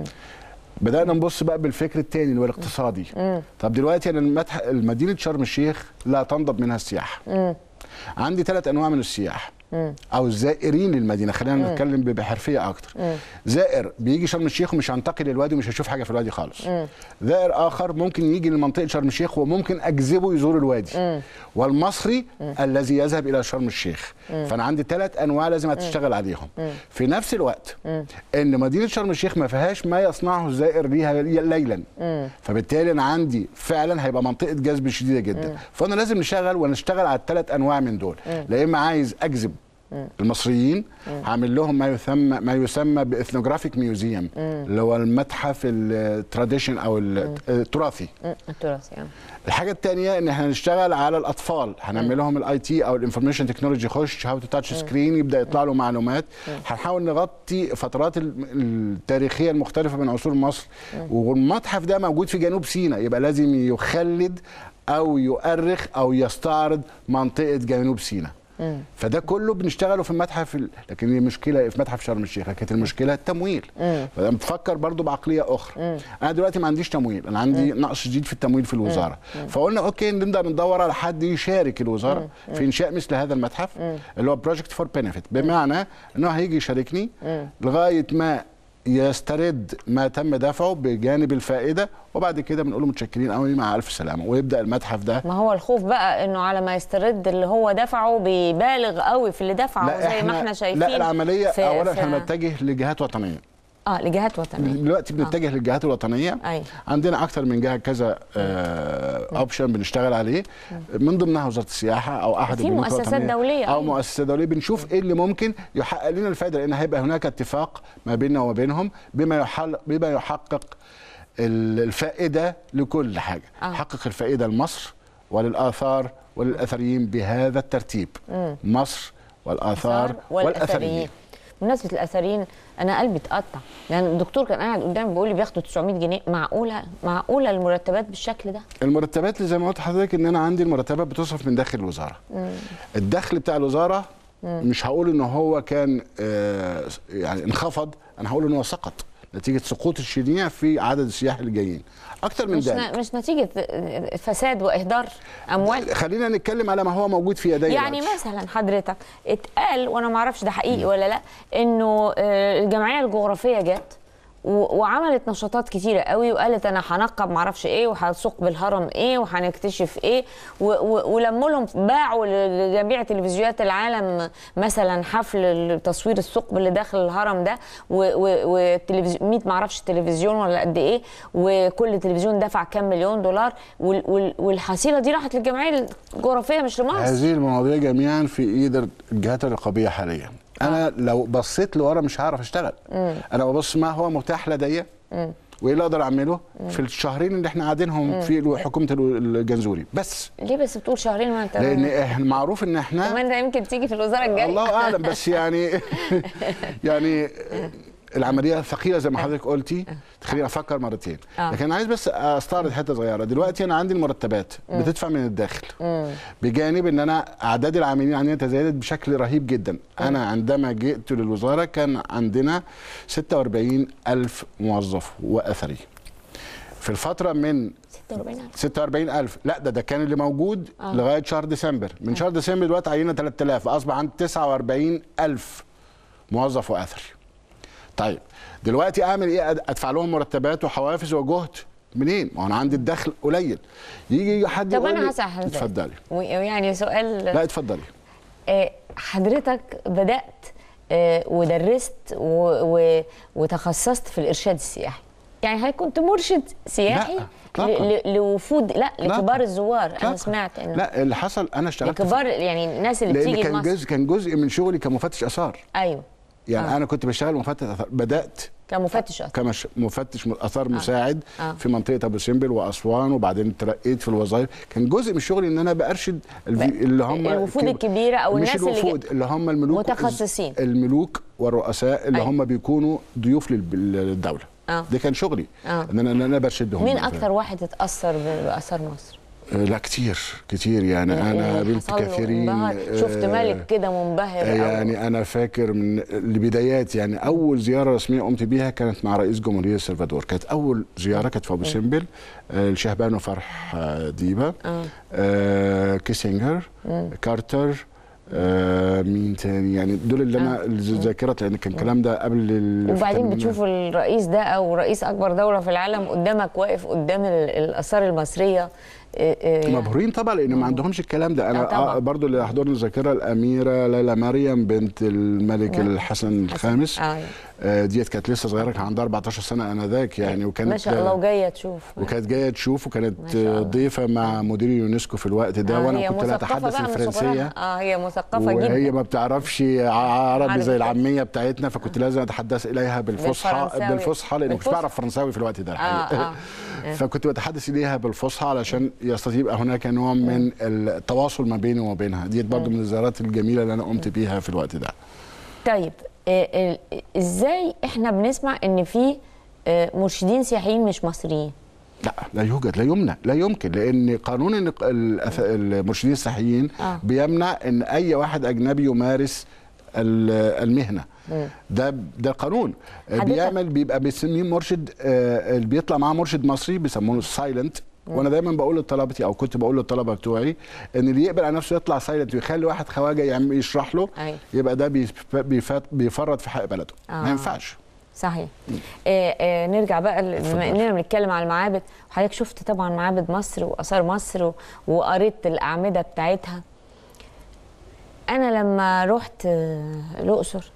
بدانا نبص بقى بالفكر الثاني اللي هو الاقتصادي طب دلوقتي انا المتح... مدينه شرم الشيخ لا تنضب منها السياحه عندي ثلاث انواع من السياح او الزائرين للمدينه خلينا نتكلم ب- بحرفيه اكتر زائر بيجي شرم الشيخ ومش هينتقل للوادي ومش هيشوف حاجه في الوادي خالص زائر اخر ممكن يجي لمنطقه شرم الشيخ وممكن اجذبه يزور الوادي والمصري الذي يذهب الى شرم الشيخ فانا عندي ثلاث انواع لازم اشتغل عليهم في نفس الوقت ان مدينه شرم الشيخ ما فيهاش ما يصنعه الزائر ليها ليلا فبالتالي انا عندي فعلا هيبقى منطقه جذب شديده جدا فانا لازم نشتغل ونشتغل على الثلاث انواع من دول لا اما عايز اجذب المصريين هعمل لهم ما يسمى ما يسمى باثنوجرافيك ميوزيوم اللي هو المتحف التراديشن او التراثي
مم، التراث يعني
الحاجه الثانيه ان احنا نشتغل على الاطفال هنعمل لهم الاي تي او الانفورميشن تكنولوجي يخش هاو تو تاتش سكرين يبدا يطلع له معلومات هنحاول نغطي فترات ال- التاريخيه المختلفه من عصور مصر والمتحف ده موجود في جنوب سيناء يبقى لازم يخلد او يؤرخ او يستعرض منطقه جنوب سيناء فده كله بنشتغله في المتحف ال- لكن المشكله في متحف شرم الشيخ كانت المشكله التمويل فانا بفكر برضو بعقليه اخرى انا دلوقتي ما عنديش تمويل انا عندي نقص شديد في التمويل في الوزاره فقلنا اوكي نبدا ندور على حد يشارك الوزاره في انشاء مثل هذا المتحف اللي هو بروجكت فور بنفيت بمعنى انه هيجي يشاركني لغايه ما يسترد ما تم دفعه بجانب الفائده وبعد كده بنقول له متشكرين قوي مع الف سلامه ويبدا المتحف ده
ما هو الخوف بقى انه على ما يسترد اللي هو دفعه بيبالغ قوي في اللي دفعه زي ما احنا شايفين
لا العمليه
في-
اولا
في-
احنا بنتجه لجهات وطنيه
اه لجهات وطنيه
دلوقتي بنتجه للجهات الوطنيه
أيوة.
عندنا اكثر من جهه كذا اوبشن بنشتغل عليه من ضمنها وزاره السياحه او احد
في
البنوك
مؤسسات
الوطنية
دولية،
او
أيوة.
مؤسسات دوليه بنشوف ايه اللي ممكن يحقق لنا الفائده لان هيبقى هناك اتفاق ما بيننا وما بينهم بما يحل بما يحقق ال- الفائده لكل حاجه
آه.
حقق الفائده لمصر وللاثار وللاثريين بهذا الترتيب مصر والاثار
والاثريين بمناسبه الاثريين انا قلبي اتقطع يعني الدكتور كان قاعد قدامي بيقول لي بياخدوا 900 جنيه معقوله معقوله المرتبات بالشكل ده
المرتبات اللي زي ما قلت لحضرتك ان انا عندي المرتبات بتصرف من داخل الوزاره الدخل بتاع الوزاره مش هقول ان هو كان آه، يعني انخفض انا هقول ان هو سقط نتيجه سقوط الشنيع في عدد السياح اللي جايين اكتر من
مش
ذلك
ن- مش نتيجه فساد واهدار اموال
خلينا نتكلم على ما هو موجود في يدي
يعني
دلوقتي.
مثلا حضرتك اتقال وانا ما اعرفش ده حقيقي ولا لا انه آه، الجمعيه الجغرافيه جت و- وعملت نشاطات كتيره قوي وقالت انا هنقب معرفش ايه وهنسوق بالهرم ايه وهنكتشف ايه و- و- ولموا لهم باعوا ل- لجميع تلفزيونات العالم مثلا حفل تصوير الثقب اللي داخل الهرم ده وتلفزيون 100 معرفش تلفزيون ولا قد ايه وكل تلفزيون دفع كام مليون دولار وال- وال- والحصيله دي راحت للجمعيه الجغرافيه مش لمصر
هذه المواضيع جميعا في ايد الجهات الرقابيه حاليا انا لو بصيت لورا مش هعرف اشتغل انا ببص ما هو متاح لدي وايه اللي اقدر اعمله في الشهرين اللي احنا قاعدينهم في حكومه الجنزوري بس
ليه بس بتقول شهرين ما انت
لان احنا معروف ان احنا
كمان ده يمكن تيجي في الوزاره الجايه
الله اعلم بس يعني يعني العمليه ثقيله زي ما حضرتك قلتي تخليني افكر مرتين
آه.
لكن عايز بس استعرض حته صغيره دلوقتي انا عندي المرتبات بتدفع من الداخل بجانب ان انا اعداد العاملين عندنا تزايدت بشكل رهيب جدا انا عندما جئت للوزاره كان عندنا 46 الف موظف واثري في الفتره من
46
46000 لا ده ده كان اللي موجود آه. لغايه شهر ديسمبر من شهر ديسمبر دلوقتي عينا 3000 اصبح عندي 49000 موظف واثري طيب دلوقتي اعمل ايه أد- ادفع لهم مرتبات وحوافز وجهد منين ما هو انا عندي الدخل قليل يجي حد
طب
يقول
انا
لي
هسأل حضرتك
اتفضلي
يعني سؤال
لا اتفضلي
آه، حضرتك بدات آه، ودرست و- و- وتخصصت في الارشاد السياحي يعني هل كنت مرشد سياحي
لا، إطلاقاً.
ل- ل- لوفود لا
لا.
لكبار الزوار
لا.
انا سمعت انه
لا اللي حصل انا اشتغلت في-
لكبار يعني الناس اللي
لان
بتيجي
كان
لمصر
جزء كان جزء من شغلي كمفتش اثار
ايوه
يعني
آه.
انا كنت بشتغل مفتش اثار بدات
كمفتش اصلا
كمش مفتش اثار مساعد
آه.
في منطقه ابو سمبل واسوان وبعدين ترقيت في الوظائف كان جزء من شغلي ان انا بارشد الفي- اللي هم
الوفود
كب-
الكبيرة أو
مش
الناس اللي
الوفود اللي هم الملوك
متخصصين.
الملوك والرؤساء اللي
أيوة.
هم بيكونوا ضيوف للب- للدوله
آه.
ده كان شغلي
آه.
ان انا ان انا برشدهم
مين اكتر واحد اتاثر ب- باثار مصر
آه، لا كتير كتير يعني انا
اللي
قابلت
حصل له
كثيرين
انبهر. شفت
آه،
ملك كده منبهر أو-
يعني انا فاكر من البدايات يعني اول زياره رسميه قمت بيها كانت مع رئيس جمهوريه السلفادور كانت اول زياره كانت في ابو سمبل آه، الشهبان وفرح آه، ديبا
آه.
آه، كيسنجر كارتر آه، مين تاني يعني دول اللي انا الذاكره لان كان الكلام ده قبل ال-
وبعدين
الثمانينات.
بتشوف الرئيس ده او رئيس اكبر دوله في العالم قدامك واقف قدام ال- الاثار المصريه إيه إيه يعني.
مبهورين طبعا لان ما عندهمش الكلام ده
آه،
انا
طبعاً.
آه برضو اللي يحضرني الذاكره الاميره ليلى مريم بنت الملك
نعم.
الحسن الخامس
آه.
آه ديت كانت لسه صغيره كان عندها 14 سنه انذاك يعني وكانت
ما شاء الله وجايه تشوف
وكانت جايه تشوف وكانت
ما شاء الله.
ضيفه مع مدير اليونسكو في الوقت ده
آه،
وانا
هي
كنت لا
مثقفة
اتحدث
بقى من
الفرنسيه
صغرها. اه هي مثقفه
وهي
جدا
ما بتعرفش ع- عربي
عربي
زي
كويس.
العاميه بتاعتنا فكنت لازم اتحدث اليها بالفصحى
بالفرنساوي.
بالفصحى لان ما كنتش
بالفصحى.
بعرف فرنساوي في الوقت ده
آه،
الحقيقه
آه.
فكنت بتحدث اليها بالفصحى علشان يستطيع يبقى هناك نوع من التواصل ما بيني وما بينها ديت برضو من الزيارات الجميله اللي انا قمت بيها في الوقت ده
طيب آه، آه، ازاي احنا بنسمع ان في آه، مرشدين سياحيين مش مصريين
لا لا يوجد لا يمنع لا يمكن لان قانون النق- الأث- المرشدين السياحيين
آه.
بيمنع ان اي واحد اجنبي يمارس ال- المهنه ده ده قانون
حضرتك-
بيعمل بيبقى بيسميه مرشد آه، اللي بيطلع معاه مرشد مصري بيسموه سايلنت وانا دايما بقول لطلبتي او كنت بقول للطلبه بتوعي ان اللي يقبل على نفسه يطلع سايلنت ويخلي واحد خواجه يعمل يشرح له
أيوة.
يبقى ده بيف- بيفات- بيفرط في حق بلده
آه.
ما ينفعش
صحيح آه آه نرجع بقى ل-
اتفضل.
بما اننا بنتكلم على المعابد وحضرتك شفت طبعا معابد مصر واثار مصر و- وقريت الاعمده بتاعتها انا لما رحت آه، الاقصر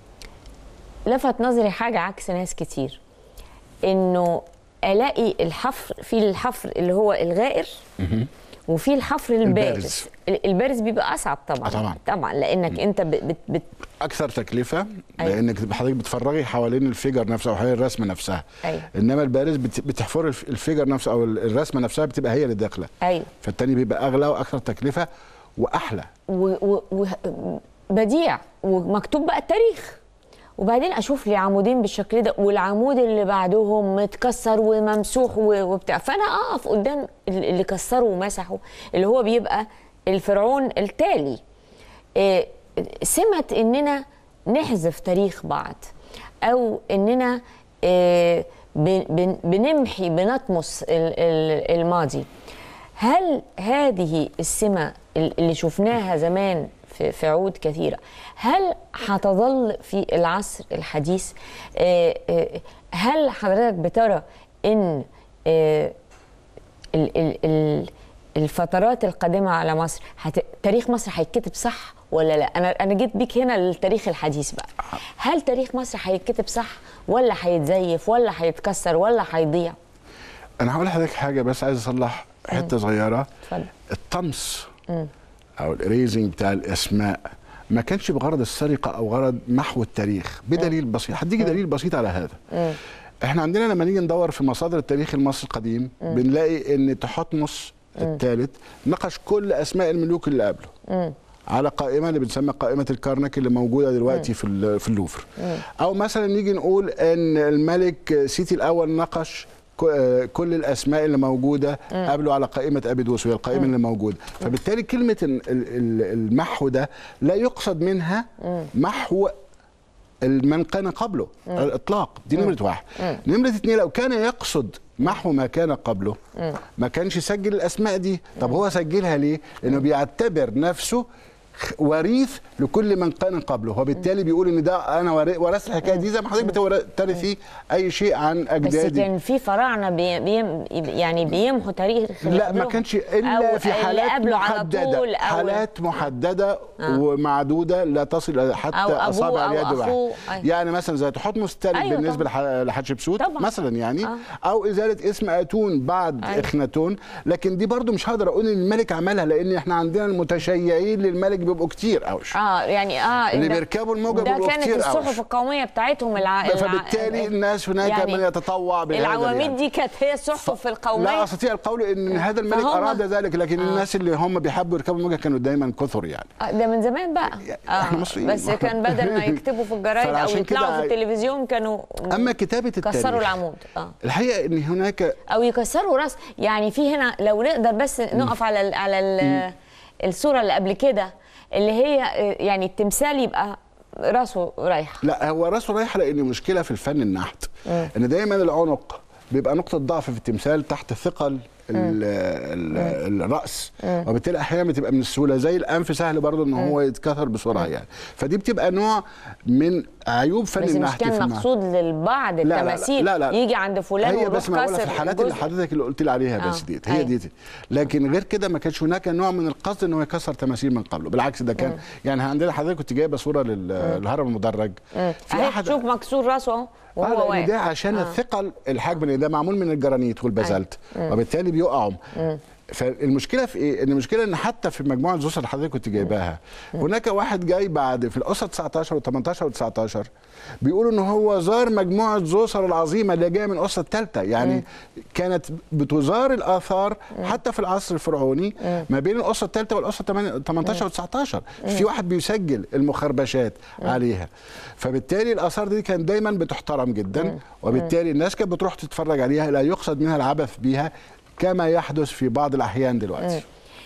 لفت نظري حاجه عكس ناس كتير انه الاقي الحفر في الحفر اللي هو الغائر وفي الحفر البارز
البارز.
ال- البارز بيبقى اصعب طبعا
آه طبعا.
طبعا لانك انت بت بت بت
اكثر تكلفه
أيوة.
لانك حضرتك بتفرغي حوالين الفيجر نفسه او حوالين الرسمه نفسها
أيوة.
انما البارز بت- بتحفر الف- الفيجر نفسه او ال- الرسمه نفسها بتبقى هي اللي داخله
ايوه
فالتاني بيبقى اغلى واكثر تكلفه واحلى
و و و بديع ومكتوب بقى التاريخ وبعدين اشوف لي عمودين بالشكل ده والعمود اللي بعدهم متكسر وممسوح و- وبتاع فانا اقف قدام ال- اللي كسره ومسحه اللي هو بيبقى الفرعون التالي إيه، سمة اننا نحذف تاريخ بعض او اننا إيه، بن- بن- بنمحي بنطمس ال- ال- الماضي هل هذه السمة اللي شفناها زمان في في عود كثيره هل هتظل في العصر الحديث آه، آه، هل حضرتك بترى ان آه، ال- ال- ال- الفترات القادمه على مصر هت... تاريخ مصر هيتكتب صح ولا لا انا انا جيت بيك هنا للتاريخ الحديث بقى هل تاريخ مصر هيتكتب صح ولا هيتزيف ولا هيتكسر ولا هيضيع
انا هقول لحضرتك حاجه بس عايز اصلح حته صغيره
اتفضل
الطمس او الاريزنج بتاع الاسماء ما كانش بغرض السرقه او غرض محو التاريخ بدليل بسيط هديكي دليل بسيط على هذا احنا عندنا لما نيجي ندور في مصادر التاريخ المصري القديم بنلاقي ان تحتمس الثالث نقش كل اسماء الملوك اللي قبله على قائمه اللي بنسميها قائمه الكرنك اللي موجوده دلوقتي في ال- في اللوفر او مثلا نيجي نقول ان الملك سيتي الاول نقش ك- آه، كل الاسماء اللي موجوده قبله على قائمه ابيدوس وهي القائمه اللي موجوده فبالتالي كلمه ال- ال- المحو ده لا يقصد منها محو من كان قبله على الاطلاق دي نمره واحد نمره اتنين لو كان يقصد محو ما كان قبله ما كانش يسجل الاسماء دي طب هو سجلها ليه لانه بيعتبر نفسه خ- وريث لكل من كان قبله وبالتالي بيقول ان ده انا وري- ورثت الحكايه دي زي ما حضرتك بتورثي اي شيء عن
بس
اجدادي
كان في فراعنه بي بيم يعني بيمحوا تاريخ اللي
لا ما
قبلهم.
كانش الا
أو
في
اللي
حالات
قبله على
محدده
طول أو
حالات محدده ومعدوده لا تصل حتى
أو أبوه
اصابع
أو
اليد واحد
أخوه. أيوة.
يعني مثلا زي تحتمس الثالث
أيوة
بالنسبه
طبعاً.
لح- لحتشبسوت
طبعاً.
مثلا يعني
آه.
او ازاله اسم اتون بعد
أيوة.
اخناتون لكن دي برضو مش هقدر اقول ان الملك عملها لان احنا عندنا المتشيعين للملك بيبقوا كتير قوي
اه يعني اه
اللي
ده-
بيركبوا الموجة
ده
بيبقوا
كانت
كتير قوي.
الصحف القوميه بتاعتهم الع... الع-
فبالتالي الناس هناك
يعني
من يتطوع بهذا
العواميد
يعني.
دي كانت هي الصحف القوميه
لا استطيع القول ان هذا الملك
فهم-
اراد ذلك لكن الناس اللي هم بيحبوا يركبوا الموجه كانوا دايما كثر يعني
آه، ده من زمان بقى
إحنا مصريين.
بس كان بدل ما يكتبوا في الجرايد او
فعشان
يطلعوا
كده-
في التلفزيون كانوا
اما كتابه التاريخ
كسروا العمود اه
الحقيقه ان هناك
او يكسروا راس يعني في هنا لو نقدر بس نقف على ال على ال الصوره اللي قبل كده اللي هي آه، يعني التمثال يبقى راسه رايحه
لا هو راسه رايحه لان مشكله في الفن النحت ان دايما العنق بيبقى نقطه ضعف في التمثال تحت ثقل ال- ال- الراس وبالتالي احيانا بتبقى من السهوله زي الانف سهل برضه ان هو يتكسر بسرعه يعني فدي بتبقى نوع من عيوب فن
بس مش
النحت في
كان
النحت.
مقصود للبعض
لا لا لا
التماثيل
لا لا
يجي عند فلان
هي
ويروح
بس ما بقولها في
كسر
الحالات اللي
جزء.
حضرتك اللي قلت لي عليها بس
آه.
ديت هي
أيوة.
ديت لكن غير كده ما كانش هناك نوع من القصد ان هو يكسر تماثيل من قبله بالعكس ده كان يعني عندنا حضرتك كنت جايبه صوره لل- للهرم المدرج في
اهي
احد
تشوف مكسور راسه اهو وهو
آه لان
واقف
ده عشان
آه.
الثقل الحجم لان ده معمول من الجرانيت والبازلت وبالتالي بيقعوا فالمشكله في ايه؟ ان المشكله ان حتى في مجموعه زوسر اللي حضرتك كنت جايباها هناك واحد جاي بعد في الاسره 19 و18 و19 بيقولوا ان هو زار مجموعه زوسر العظيمه اللي جايه من الاسره الثالثه يعني كانت بتزار الاثار حتى في العصر الفرعوني ما بين الاسره الثالثه والاسره 18 و19 في واحد بيسجل المخربشات عليها فبالتالي الاثار دي كانت دايما بتحترم جدا وبالتالي الناس كانت بتروح تتفرج عليها لا يقصد منها العبث بيها كما يحدث في بعض الاحيان دلوقتي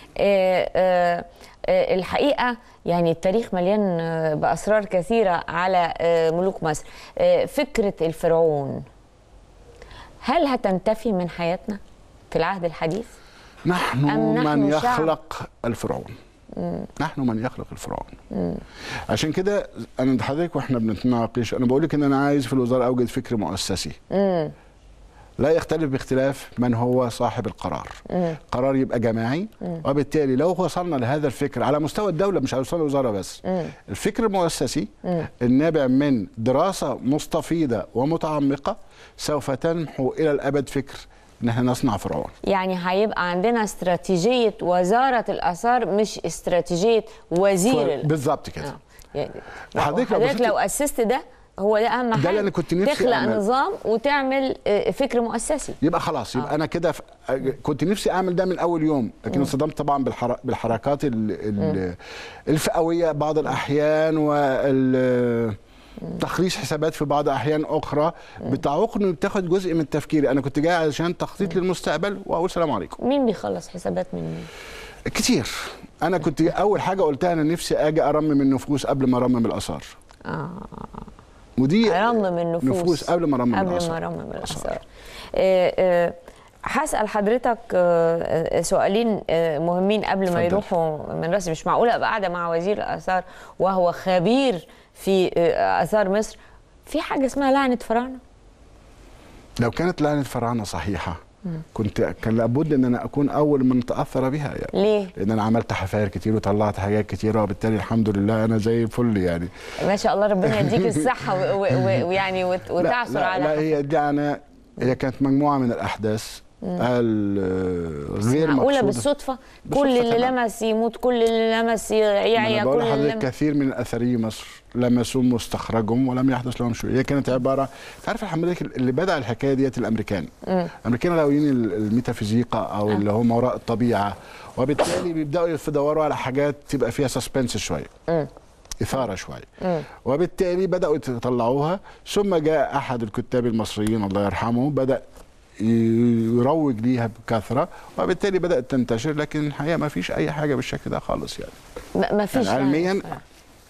آه، آه، آه، الحقيقه يعني التاريخ مليان آه، باسرار كثيره على آه، ملوك مصر آه، فكره الفرعون هل هتنتفي من حياتنا في العهد الحديث
نحن,
أم نحن
من
شعب؟
يخلق الفرعون نحن من يخلق الفرعون عشان كده انا حضرتك واحنا بنتناقش انا بقول لك ان انا عايز في الوزاره اوجد فكر مؤسسي لا يختلف باختلاف من هو صاحب القرار قرار يبقى جماعي وبالتالي لو وصلنا لهذا الفكر على مستوى الدولة مش على مستوى الوزارة بس الفكر المؤسسي النابع من دراسة مستفيضة ومتعمقة سوف تنحو إلى الأبد فكر ان احنا نصنع فرعون
يعني هيبقى عندنا استراتيجيه وزاره الاثار مش استراتيجيه وزير ال-
بالظبط كده
آه. يعني
حضرتك لو
حضرتك
بصيتي-
لو اسست ده هو ده اهم حاجه
اللي أنا كنت نفسي
تخلق
أعمل.
نظام وتعمل آه، فكر مؤسسي
يبقى خلاص يبقى انا كده ف... كنت نفسي اعمل ده من اول يوم لكن انصدمت طبعا بالحر... بالحركات ال... ال... الفئويه بعض الاحيان وال تخليص حسابات في بعض احيان اخرى بتعوقني وبتاخد جزء من تفكيري انا كنت جاي علشان تخطيط للمستقبل واقول سلام عليكم
مين بيخلص حسابات من مين
كتير انا كنت اول حاجه قلتها انا نفسي اجي ارمم النفوس قبل ما ارمم الاثار
اه
ودي
ارمم النفوس
نفوس قبل ما ارمم
قبل
الاثار
ما ارمم الاثار آه، آه، هسأل حضرتك آه، سؤالين آه، مهمين قبل ما
اتفضل.
يروحوا من راسي مش معقولة أبقى قاعدة مع وزير الآثار وهو خبير في آه، آثار مصر في حاجة اسمها لعنة فراعنة
لو كانت لعنه فراعنه صحيحه كنت كان لابد ان انا اكون اول من تاثر بها يعني
ليه؟
لان انا عملت حفاير كتير وطلعت حاجات كتيره وبالتالي الحمد لله انا زي الفل يعني
ما شاء الله ربنا يديك الصحة و- و- و- ويعني وت-
لا
وتعثر
لا,
على
لا هي دي انا هي كانت مجموعه من الاحداث ال- غير
معقولة
مقصودة.
بالصدفة
بالصدفة
كل اللي
طبعاً.
لمس يموت كل اللي لمس يعيا
أنا
كل
بقول
اللي
لحضرتك
لمس
كثير من اثري مصر لمسوهم واستخرجهم ولم يحدث لهم شيء هي كانت عباره تعرف حضرتك اللي بدا الحكايه ديت الامريكان الامريكان لاويين ال- الميتافيزيقا او اللي هم وراء الطبيعه وبالتالي بيبداوا يدوروا على حاجات تبقى فيها سسبنس شويه اثاره شويه وبالتالي بداوا يطلعوها ثم جاء احد الكتاب المصريين الله يرحمه بدا يروج ليها بكثره وبالتالي بدات تنتشر لكن الحقيقه ما فيش اي حاجه بالشكل ده خالص يعني
ما ما فيش
يعني
لعنة
علمياً-
فراعنة.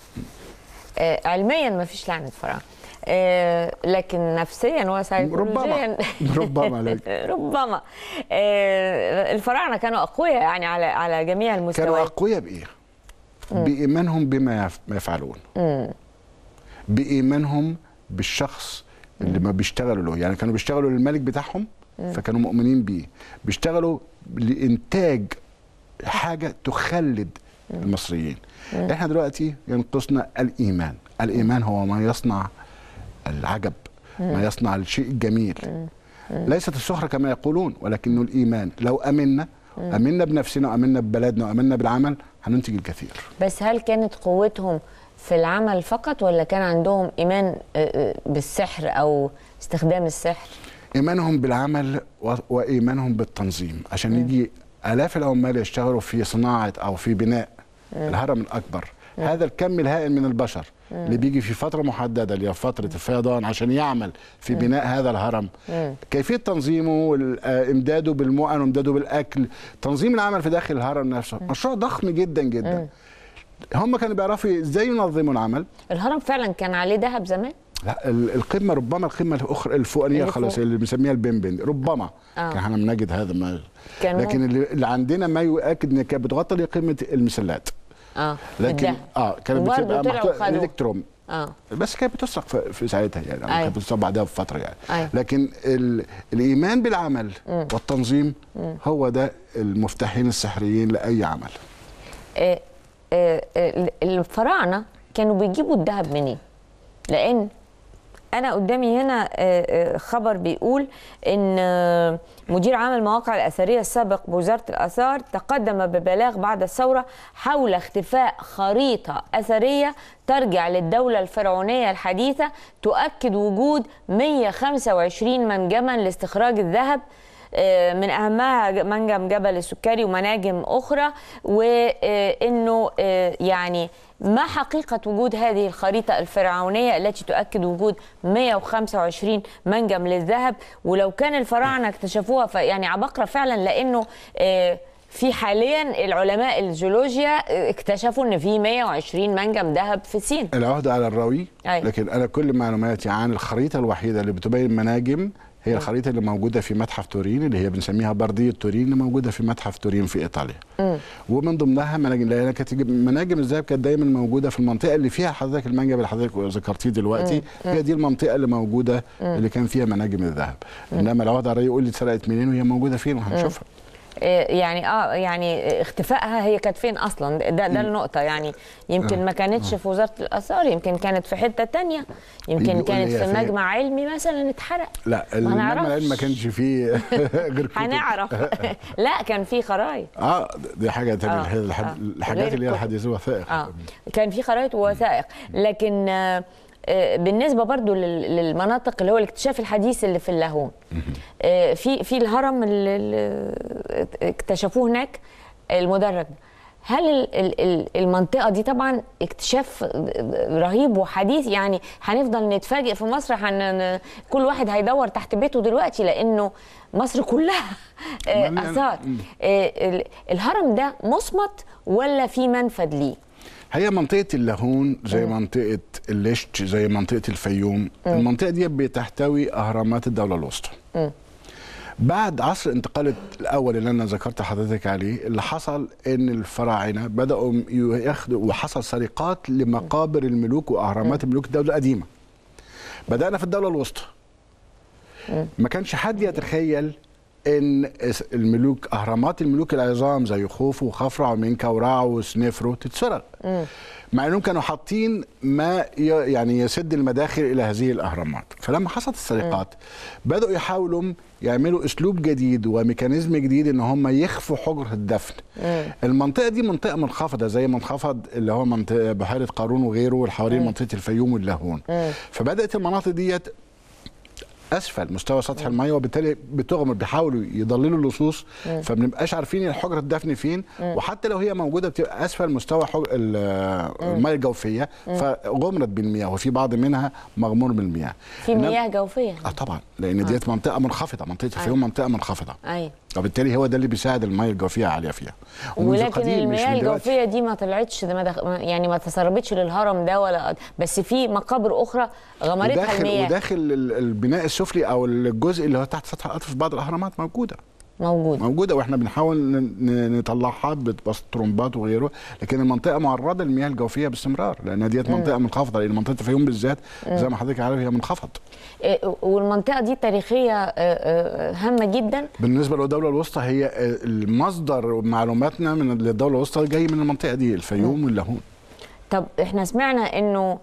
آه، علميا ما فيش لعنة فراعنة آه، لكن نفسيا وسيكولوجيا
ربما لكن.
ربما آه، الفراعنه كانوا اقوياء يعني على على جميع
كانوا
المستويات
اقوياء بايه؟ بايمانهم بما يف- ما يفعلون بايمانهم بالشخص اللي ما بيشتغلوا له يعني كانوا بيشتغلوا للملك بتاعهم فكانوا مؤمنين بيه بيشتغلوا لانتاج حاجه تخلد المصريين احنا دلوقتي ينقصنا الايمان الايمان هو ما يصنع العجب ما يصنع الشيء الجميل ليست السخرة كما يقولون ولكنه الإيمان لو أمنا أمنا بنفسنا وأمنا ببلدنا وأمنا بالعمل هننتج الكثير
بس هل كانت قوتهم في العمل فقط ولا كان عندهم ايمان آه، آه، بالسحر او استخدام السحر
إيمانهم بالعمل و- وإيمانهم بالتنظيم عشان يجي آلاف العمال يشتغلوا في صناعة أو في بناء الهرم الأكبر هذا الكم الهائل من البشر اللي بيجي في فترة محددة اللي هي فترة الفيضان عشان يعمل في بناء هذا الهرم كيفية تنظيمه وإمداده بالمؤن وإمداده بالأكل تنظيم العمل في داخل الهرم نفسه مشروع ضخم جدا جدا هم كانوا بيعرفوا ازاي ينظموا العمل
الهرم فعلا كان عليه ذهب زمان
لا ال- القمه ربما القمه الاخرى الفوقانيه
اللي
خلاص
فوق.
اللي بنسميها البنبن ربما
آه.
كان احنا بنجد هذا ما
كان
لكن اللي, اللي عندنا ما يؤكد ان كانت بتغطى لقمه المسلات
اه
لكن
بالذهب.
اه كانت
وبرضه
بتبقى
طلعوا
محطوطه
خدوا.
الكتروم
اه
بس كانت بتسرق في, في ساعتها يعني أو
أيوة.
كانت بتسرق بعدها بفتره يعني
أيوة.
لكن ال الايمان بالعمل والتنظيم هو ده المفتاحين السحريين لاي عمل
آه، آه، آه، الفراعنه كانوا بيجيبوا الذهب منين؟ لان انا قدامي هنا آه، آه، خبر بيقول ان آه، مدير عام المواقع الاثريه السابق بوزاره الاثار تقدم ببلاغ بعد الثوره حول اختفاء خريطه اثريه ترجع للدوله الفرعونيه الحديثه تؤكد وجود 125 منجما لاستخراج الذهب آه، من اهمها منجم جبل السكري ومناجم اخرى وانه يعني ما حقيقه وجود هذه الخريطه الفرعونيه التي تؤكد وجود 125 منجم للذهب ولو كان الفراعنه اكتشفوها ف- يعني عبقره فعلا لانه آه، في حاليا العلماء الجيولوجيا آه، اكتشفوا ان في 120 منجم ذهب في سين
العهد على الراوي
أيوة.
لكن انا كل معلوماتي عن الخريطه الوحيده اللي بتبين مناجم هي الخريطه اللي موجوده في متحف تورين اللي هي بنسميها برديه تورين اللي موجوده في متحف تورين في ايطاليا ومن ضمنها مناجم لان كانت مناجم الذهب كانت دايما موجوده في المنطقه اللي فيها حضرتك المنجم اللي حضرتك ذكرتيه دلوقتي هي دي المنطقه اللي موجوده اللي كان فيها مناجم الذهب انما العهد على الراوي يقول لي اتسرقت منين وهي موجوده فين وهنشوفها
آه، يعني اه يعني اختفائها هي كانت فين اصلا ده ده النقطه يعني يمكن ما كانتش في وزاره الاثار يمكن كانت في حته تانية يمكن
يقول
كانت
لي
في
في-
مجمع علمي مثلا اتحرق
لا
ما
المجمع
نعرفش.
العلمي ما كانش فيه غير كتب.
هنعرف لا كان في خرايط
اه دي حاجه تانية
آه،
الح- الح-
آه.
الحاجات
غير
اللي هي
الكتب.
الحديث الوثائق
اه كان في خرائط ووثائق لكن آه، آه، بالنسبه برضو لل- للمناطق اللي هو الاكتشاف الحديث اللي في اللاهون آه، في في الهرم اللي اللي اكتشفوه هناك المدرج هل ال- ال- ال- المنطقة دي طبعا اكتشاف رهيب وحديث يعني هنفضل نتفاجئ في مصر حن كل واحد هيدور تحت بيته دلوقتي لأنه مصر كلها آه،
ما-
آثار آه، ال- الهرم ده مصمت ولا في منفذ ليه؟
هي منطقة اللاهون زي منطقة الليشت زي منطقة الفيوم المنطقة دي بتحتوي أهرامات الدولة الوسطى بعد عصر الانتقال الاول اللي انا ذكرت لحضرتك عليه اللي حصل ان الفراعنه بداوا ياخدوا وحصل سرقات لمقابر الملوك واهرامات الملوك الدوله القديمه بدانا في الدوله الوسطى ما كانش حد يتخيل ان الملوك اهرامات الملوك العظام زي خوفو وخفرع ومنكا ورع وسنفرو تتسرق مع انهم كانوا حاطين ما ي- يعني يسد المداخل الى هذه الاهرامات فلما حصلت السرقات بداوا يحاولوا يعملوا اسلوب جديد وميكانيزم جديد ان هم يخفوا حجره الدفن المنطقه دي منطقه منخفضه زي ما انخفض اللي هو منطقه بحيره قارون وغيره والحوالين منطقه الفيوم واللاهون فبدات المناطق ديت اسفل مستوى سطح الميه وبالتالي بتغمر بيحاولوا يضللوا اللصوص فبنبقاش عارفين حجره الدفن فين وحتى لو هي موجوده بتبقى اسفل مستوى حج... ال- الميه الجوفيه فغمرت بالمياه وفي بعض منها مغمور بالمياه
في
إنما-
مياه جوفيه
اه طبعا لان ديت منطقه منخفضه منطقه الفيوم منطقه منخفضه
ايوه
وبالتالي هو ده اللي بيساعد الميه الجوفيه عاليه فيها ومنذ
ولكن
قديم مش
المياه
من دلوقتي.
الجوفيه دي ما طلعتش ده ما دخ... يعني ما تسربتش للهرم ده ولا بس في مقابر اخرى غمرتها
وداخل
المياه
وداخل ال- البناء السفلي او الجزء اللي هو تحت سطح الارض في بعض الاهرامات موجوده
موجود
موجوده واحنا بنحاول ن- ن- نطلعها بطرمبات وغيره لكن المنطقه معرضه للمياه الجوفيه باستمرار لان ديت منطقه منخفضه لان منطقه الفيوم بالذات زي ما حضرتك عارف هي منخفض
إيه، والمنطقه دي تاريخيه آه، آه، هامه جدا
بالنسبه للدوله الوسطى هي آه، المصدر معلوماتنا من الدوله الوسطى جاي من المنطقه دي الفيوم واللاهون
طب احنا سمعنا انه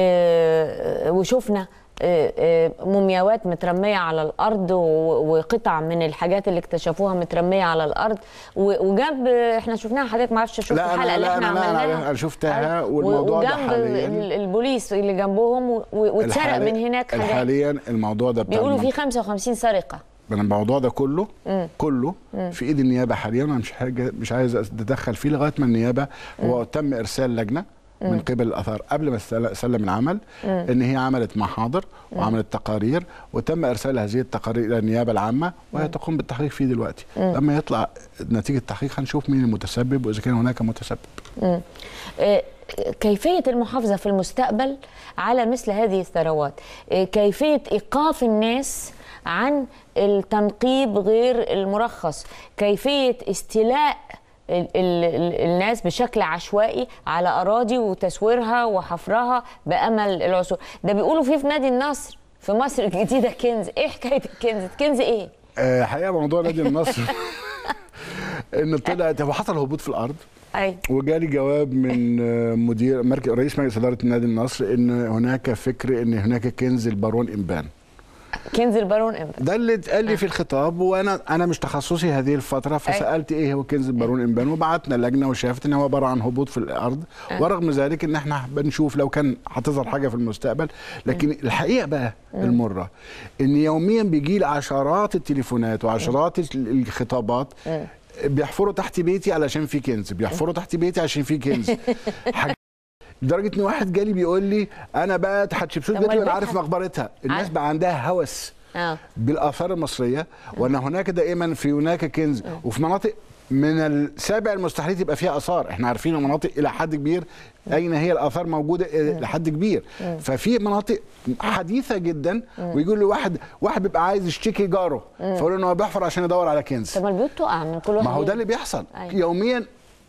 آه، وشفنا آه، آه، مومياوات مترميه على الارض و- وقطع من الحاجات اللي اكتشفوها مترميه على الارض و- وجنب احنا شفناها حضرتك ما اعرفش شفت
لا، أنا-
الحلقه اللي
لا،
احنا
أنا- لا، أنا-
عملناها
أنا شفتها
و-
والموضوع ده
وجنب
حالياً-
ال- البوليس اللي جنبهم و- واتسرق
الحالي-
من هناك حاجات
حاليا الموضوع ده بتاع
بيقولوا في
المنطقة.
55 سرقه
من الموضوع ده كله كله في ايد النيابه حاليا انا مش حاجه مش عايز اتدخل فيه لغايه ما النيابه هو تم ارسال لجنه من قبل الاثار قبل ما استل- سلم العمل ان هي عملت محاضر وعملت تقارير وتم ارسال هذه التقارير الى النيابه العامه وهي تقوم بالتحقيق فيه دلوقتي لما يطلع نتيجه التحقيق هنشوف مين المتسبب واذا كان هناك متسبب
آه، كيفية المحافظة في المستقبل على مثل هذه الثروات آه، كيفية إيقاف الناس عن التنقيب غير المرخص كيفية استيلاء ال- ال- ال- الناس بشكل عشوائي على أراضي وتسويرها وحفرها بأمل العثور ده بيقولوا فيه في نادي النصر في مصر الجديدة كنز إيه حكاية الكنز الكنز إيه
آه، حقيقه موضوع نادي النصر ان طلعت هو حصل هبوط في الارض
أي
وجالي جواب من آه، مدير مركز رئيس مجلس اداره نادي النصر ان هناك فكر ان هناك كنز البارون امبان
كنز البارون إمتى
ده اللي اتقال لي في الخطاب وانا انا مش تخصصي هذه الفتره فسالت ايه هو كنز البارون امبان وبعتنا لجنه وشافت ان هو عباره عن هبوط في الارض ورغم ذلك ان احنا بنشوف لو كان هتظهر حاجه في المستقبل لكن الحقيقه بقى المره ان يوميا بيجي لي عشرات التليفونات وعشرات ال- الخطابات بيحفروا تحت بيتي علشان في كنز بيحفروا تحت بيتي عشان في كنز حاجة لدرجه ان واحد جالي بيقول لي انا بقى حتشبسوت
طب
بيتي
ما
وانا
البيت
عارف
هت-
مقبرتها الناس
عارف.
بقى عندها هوس
آه.
بالاثار المصريه وان هناك دائما في هناك كنز وفي مناطق من السابع المستحيل يبقى فيها اثار احنا عارفين المناطق الى حد كبير اين هي الاثار موجوده إلى لحد كبير ففي مناطق حديثه جدا ويقول له واحد واحد بيبقى عايز يشتكي جاره فيقول له ان هو بيحفر عشان يدور على كنز
طب ما البيوت تقع من كل واحد
ما هو ده
يجي.
اللي بيحصل
أيوة.
يوميا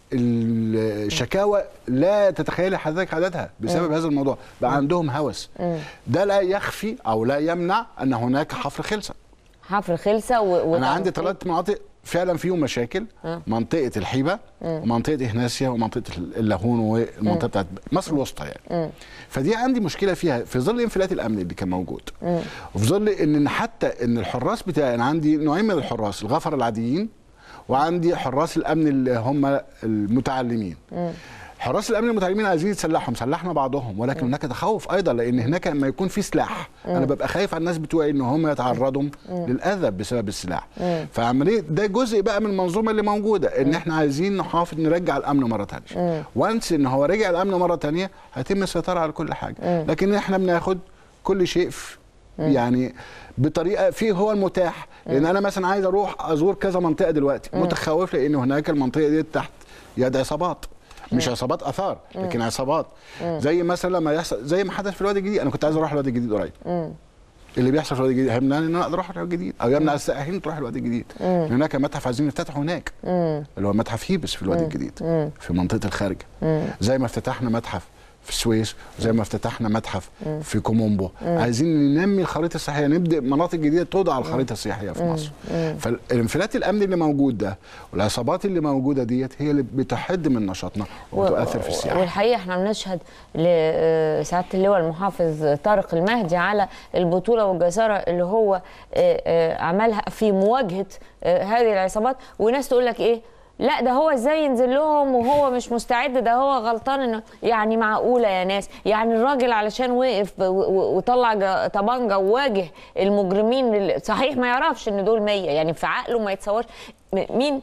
الشكاوى لا تتخيلي حضرتك عددها بسبب هذا الموضوع بقى عندهم هوس ده لا يخفي او لا يمنع ان هناك حفر خلسه
حفر خلسه و...
انا عندي
وتنقيب.
ثلاث مناطق فعلا فيهم مشاكل
آه.
منطقه الحيبه ومنطقه اهناسيا ومنطقه اللاهون والمنطقه بتاعت مصر الوسطى يعني فدي عندي مشكله فيها في ظل انفلات الامن اللي كان موجود وفي ظل ان حتى ان الحراس بتاعي انا عندي نوعين من الحراس الغفر العاديين وعندي حراس الامن اللي هم المتعلمين حراس الامن المتعلمين عايزين يتسلحوا مسلحنا بعضهم ولكن هناك تخوف ايضا لان هناك لما يكون في سلاح انا ببقى خايف على الناس بتوعي ان هم يتعرضوا للاذى بسبب السلاح فعمليه ده جزء بقى من المنظومه اللي موجوده ان احنا عايزين نحافظ نرجع الامن مره ثانيه وانس ان هو رجع الامن مره ثانيه هيتم السيطره على كل حاجه لكن احنا بناخد كل شيء في يعني بطريقه فيه هو المتاح لان انا مثلا عايز اروح ازور كذا منطقه دلوقتي متخوف لان هناك المنطقه دي تحت يد عصابات مش عصابات اثار لكن عصابات زي مثلا لما يحصل زي ما حدث في الوادي الجديد انا كنت عايز اروح الوادي الجديد قريب اللي بيحصل في الوادي الجديد هيمنعني ان انا اقدر اروح الوادي الجديد او يمنع السائحين تروح الوادي الجديد هناك متحف عايزين يفتتحوا هناك اللي هو متحف هيبس في الوادي الجديد في منطقه الخارجه زي ما افتتحنا متحف في السويس زي ما افتتحنا متحف في كومومبو عايزين ننمي الخريطه السياحيه نبدا مناطق جديده توضع الخريطه السياحيه في مصر فالانفلات الامني اللي موجود ده والعصابات اللي موجوده ديت هي اللي بتحد من نشاطنا وتؤثر في السياحه
والحقيقه احنا بنشهد لسعاده اللواء المحافظ طارق المهدي على البطوله والجساره اللي هو آه، آه، عملها في مواجهه آه، هذه العصابات وناس تقول لك ايه لا ده هو ازاي ينزل لهم وهو مش مستعد ده هو غلطان انه يعني معقوله يا ناس يعني الراجل علشان وقف ب- و- وطلع جا- طبنجه وواجه المجرمين اللي- صحيح ما يعرفش ان دول 100 يعني في عقله ما يتصورش م- مين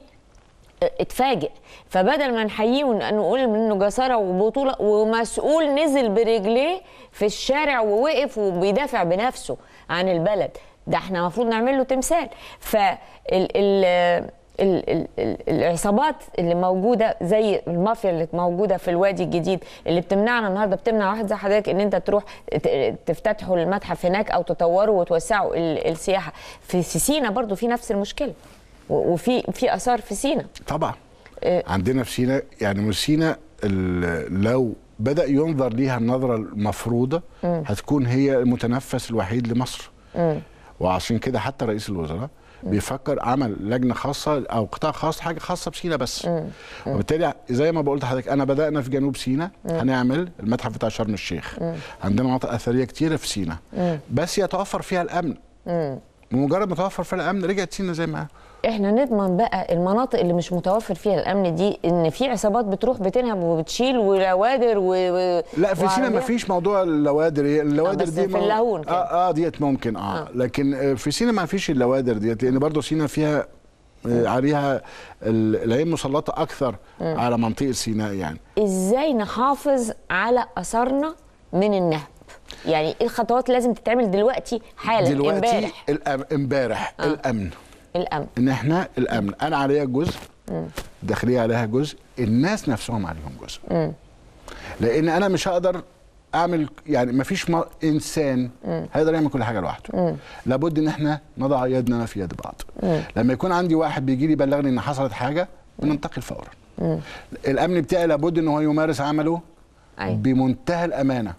اتفاجئ فبدل ما نحييه ونقول انه جساره وبطوله ومسؤول نزل برجليه في الشارع ووقف وبيدافع بنفسه عن البلد ده احنا المفروض نعمل له تمثال فال ال ال- ال- ال- العصابات اللي موجوده زي المافيا اللي موجوده في الوادي الجديد اللي بتمنعنا النهارده بتمنع واحد زي حضرتك ان انت تروح ت- تفتتحوا المتحف هناك او تطوروا وتوسعوا ال- السياحه في في سينا برضو في نفس المشكله و- وفي في اثار في سينا
طبعا
إيه.
عندنا في سينا يعني مش سينا ال- لو بدا ينظر ليها النظره المفروضه هتكون هي المتنفس الوحيد لمصر وعشان كده حتى رئيس الوزراء بيفكر عمل لجنه خاصه او قطاع خاص حاجه خاصه بسينا بس وبالتالي زي ما بقول لحضرتك انا بدانا في جنوب سينا هنعمل المتحف بتاع شرم الشيخ عندنا مناطق اثريه كتيره في سينا بس يتوفر فيها الامن بمجرد ما توفر فيها الامن رجعت سينا زي ما هي.
احنا نضمن بقى المناطق اللي مش متوفر فيها الامن دي ان في عصابات بتروح بتنهب وبتشيل ولوادر و... و...
لا في سينا ما
وعربيات.
فيش موضوع اللوادر هي اللوادر
بس
دي
في
مو-
اللاهون كده.
اه اه ديت ممكن اه, آه. لكن آه، في سينا ما فيش اللوادر ديت لان برضه سينا فيها آه عليها ال- العين مسلطه اكثر على منطقه سيناء يعني
ازاي نحافظ على اثارنا من النهب يعني ايه الخطوات اللي لازم تتعمل دلوقتي حالا
دلوقتي
امبارح
الأم- امبارح
آه.
الامن
الامن
ان احنا الامن انا عليا جزء الداخليه عليها جزء الناس نفسهم عليهم جزء لان انا مش هقدر اعمل يعني ما فيش م- انسان هيقدر يعمل كل حاجه لوحده لابد ان احنا نضع يدنا في يد بعض لما يكون عندي واحد بيجي لي يبلغني ان حصلت حاجه بننتقل فورا الامن بتاعي لابد ان هو يمارس عمله
أيوة.
بمنتهى الامانه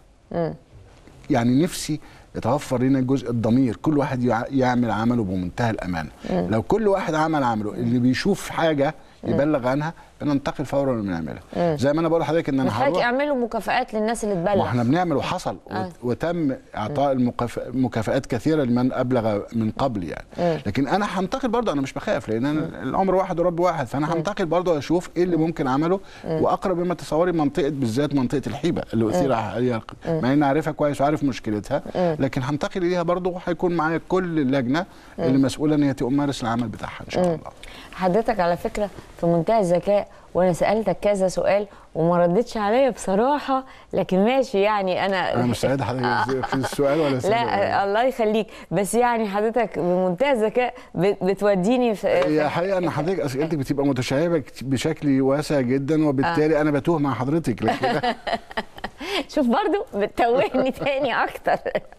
يعني نفسي يتوفر لنا جزء الضمير كل واحد يع- يعمل عمله بمنتهى الامانه لو كل واحد عمل عمله اللي بيشوف حاجه يبلغ عنها بننتقل فورا ونعملها زي ما انا بقول لحضرتك ان انا
حضرتك
هروح
اعملوا مكافآت للناس اللي
ما
تبلغ
احنا بنعمل وحصل
آه.
وتم اعطاء المكاف- مكافآت كثيره لمن ابلغ من قبل يعني لكن انا هنتقل برضه انا مش بخاف لان أنا الامر واحد ورب واحد فانا هنتقل برضه اشوف ايه اللي ممكن اعمله واقرب مما تصوري منطقه بالذات منطقه الحيبه اللي اثير عليها مع اني عارفها كويس وعارف مشكلتها لكن هنتقل اليها برضه وهيكون معايا كل اللجنه اللي مسؤوله ان هي تمارس العمل بتاعها ان شاء الله
حضرتك على فكره في منتهى الذكاء وانا سالتك كذا سؤال وما ردتش عليا بصراحه لكن ماشي يعني انا
انا مستعد حضرتك في السؤال ولا السؤال
لا الله يخليك بس يعني حضرتك بمنتهى الذكاء بت- بتوديني في
هي حقيقه ان حضرتك اسئلتك بتبقى متشعبه كت- بشكل واسع جدا وبالتالي انا بتوه مع حضرتك لكن
شوف برضو بتتوهني تاني اكتر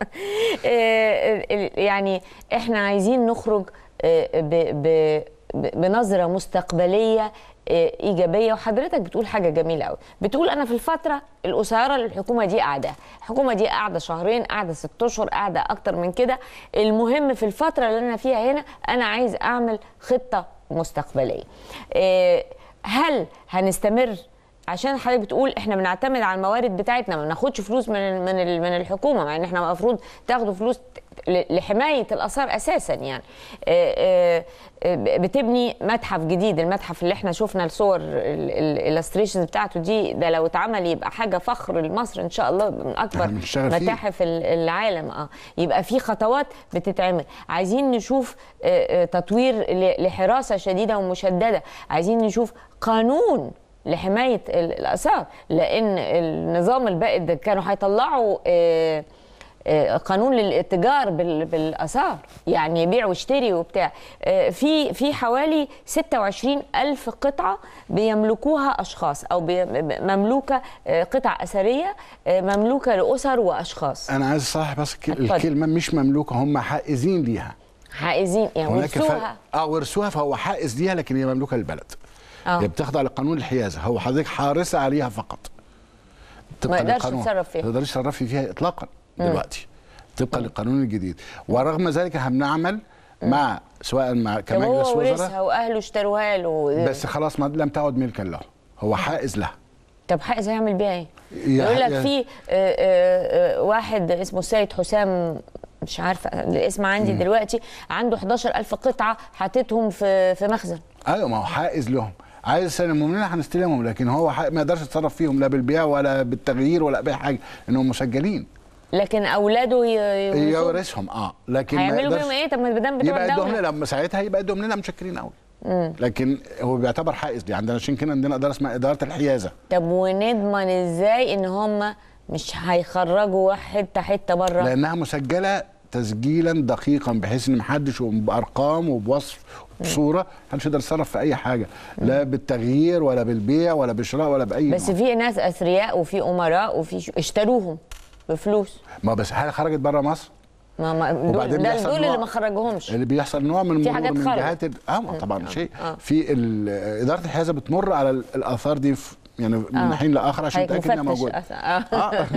آه، ال- يعني احنا عايزين نخرج آه، ب- ب- ب- بنظره مستقبليه آه، ايجابيه وحضرتك بتقول حاجه جميله قوي بتقول انا في الفتره القصيره اللي الحكومه دي قاعده الحكومه دي قاعده شهرين قاعده ست اشهر قاعده اكتر من كده المهم في الفتره اللي انا فيها هنا انا عايز اعمل خطه مستقبليه آه، هل هنستمر عشان حضرتك بتقول احنا بنعتمد على الموارد بتاعتنا ما بناخدش فلوس من ال- من ال- من الحكومه مع ان احنا المفروض تاخدوا فلوس ل- لحمايه الاثار اساسا يعني آه، آه، آه، بتبني متحف جديد المتحف اللي احنا شفنا الصور الالستريشنز بتاعته دي ده لو اتعمل يبقى حاجه فخر لمصر ان شاء الله من اكبر
احنا بنشتغل فيه.
متاحف ال- العالم اه يبقى في خطوات بتتعمل عايزين نشوف آه، آه، تطوير ل- لحراسه شديده ومشدده عايزين نشوف قانون لحمايه ال- الاثار لان النظام البائد كانوا هيطلعوا آه، آه، قانون للاتجار بال- بالاثار يعني يبيع ويشتري وبتاع آه، في في حوالي 26 الف قطعه بيملكوها اشخاص او بي- مملوكه آه، قطع اثريه آه، مملوكه لاسر واشخاص
انا عايز اصحح بس ك-
اتفضل.
الكلمه مش مملوكه هم حائزين ليها
حائزين يعني
هناك
ورثوها
فرق اه ورثوها فهو حائز ليها لكن هي مملوكه للبلد
آه.
هي بتخضع لقانون الحيازه هو حضرتك حارسه عليها فقط طبقاً
يقدرش
للقانون.
يتصرف فيها.
ما يقدرش يتصرف فيها اطلاقا دلوقتي طبقا للقانون الجديد ورغم ذلك هنعمل مع سواء مع
طب
كمجلس
هو
وزراء
ورثها واهله اشتروها له
بس خلاص ما لم تعد ملكا له هو حائز لها
طب حائز هيعمل بيها ايه؟
يا-
يقول لك
يا-
في آه، آه، آه، واحد اسمه السيد حسام مش عارفه الاسم عندي دلوقتي عنده 11000 قطعه حاططهم في في مخزن
ايوه ما هو حائز لهم عايز يسلمهم لنا هنستلمهم لكن هو حق ما يقدرش يتصرف فيهم لا بالبيع ولا بالتغيير ولا باي حاجه لانهم مسجلين
لكن اولاده ي- يورثوه.
يورثهم اه لكن ما
هيعملوا
يقدرش
بيهم ايه؟ طب ما دام بتوع
يبقى يدوهم
الدوله
لنا لما ساعتها يبقى يدوهم لنا متشكرين قوي لكن هو بيعتبر حائز دي عندنا عشان كده عندنا اداره اسمها اداره الحيازه
طب ونضمن ازاي ان هم مش هيخرجوا حته حته بره؟
لانها مسجله تسجيلا دقيقا بحيث ان محدش بارقام وبوصف وبصوره محدش يقدر يتصرف في اي حاجه لا بالتغيير ولا بالبيع ولا بالشراء ولا باي
بس
نوع.
في ناس اثرياء وفي امراء وفي ش- اشتروهم بفلوس
ما بس هل خرجت بره مصر؟
ما ما دول
وبعدين
ده
بيحصل
دول
نوع-
اللي ما خرجوهمش
اللي بيحصل نوع من
في
المرور
حاجات
من
خرجت.
جهات ال- اه ما طبعا شيء
آه.
في ال- اداره الحيازه بتمر على ال- الاثار دي في يعني من
آه.
حين لاخر عشان
حضرتك
تتاكد انها
مفتش
موجوده
أث- آه.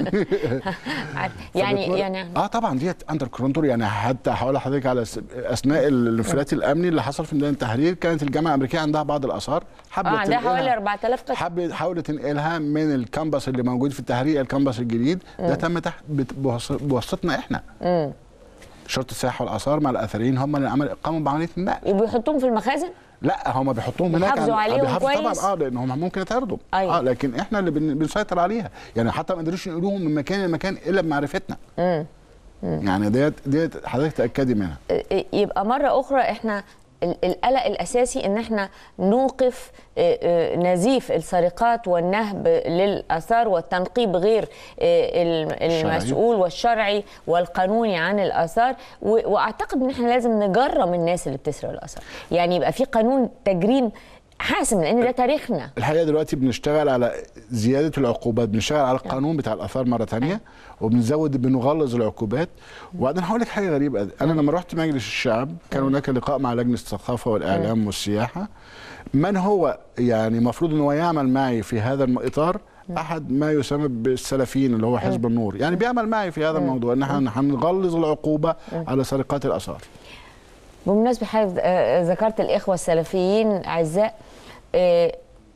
يعني
فبتمر-
يعني
اه طبعا ديت اندر كنترول يعني حتى هقول لحضرتك على س- اثناء الانفلات الامني اللي حصل في ميدان التحرير كانت الجامعه الامريكيه عندها بعض الاثار حبت
اه عندها حوالي
تنقلها-
4000 قطعه
حب حاولت تنقلها من الكامبس اللي موجود في التحرير الكامبس الجديد ده تم تحت بت- بوس- بواسطتنا احنا شرطه السياحه والاثار مع الاثريين هم اللي عمل قاموا بعمليه النقل
وبيحطوهم في المخازن
لا هم بيحطوهم هناك
بيحافظوا
على-
عليهم
بيحافظوا
كويس؟
طبعا اه لان هم ممكن يتعرضوا
أيوة.
اه لكن احنا اللي بن- بنسيطر عليها يعني حتى ما قدروش ينقلوهم من مكان لمكان الا بمعرفتنا يعني ديت ديت حضرتك تاكدي منها
يبقى مره اخرى احنا ال- القلق الاساسي ان احنا نوقف آه، آه، نزيف السرقات والنهب للاثار والتنقيب غير آه، الم- المسؤول والشرعي والقانوني عن الاثار و- واعتقد ان احنا لازم نجرم الناس اللي بتسرق الاثار يعني يبقى في قانون تجريم حاسم لان ده تاريخنا
الحقيقه دلوقتي بنشتغل على زياده العقوبات بنشتغل على القانون بتاع الاثار مره تانية وبنزود بنغلظ العقوبات وبعدين هقول لك حاجه غريبه انا لما رحت مجلس الشعب كان هناك لقاء مع لجنه الثقافه والاعلام والسياحه من هو يعني المفروض ان هو يعمل معي في هذا الاطار احد ما يسمى بالسلفيين اللي هو حزب النور يعني بيعمل معي في هذا الموضوع ان احنا هنغلظ العقوبه على سرقات الاثار
بمناسبة حضرتك آه، ذكرت الإخوة السلفيين أعزاء آه،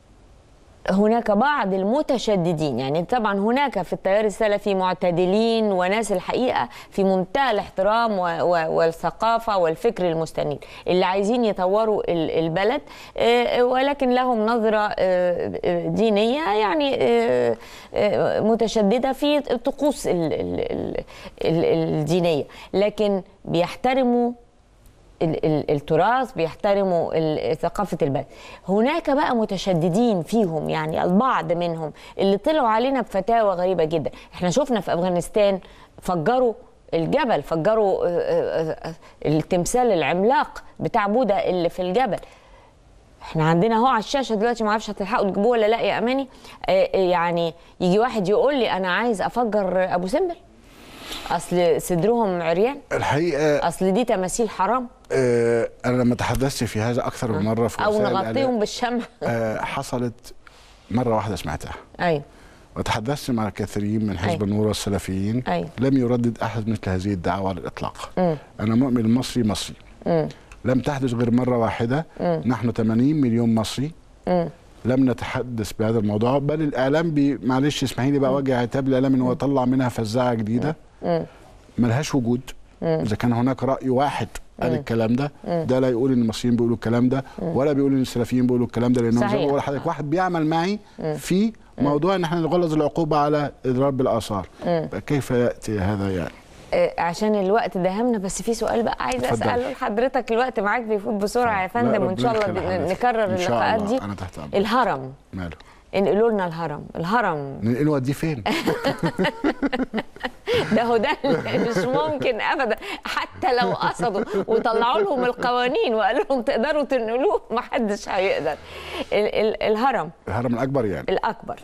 هناك بعض المتشددين يعني طبعا هناك في التيار السلفي معتدلين وناس الحقيقة في منتهى الاحترام و- و- والثقافة والفكر المستنير اللي عايزين يطوروا ال- البلد آه، ولكن لهم نظرة آه، آه، دينية يعني آه، آه، متشددة في الطقوس ال- ال- ال- ال- الدينية لكن بيحترموا ال- ال- التراث بيحترموا ال- ثقافة البلد هناك بقى متشددين فيهم يعني البعض منهم اللي طلعوا علينا بفتاوى غريبة جدا احنا شفنا في أفغانستان فجروا الجبل فجروا آه، آه، آه، التمثال العملاق بتاع بوذا اللي في الجبل احنا عندنا اهو على الشاشه دلوقتي ما اعرفش هتلحقوا تجيبوه ولا لا يا اماني آه، آه، يعني يجي واحد يقول لي انا عايز افجر ابو سمبل اصل صدرهم عريان
الحقيقه
اصل دي تماثيل حرام
آه انا لما تحدثت في هذا اكثر من مره في
او
وسائل الإعلام،
نغطيهم بالشمع
آه حصلت مره واحده سمعتها
ايوه
وتحدثت مع كثيرين من حزب
أيوة.
النور والسلفيين
أيوة.
لم يردد احد مثل هذه الدعوه على الاطلاق انا مؤمن المصري مصري لم تحدث غير مره واحده نحن 80 مليون مصري لم نتحدث بهذا الموضوع بل الاعلام بي معلش اسمحي لي بقى وجه عتاب الاعلام ان هو طلع منها فزاعه جديده ملهاش وجود اذا كان هناك راي واحد قال الكلام ده ده لا يقول ان المصريين بيقولوا الكلام ده ولا بيقول ان السلفيين بيقولوا الكلام ده لانهم زي
صحيح.
ما بقول لحضرتك واحد بيعمل معي في موضوع ان احنا نغلظ العقوبه على اضرار بالاثار كيف ياتي هذا يعني
آه، عشان الوقت داهمنا بس في سؤال بقى عايزه
اتفضل.
اساله لحضرتك الوقت معاك بيفوت بسرعه يا
لا،
فندم وان شاء
ربنا
الله
يخلي
ن-
حضرتك.
نكرر
إن شاء
اللقاءات
الله.
دي
أنا تحت أمرك.
الهرم
ماله
انقلوا لنا الهرم الهرم
ننقله وديه فين
ده هو ده اللي مش ممكن ابدا حتى لو قصدوا وطلعوا لهم القوانين وقالوا لهم تقدروا تنقلوه ما حدش هيقدر ال- ال- الهرم
الهرم الاكبر يعني
الاكبر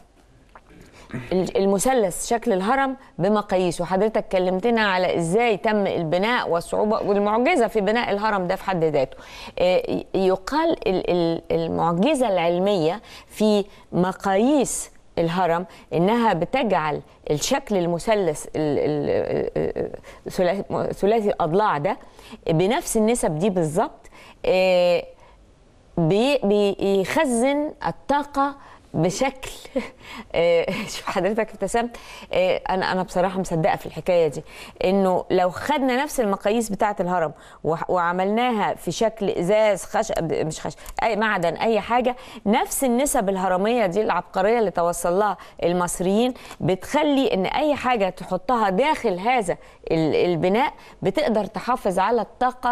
ال- المثلث شكل الهرم بمقاييس وحضرتك كلمتنا على ازاي تم البناء والصعوبه والمعجزه في بناء الهرم ده في حد ذاته آه، يقال ال- ال- المعجزه العلميه في مقاييس الهرم انها بتجعل الشكل المثلث ال- ال- ثلاثي ثلاثي الاضلاع ده بنفس النسب دي بالظبط آه، بي- بيخزن الطاقة بشكل آه، شوف حضرتك ابتسمت آه، انا انا بصراحه مصدقه في الحكايه دي انه لو خدنا نفس المقاييس بتاعه الهرم وح- وعملناها في شكل ازاز خشب مش خشب اي معدن اي حاجه نفس النسب الهرميه دي العبقريه اللي توصل لها المصريين بتخلي ان اي حاجه تحطها داخل هذا ال- البناء بتقدر تحافظ على الطاقه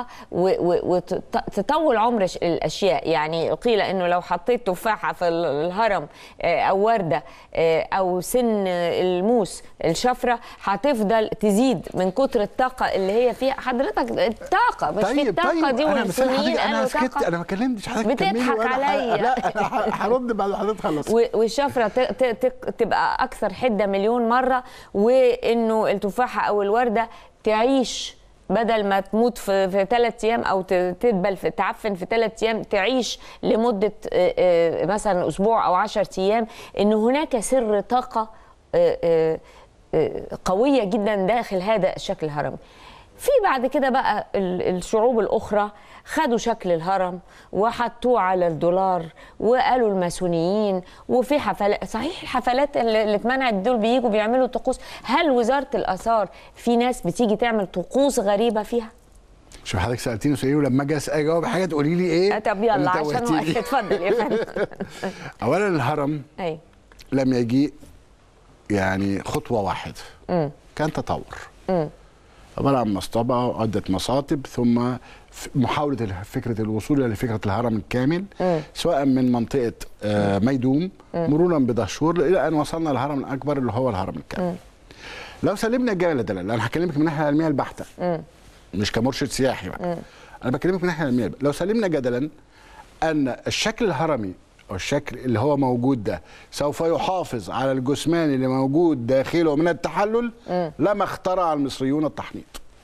وتطول عمر ش- الاشياء يعني قيل انه لو حطيت تفاحه في ال- الهرم آه، او ورده آه، او سن الموس الشفره هتفضل تزيد من كتر الطاقه اللي هي فيها حضرتك الطاقه مش في الطاقه دي
انا مستني
والصينيين
حضرتك انا
قالوا
سكت
طاقه
انا ما كلمتش حضرتك
بتضحك
كملي وأنا ح-
عليا.
لا انا ح- هرد بعد ما حضرتك خلص
و- والشفره ت- ت- ت- تبقى اكثر حده مليون مره وانه التفاحه او الورده تعيش بدل ما تموت في في ثلاث ايام او ت- تدبل في تعفن في ثلاث ايام تعيش لمده آه، آه، مثلا اسبوع او 10 ايام ان هناك سر طاقه آه، آه، آه، قويه جدا داخل هذا الشكل الهرمي في بعد كده بقى ال- الشعوب الاخرى خدوا شكل الهرم وحطوه على الدولار وقالوا الماسونيين وفي حفلات صحيح الحفلات اللي اللي اتمنعت دول بييجوا بيعملوا طقوس هل وزاره الاثار في ناس بتيجي تعمل طقوس غريبه فيها
شوف حضرتك سالتيني سؤال ولما اجي أسأل- اجاوب حاجه تقولي لي ايه
آه، طب يلا
أنت
عشان
توهتيني.
وقت اتفضل يا فندم
اولا الهرم
ايوه
لم يجيء يعني خطوه واحده كان تطور عباره عن مصطبه وعده مصاطب ثم ف- محاوله ال- فكره الوصول الى فكره الهرم الكامل سواء من منطقه آه، ميدوم مرورا بدهشور الى ان وصلنا للهرم الاكبر اللي هو الهرم الكامل لو سلمنا الجبل ده انا هكلمك من الناحيه العلميه البحته مش كمرشد سياحي بقى انا بكلمك من الناحيه العلميه لو سلمنا جدلا ان الشكل الهرمي او الشكل اللي هو موجود ده سوف يحافظ على الجثمان اللي موجود داخله من التحلل لما اخترع المصريون التحنيط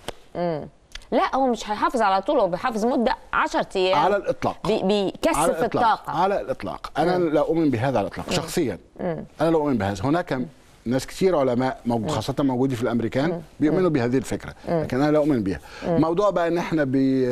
لا هو مش هيحافظ على طول هو بيحافظ مده 10 ايام
على الاطلاق
بي بيكثف
على الإطلاق.
الطاقه
على الاطلاق انا لا اؤمن بهذا على الاطلاق شخصيا انا لا اؤمن بهذا هناك ناس كتير علماء موجود خاصة موجودين في الأمريكان بيؤمنوا بهذه الفكرة لكن أنا لا أؤمن بها موضوع بقى إن إحنا بي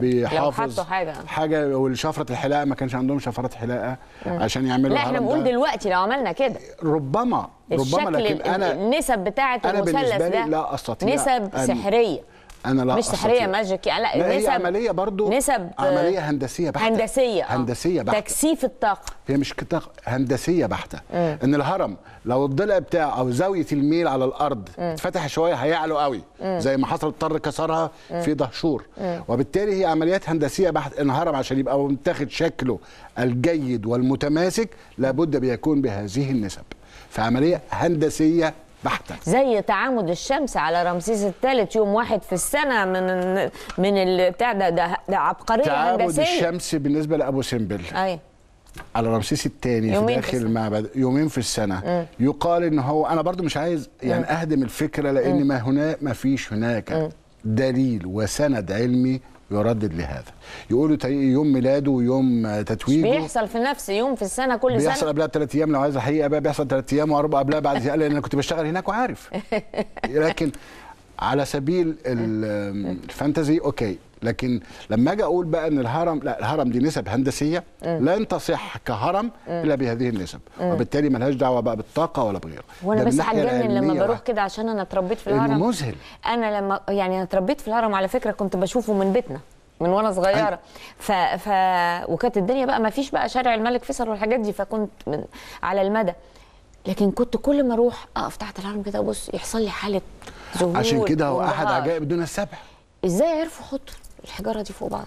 بيحافظ
حطوا حاجة.
حاجة والشفرة الحلاقة ما كانش عندهم شفرات حلاقة عشان يعملوا
لا احنا
الهرم
بنقول
ده.
دلوقتي لو عملنا كده
ربما ربما
الشكل
لكن
ال-
أنا
النسب بتاعه
أنا
المثلث
بالنسبة لي
ده
لا أستطيع
نسب
أن-
سحريه
أنا لا
مش سحريه
أستطيع.
ماجيك لا,
لا هي
نسب
عملية برضو
نسب
عملية هندسية بحتة
هندسيه آه.
هندسية بحتة
تكثيف الطاقه
هي مش كده هندسيه بحته ان الهرم لو الضلع بتاعه او زاويه الميل على الارض اتفتح شويه هيعلو قوي زي ما حصل اضطر كسرها في دهشور وبالتالي هي عمليات هندسيه بحت ان الهرم عشان يبقى متاخد شكله الجيد والمتماسك لابد بيكون بهذه النسب فعمليه هندسيه بحته
زي تعامد الشمس على رمسيس الثالث يوم واحد في السنه من من ال- بتاع ده ده, ده عبقريه
تعامد
هندسيه
الشمس بالنسبه لابو سمبل
ايوه
على رمسيس الثاني في
يومين في
داخل
السنة.
المعبد يومين في السنه يقال ان هو انا برضو مش عايز يعني اهدم الفكره لان ما هنا ما فيش هناك دليل وسند علمي يردد لهذا يقولوا تي- يوم ميلاده ويوم آه، تتويجه
بيحصل في نفس يوم في السنه كل
بيحصل
سنه
قبلها بثلاث ايام لو عايز الحقيقه بقى بيحصل ثلاث ايام واربع قبلها بعد لان انا كنت بشتغل هناك وعارف لكن على سبيل ال- الفانتزي اوكي لكن لما اجي اقول بقى ان الهرم لا الهرم دي نسب هندسيه لن تصح كهرم الا بهذه النسب وبالتالي ملهاش دعوه بقى بالطاقه ولا بغيره
وانا
ده من
بس
الناحية
هتجنن لما
العلمية
بروح
بقى.
كده عشان انا اتربيت في
انه
الهرم
مذهل
انا لما يعني انا اتربيت في الهرم على فكره كنت بشوفه من بيتنا من وانا صغيره ف... ف وكانت الدنيا بقى ما فيش بقى شارع الملك فيصل والحاجات دي فكنت من... على المدى لكن كنت كل ما اروح اقف تحت الهرم كده ابص يحصل لي حاله ذهول
عشان كده هو احد
وانبهار.
عجائب الدنيا السبع
ازاي عرفوا يحطوا الحجاره دي فوق بعض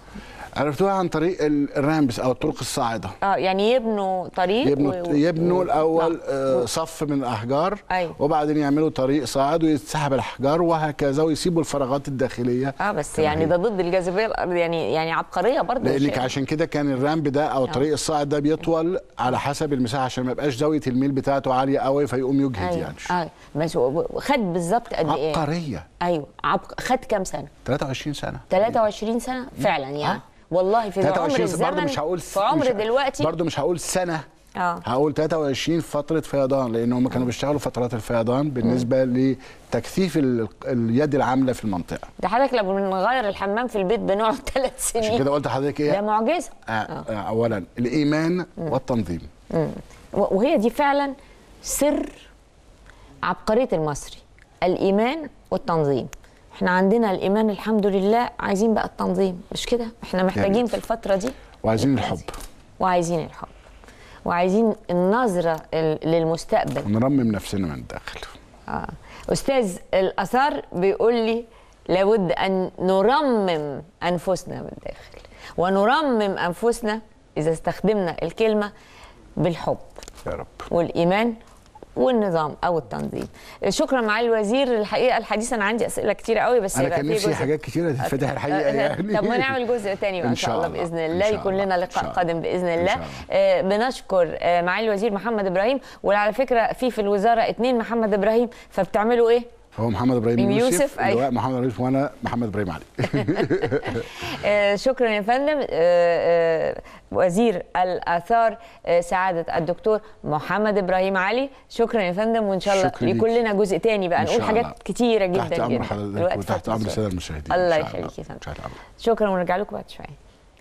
عرفتوها عن طريق ال- الرامبس او الطرق الصاعده
اه يعني يبنوا طريق
يبنوا
و- و-
يبنوا
و-
الاول
نعم.
آه، صف من الاحجار
أيوة.
وبعدين يعملوا طريق صاعد ويتسحب الاحجار وهكذا ويسيبوا الفراغات الداخليه
اه بس
كما
يعني
هي.
ده ضد الجاذبيه الارض يعني يعني عبقريه برضه
لانك
شيء.
عشان كده كان الرامب ده او الطريق الصاعد ده بيطول على حسب المساحه عشان ما يبقاش زاويه الميل بتاعته عاليه قوي فيقوم يجهد
ايوه
يعني
اه بس هو- خد بالظبط قد ايه؟
عبقريه
ايوه عبق... خد كام سنه؟
23 سنه
23 سنه فعلا يعني
آه.
والله في عمر
23
الزمن
برضه مش هقول
في عمر
مش
دلوقتي
برضه مش هقول سنه
اه
هقول 23 فتره فيضان لان هم كانوا بيشتغلوا فترات الفيضان بالنسبه لتكثيف ال- اليد العامله في المنطقه
ده حضرتك لما بنغير الحمام في البيت بنقعد ثلاث
عشان
سنين
كده قلت لحضرتك
ده
ايه
معجزه
آه آه اولا الايمان والتنظيم
و- وهي دي فعلا سر عبقريه المصري الايمان والتنظيم احنا عندنا الايمان الحمد لله عايزين بقى التنظيم مش كده احنا محتاجين
يعني
في الفتره دي
وعايزين الحب
وعايزين الحب وعايزين النظره ال- للمستقبل
ونرمم نفسنا من الداخل
آه. استاذ الاثار بيقول لي لابد ان نرمم انفسنا من الداخل ونرمم انفسنا اذا استخدمنا الكلمه بالحب
يا رب
والايمان والنظام او التنظيم شكرا معالي الوزير الحقيقه الحديث انا عندي اسئله كتيره قوي بس
انا
هيبقى
كان
في
نفسي
جزء-
حاجات كتيره تتفتح الحقيقه
آه،
يعني
طب ما نعمل جزء تاني بقى ان شاء الله باذن
إن
الله
شاء
يكون لنا
الله. إن
لقاء
شاء الله.
قادم باذن
إن
الله
شاء الله.
آه، بنشكر آه، معالي الوزير محمد ابراهيم وعلى فكره في في الوزاره اتنين محمد ابراهيم فبتعملوا ايه؟
هو محمد ابراهيم
يوسف،
يوسف,
أيوة.
اللواء محمد ابراهيم يوسف وانا محمد ابراهيم علي
آه، شكرا يا فندم آه، آه، وزير الاثار آه، سعاده الدكتور محمد ابراهيم علي شكرا يا فندم وان شاء الله
شكرا ليك.
يكون لنا جزء تاني بقى
إن
نقول
شاء
حاجات
الله.
كتيره جدا
تحت امر
جدا
حضرتك
الوقت
وتحت
فات
امر
بسرعة.
الساده المشاهدين
الله
إن شاء
يخليك يا فندم
تحت امر
شكرا ونرجع لكم بعد شويه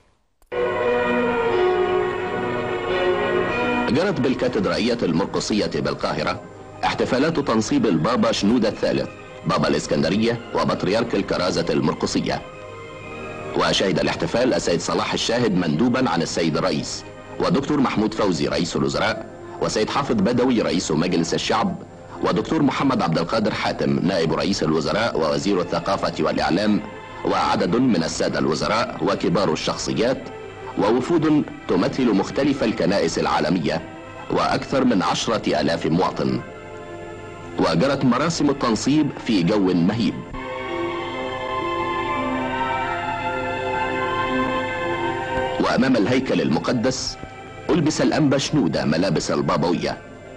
جرت بالكاتدرائية المرقصية بالقاهرة احتفالات تنصيب البابا شنودة الثالث بابا الإسكندرية وبطريرك الكرازة المرقصية وشهد الاحتفال السيد صلاح الشاهد مندوبا عن السيد الرئيس ودكتور محمود فوزي رئيس الوزراء وسيد حافظ بدوي رئيس مجلس الشعب ودكتور محمد عبد القادر حاتم نائب رئيس الوزراء ووزير الثقافة والإعلام وعدد من السادة الوزراء وكبار الشخصيات ووفود تمثل مختلف الكنائس العالمية وأكثر من عشرة آلاف مواطن وجرت مراسم التنصيب في جو مهيب وأمام الهيكل المقدس ألبس الأنبا شنودة ملابس البابوية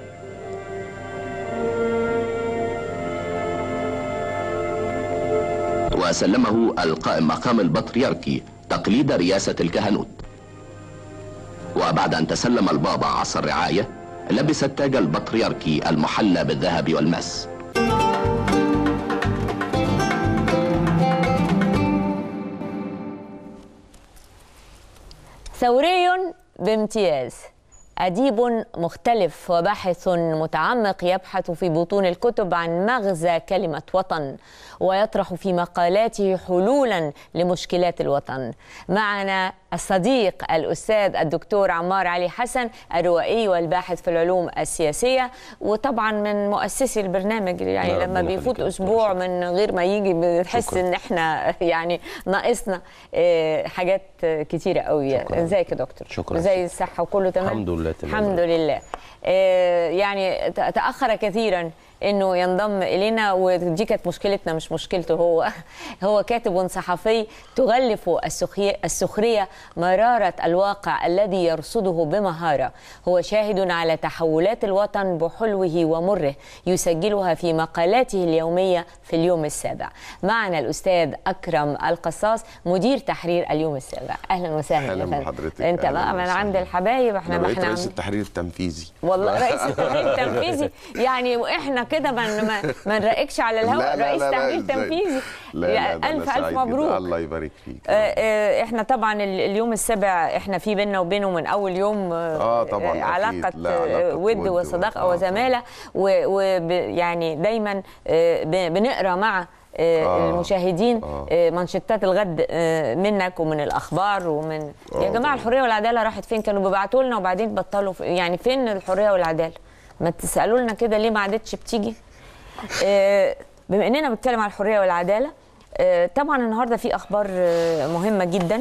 وسلمه القائم مقام البطريركي تقليد رئاسة الكهنوت وبعد أن تسلم البابا عصا الرعاية لبس التاج البطريركي المحلى بالذهب والمس
ثوري بامتياز أديب مختلف وباحث متعمق يبحث في بطون الكتب عن مغزى كلمة وطن ويطرح في مقالاته حلولا لمشكلات الوطن معنا الصديق الأستاذ الدكتور عمار علي حسن الروائي والباحث في العلوم السياسية وطبعا من مؤسسي البرنامج يعني
لا،
لما
ربنا
بيفوت
يخليك.
أسبوع من غير ما يجي بنحس
شكراً.
إن إحنا يعني ناقصنا آه، حاجات كتيرة قوي
شكراً.
ازيك يا دكتور
شكراً.
ازاي الصحة وكله تمام
الحمد لله تمام.
الحمد لله آه، يعني ت- تأخر كثيرا انه ينضم الينا ودي كانت مشكلتنا مش مشكلته هو هو كاتب صحفي تغلف السخي- السخريه مراره الواقع الذي يرصده بمهاره هو شاهد على تحولات الوطن بحلوه ومره يسجلها في مقالاته اليوميه في اليوم السابع معنا الاستاذ اكرم القصاص مدير تحرير اليوم السابع اهلا وسهلا يا
أهلاً
فندم.
بحضرتك.
انت
أهلاً
بقى من
وسهلاً.
عند الحبايب احنا
انا
ما
بقيت
احنا
رئيس
عم-
التحرير التنفيذي
والله رئيس التحرير التنفيذي يعني واحنا كده ما ما- ما نرقكش على الهواء رئيس تحرير
إزاي؟
تنفيذي
لا
يعني
لا ده أنا
الف الف
سعيد جداً.
مبروك
الله يبارك فيك
آه، آه، احنا طبعا ال- اليوم السابع احنا في بيننا وبينه من اول يوم
آه، طبعاً، أكيد.
علاقه
لا،
آه،
علاقة
ود
ود
وصداقه
و- آه،
وزماله ويعني دايما آه، ب- بنقرا مع آه،
آه،
المشاهدين
آه.
آه، منشطات الغد آه، منك ومن الاخبار ومن يا
آه،
جماعه
طبعاً.
الحريه والعداله راحت فين كانوا بيبعتوا لنا وبعدين بطلوا في- يعني فين الحريه والعداله ما تسالوا لنا كده ليه ما عادتش بتيجي آه، بما اننا بنتكلم عن الحريه والعداله آه، طبعا النهارده في اخبار آه، مهمه جدا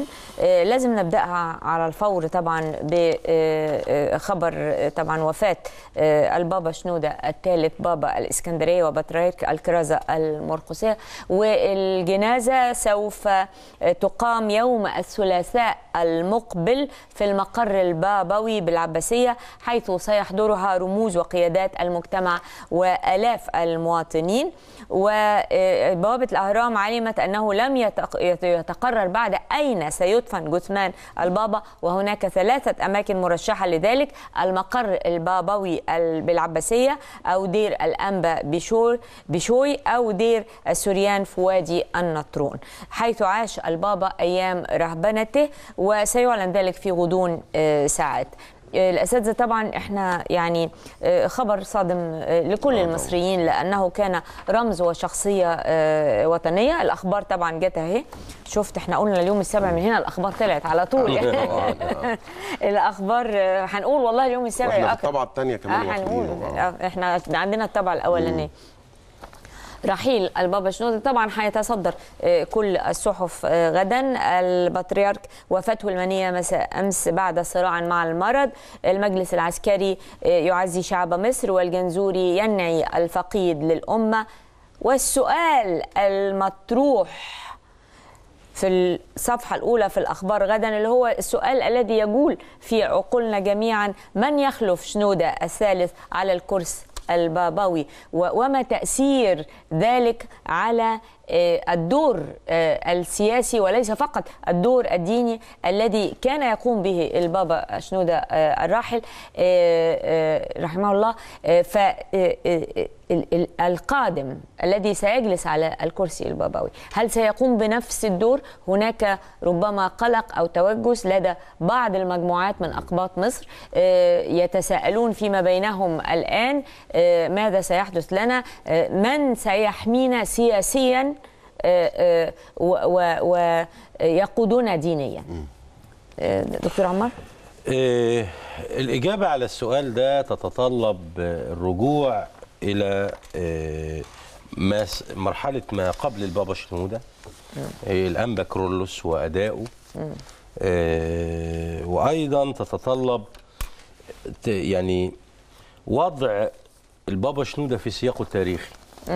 آه، لازم نبداها على الفور طبعا بخبر طبعا وفاه آه، البابا شنوده الثالث بابا الاسكندريه وبطريرك الكرازه المرقسيه والجنازه سوف آه، تقام يوم الثلاثاء المقبل في المقر البابوي بالعباسيه حيث سيحضرها رموز وقيادات المجتمع والاف المواطنين وبوابه الاهرام علمت انه لم يتق- يت- يتقرر بعد اين سيدفن جثمان البابا وهناك ثلاثه اماكن مرشحه لذلك المقر البابوي ال- بالعباسيه او دير الانبا بشور بشوي او دير السوريان في وادي النطرون حيث عاش البابا ايام رهبنته وسيعلن ذلك في غضون آه، ساعات الاساتذه طبعا احنا يعني آه، خبر صادم آه، لكل المصريين لانه كان رمز وشخصيه آه، وطنيه الاخبار طبعا جت اهي شفت احنا قلنا اليوم السابع من هنا الاخبار طلعت على طول الاخبار آه، هنقول والله اليوم السابع
واحنا في
يؤكد
الطبعه الثانيه كمان
آه هنقول
واخدينه. آه.
آه، احنا عندنا الطبعه الاولانيه رحيل البابا شنودة طبعا هيتصدر آه، كل الصحف آه، غدا البطريرك وفاته المنية مساء أمس بعد صراع مع المرض المجلس العسكري آه، يعزي شعب مصر والجنزوري ينعي الفقيد للأمة والسؤال المطروح في الصفحة الأولى في الأخبار غدا اللي هو السؤال الذي يجول في عقولنا جميعا من يخلف شنودة الثالث على الكرسي البابوي و- وما تأثير ذلك على آه، الدور آه، السياسي وليس فقط الدور الديني الذي كان يقوم به البابا شنودة آه، الراحل آه، آه، رحمه الله فالقادم الذي سيجلس على الكرسي البابوي هل سيقوم بنفس الدور هناك ربما قلق أو توجس لدى بعض المجموعات من أقباط مصر آه، يتساءلون فيما بينهم الآن آه، ماذا سيحدث لنا آه، من سيحمينا سياسيا آه، آه، ويقودنا دينيا آه، دكتور عمار
آه، الإجابة على السؤال ده تتطلب آه، الرجوع إلى آه، ما س- مرحلة ما قبل البابا شنودة آه، الأنبا كرولوس وأدائه آه، وأيضا تتطلب ت- يعني وضع البابا شنودة في سياقه التاريخي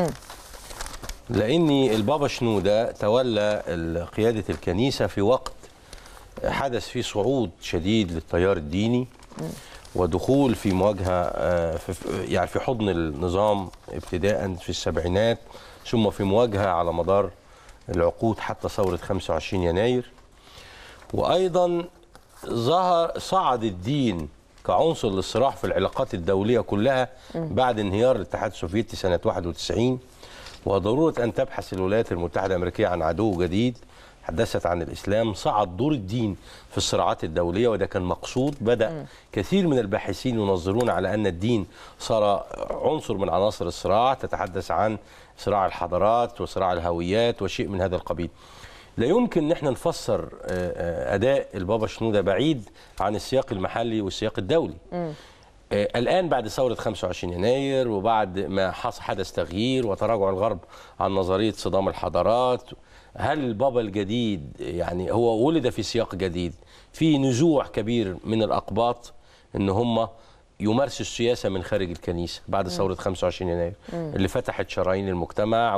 لأن البابا شنودة تولى ال- قيادة الكنيسة في وقت حدث فيه صعود شديد للتيار الديني ودخول في مواجهه آه، في في- يعني في حضن النظام ابتداء في السبعينات ثم في مواجهه على مدار العقود حتى ثوره 25 يناير وايضا ظهر صعد الدين كعنصر للصراع في العلاقات الدوليه كلها بعد انهيار الاتحاد السوفيتي سنه 91 وضروره ان تبحث الولايات المتحده الامريكيه عن عدو جديد حدثت عن الاسلام صعد دور الدين في الصراعات الدوليه وده كان مقصود بدا كثير من الباحثين ينظرون على ان الدين صار عنصر من عناصر الصراع تتحدث عن صراع الحضارات وصراع الهويات وشيء من هذا القبيل لا يمكن ان احنا نفسر آه، آه، اداء البابا شنوده بعيد عن السياق المحلي والسياق الدولي آه، الان بعد ثوره 25 يناير وبعد ما حص- حدث تغيير وتراجع الغرب عن نظريه صدام الحضارات هل البابا الجديد يعني هو ولد في سياق جديد في نزوع كبير من الاقباط ان هم يمارسوا السياسه من خارج الكنيسه بعد ثوره 25 يناير اللي فتحت شرايين المجتمع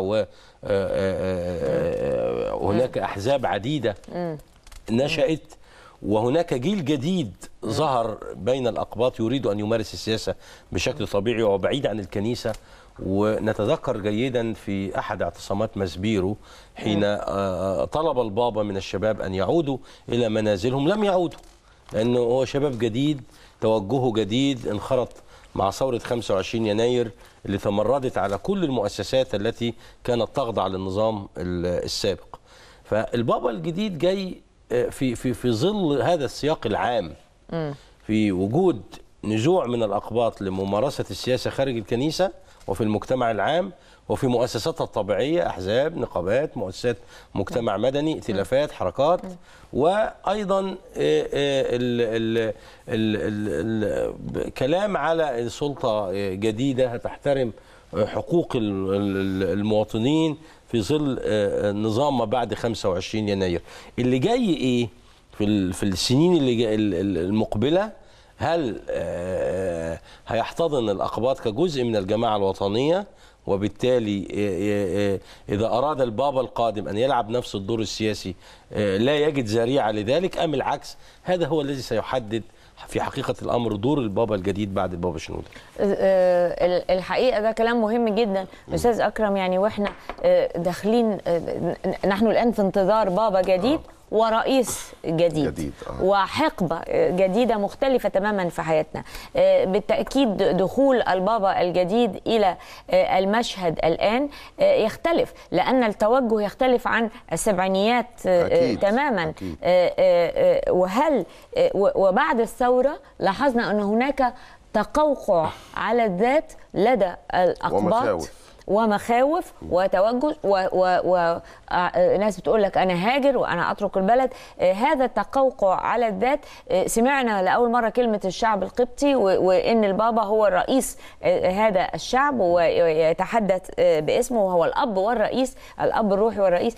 وهناك احزاب عديده نشأت وهناك جيل جديد ظهر بين الأقباط يريد أن يمارس السياسة بشكل طبيعي وبعيد عن الكنيسة ونتذكر جيدا في أحد اعتصامات مسبيرو حين آه، طلب البابا من الشباب أن يعودوا إلى منازلهم لم يعودوا لأنه هو شباب جديد توجهه جديد انخرط مع ثورة 25 يناير اللي تمردت على كل المؤسسات التي كانت تخضع للنظام ال- السابق فالبابا الجديد جاي آه، في في في ظل هذا السياق العام في وجود نزوع من الاقباط لممارسه السياسه خارج الكنيسه وفي المجتمع العام وفي مؤسساتها الطبيعيه احزاب نقابات مؤسسات مجتمع مدني ائتلافات حركات وايضا آه، آه، ال- ال- ال- ال- ال- كلام على سلطه آه، جديده هتحترم آه، حقوق ال- ال- المواطنين في ظل آه، نظام ما بعد 25 يناير اللي جاي ايه في ال- في السنين اللي جا- ال- ال- المقبله هل آه، هيحتضن الاقباط كجزء من الجماعه الوطنيه وبالتالي آه، آه، اذا اراد البابا القادم ان يلعب نفس الدور السياسي آه، لا يجد ذريعه لذلك ام العكس هذا هو الذي سيحدد في حقيقه الامر دور البابا الجديد بعد البابا شنوده
آه، ال- الحقيقه ده كلام مهم جدا استاذ اكرم يعني واحنا آه، داخلين آه، ن- نحن الان في انتظار بابا جديد ورئيس جديد,
جديد، آه.
وحقبه آه، جديده مختلفه تماما في حياتنا آه، بالتاكيد دخول البابا الجديد الى آه، المشهد الان آه، يختلف لان التوجه يختلف عن السبعينيات آه، آه،
أكيد،
تماما
أكيد.
آه، آه، آه، وهل آه، و- وبعد الثورة لاحظنا أن هناك تقوقع على الذات لدى الأقباط
ومخاوف.
ومخاوف وتوجس وناس بتقول لك انا هاجر وانا اترك البلد آه، هذا التقوقع على الذات آه، سمعنا لاول مره كلمه الشعب القبطي و- وان البابا هو الرئيس آه، هذا الشعب ويتحدث آه، باسمه وهو الاب والرئيس الاب الروحي والرئيس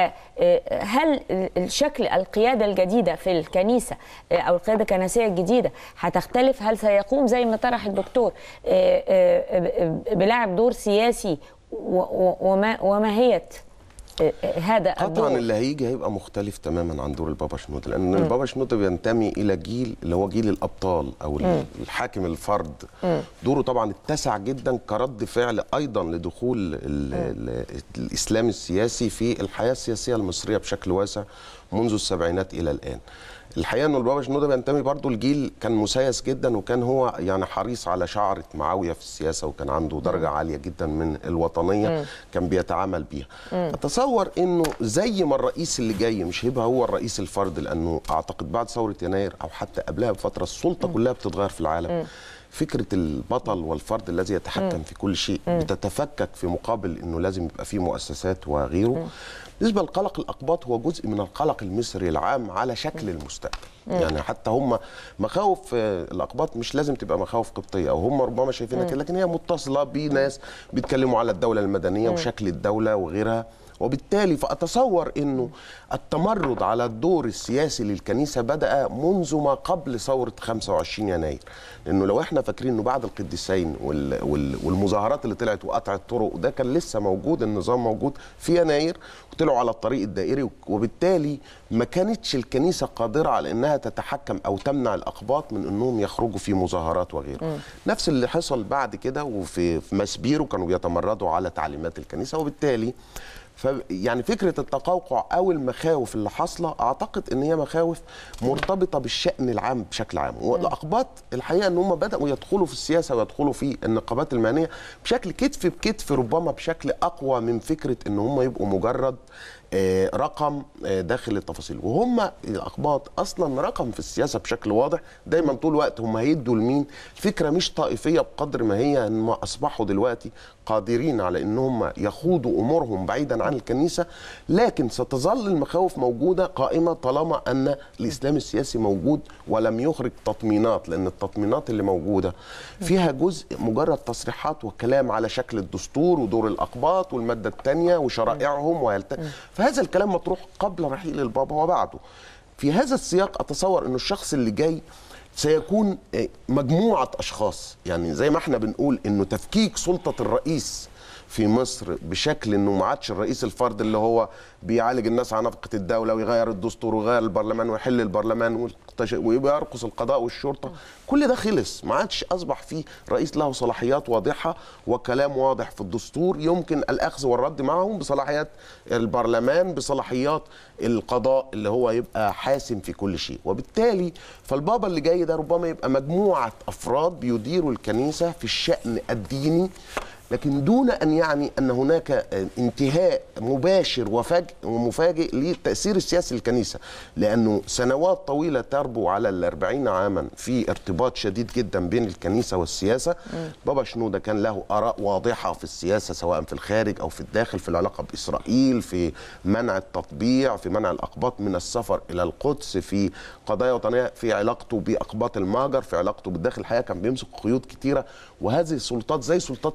فهل الشكل القياده الجديده في الكنيسه آه، او القياده الكنسيه الجديده هتختلف هل سيقوم زي ما طرح الدكتور آه، آه، بلعب دور سياسي و- و- وما وماهيه آه، آه، هذا
قطعا
الدور
اللي هيجي هيبقى مختلف تماما عن دور البابا شنودة لان البابا شنودة بينتمي الى جيل اللي هو جيل الابطال او الحاكم الفرد دوره طبعا اتسع جدا كرد فعل ايضا لدخول ال ال الاسلام السياسي في الحياه السياسيه المصريه بشكل واسع منذ السبعينات الى الان الحقيقه ان البابا شنودة بينتمي برضو لجيل كان مسيس جدا وكان هو يعني حريص على شعره معاويه في السياسه وكان عنده درجه عاليه جدا من الوطنيه كان بيتعامل بيها اتصور انه زي ما الرئيس اللي جاي مش هيبقى هو الرئيس الفرد لانه اعتقد بعد ثوره يناير او حتى قبلها بفتره السلطه كلها بتتغير في العالم فكره البطل والفرد الذي يتحكم في كل شيء بتتفكك في مقابل انه لازم يبقى فيه مؤسسات وغيره بالنسبه لقلق الاقباط هو جزء من القلق المصري العام على شكل المستقبل يعني حتى هم مخاوف آه، الاقباط مش لازم تبقى مخاوف قبطيه او هم ربما شايفينها كده لكن هي متصله بناس بيتكلموا على الدوله المدنيه وشكل الدوله وغيرها وبالتالي فاتصور انه التمرد على الدور السياسي للكنيسه بدا منذ ما قبل ثوره 25 يناير لانه لو احنا فاكرين انه بعد القديسين وال وال والمظاهرات اللي طلعت وقطع الطرق ده كان لسه موجود النظام موجود في يناير وطلعوا على الطريق الدائري وبالتالي ما كانتش الكنيسه قادره على انها تتحكم او تمنع الاقباط من انهم يخرجوا في مظاهرات وغيره نفس اللي حصل بعد كده وفي في مسبيرو كانوا بيتمردوا على تعليمات الكنيسه وبالتالي ف يعني فكره التقوقع او المخاوف اللي حاصله اعتقد ان هي مخاوف مرتبطه بالشان العام بشكل عام والاقباط الحقيقه ان هم بداوا يدخلوا في السياسه ويدخلوا في النقابات المهنيه بشكل كتف بكتف ربما بشكل اقوى من فكره ان هم يبقوا مجرد آه، رقم آه، داخل التفاصيل وهم الاقباط اصلا رقم في السياسه بشكل واضح دايما طول الوقت هم هيدوا لمين فكره مش طائفيه بقدر ما هي ان هم اصبحوا دلوقتي قادرين على ان هم يخوضوا امورهم بعيدا عن الكنيسه لكن ستظل المخاوف موجوده قائمه طالما ان الاسلام السياسي موجود ولم يخرج تطمينات لان التطمينات اللي موجوده فيها جزء مجرد تصريحات وكلام على شكل الدستور ودور الاقباط والماده الثانيه وشرائعهم ويلت... فهذا الكلام مطروح قبل رحيل البابا وبعده في هذا السياق اتصور انه الشخص اللي جاي سيكون آه، مجموعه اشخاص يعني زي ما احنا بنقول انه تفكيك سلطه الرئيس في مصر بشكل انه ما عادش الرئيس الفرد اللي هو بيعالج الناس على نفقه الدوله ويغير الدستور ويغير البرلمان ويحل البرلمان والتش- ويبقى يرقص القضاء والشرطه كل ده خلص ما عادش اصبح فيه رئيس له صلاحيات واضحه وكلام واضح في الدستور يمكن الاخذ والرد معهم بصلاحيات البرلمان بصلاحيات القضاء اللي هو يبقى حاسم في كل شيء وبالتالي فالبابا اللي جاي ده ربما يبقى مجموعه افراد بيديروا الكنيسه في الشان الديني لكن دون ان يعني ان هناك آه، انتهاء مباشر وفجأ ومفاجئ للتاثير السياسي للكنيسه لانه سنوات طويله تربو على الأربعين عاما في ارتباط شديد جدا بين الكنيسه والسياسه بابا شنوده كان له اراء واضحه في السياسه سواء في الخارج او في الداخل في العلاقه باسرائيل في منع التطبيع في منع الاقباط من السفر الى القدس في قضايا وطنيه في علاقته باقباط المهجر في علاقته بالداخل الحقيقه كان بيمسك قيود كتيره وهذه السلطات زي سلطات الرئيس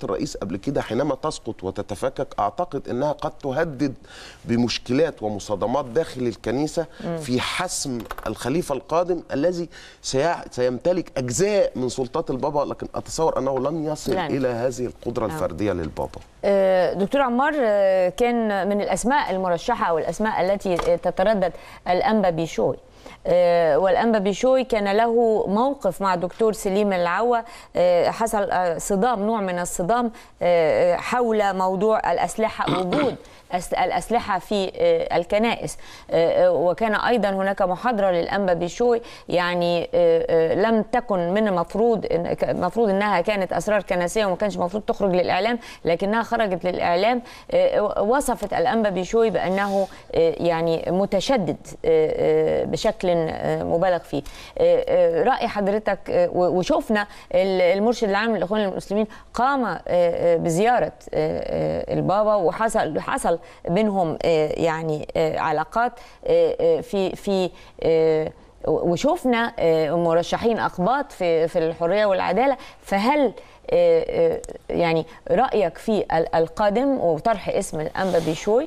قبل كده حينما تسقط وتتفكك اعتقد انها قد تهدد بمشكلات ومصادمات داخل الكنيسه في حسم الخليفه القادم الذي سيع- سيمتلك اجزاء من سلطات البابا لكن اتصور انه لن يصل
لن.
الى هذه القدره الفرديه للبابا
آه، دكتور عمار آه، كان من الاسماء المرشحه او الاسماء التي آه، تتردد الانبا بيشوي آه، والانبا بيشوي كان له موقف مع الدكتور سليم العوا آه، حصل آه، صدام نوع من الصدام آه، حول موضوع الاسلحه وجود أس- الأسلحة في آه، الكنائس آه، آه، وكان أيضا هناك محاضرة للأنبا بيشوي يعني آه، آه، لم تكن من المفروض إن- ك- المفروض أنها كانت أسرار كنسية وما كانش المفروض تخرج للإعلام لكنها خرجت للإعلام آه، وصفت الأنبا بيشوي بأنه آه، يعني متشدد آه، آه، بشكل آه، مبالغ فيه آه، آه، رأي حضرتك آه، و- وشفنا ال- المرشد العام للإخوان المسلمين قام آه، آه، بزيارة آه، آه، البابا وحصل حصل بينهم آه، يعني آه، علاقات آه، آه، في في آه، وشفنا آه، مرشحين أقباط في في الحرية والعدالة فهل آه، آه، يعني رأيك في ال- القادم وطرح اسم الأنبا بيشوي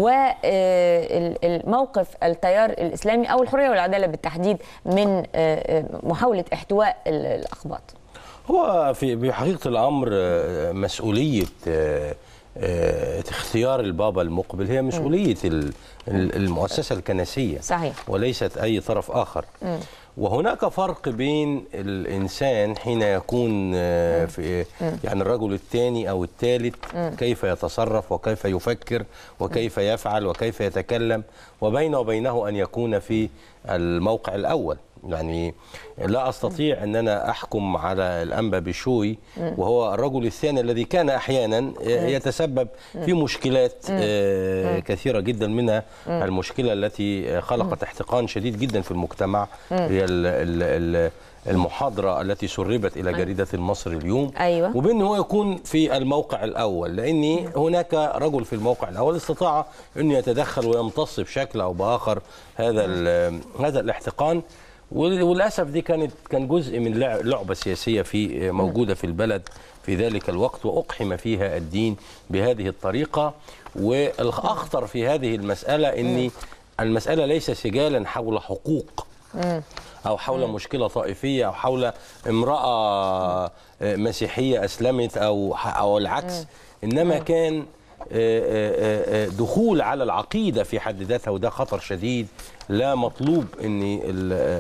والموقف التيار الإسلامي أو الحرية والعدالة بالتحديد من آه، آه، محاولة احتواء ال- الأقباط
هو في بحقيقة الأمر آه، مسؤولية آه، آه، اختيار البابا المقبل هي مسؤولية ال- ال- المؤسسة الكنسية
صحيح.
وليست أي طرف آخر وهناك فرق بين الإنسان حين يكون آه، في يعني الرجل الثاني أو الثالث كيف يتصرف وكيف يفكر وكيف يفعل وكيف يتكلم وبين وبينه أن يكون في الموقع الأول يعني لا استطيع ان انا احكم على الانبا بشوي وهو الرجل الثاني الذي كان احيانا يتسبب في مشكلات آه، كثيره جدا منها المشكله التي خلقت احتقان شديد جدا في المجتمع هي ال- ال- ال- المحاضره التي سربت الى جريده المصري اليوم
أيوة.
وبين هو يكون في الموقع الاول لان هناك رجل في الموقع الاول استطاع انه يتدخل ويمتص بشكل او باخر هذا ال- هذا الاحتقان وال- وللاسف دي كانت كان جزء من لع- لعبه سياسيه في موجوده في البلد في ذلك الوقت واقحم فيها الدين بهذه الطريقه والاخطر في هذه المساله ان المساله ليس سجالا حول حقوق او حول مشكله طائفيه او حول امراه مسيحيه اسلمت او او العكس انما كان آه، آه، آه، دخول على العقيده في حد ذاتها وده خطر شديد لا مطلوب ان ال- آه،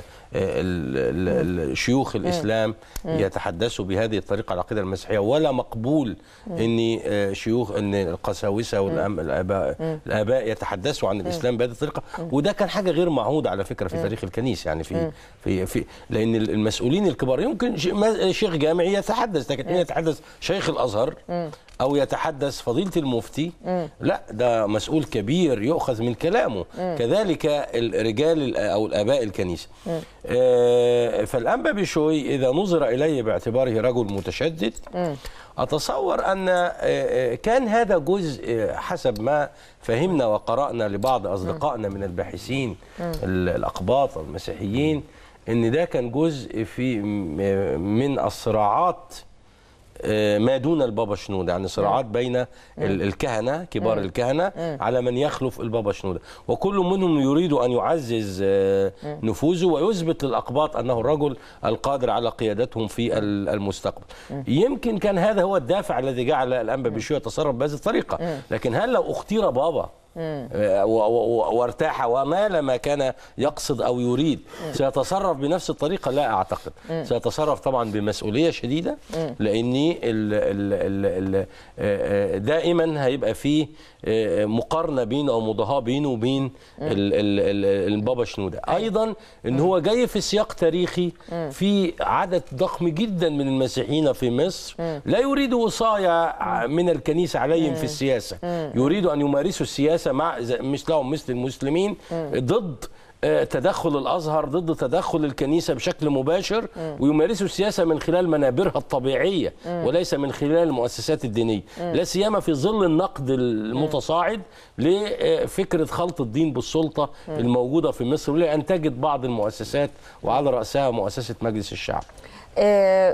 ال- ال- ال- شيوخ الاسلام يتحدثوا بهذه الطريقه على العقيده المسيحيه ولا مقبول ان آه، شيوخ ان القساوسه والاباء الاباء يتحدثوا عن الاسلام بهذه الطريقه وده كان حاجه غير معهوده على فكره في تاريخ الكنيسه يعني في في في لان المسؤولين الكبار يمكن ش- ما- شيخ جامعي يتحدث لكن ان يتحدث شيخ الازهر او يتحدث فضيله المفتي لا ده مسؤول كبير يؤخذ من كلامه كذلك الرجال ال- او الاباء الكنيسه آه، فالانبا بشوي اذا نظر اليه باعتباره رجل متشدد اتصور ان آه، آه، كان هذا جزء آه، حسب ما فهمنا وقرانا لبعض اصدقائنا من الباحثين ال- الاقباط المسيحيين ان ده كان جزء في م- من الصراعات آه، ما دون البابا شنودة يعني صراعات بين ال- الكهنة كبار الكهنة على من يخلف البابا شنودة وكل منهم يريد أن يعزز آه، نفوذه ويثبت للأقباط أنه الرجل القادر على قيادتهم في ال- المستقبل يمكن كان هذا هو الدافع الذي جعل الأنبا بشوية يتصرف بهذه الطريقة لكن هل لو اختير بابا آه، و- و- وارتاح ونال ما كان يقصد او يريد سيتصرف بنفس الطريقه لا اعتقد سيتصرف طبعا بمسؤوليه شديده لاني ال ال ال ال آه، دائما هيبقى فيه آه، مقارنه بينه او مضاهاه بينه وبين ال- ال- ال- البابا شنوده ايضا ان هو جاي في سياق تاريخي في عدد ضخم جدا من المسيحيين في مصر لا يريد وصايه من الكنيسه عليهم في السياسه يريد ان يمارسوا السياسه مع ز- مثلهم مثل المسلمين ضد آه، تدخل الازهر ضد تدخل الكنيسه بشكل مباشر ويمارسوا السياسه من خلال منابرها الطبيعيه وليس من خلال المؤسسات الدينيه لا سيما في ظل النقد المتصاعد لفكره خلط الدين بالسلطه الموجوده في مصر واللي انتجت بعض المؤسسات وعلى راسها مؤسسه مجلس الشعب
آه،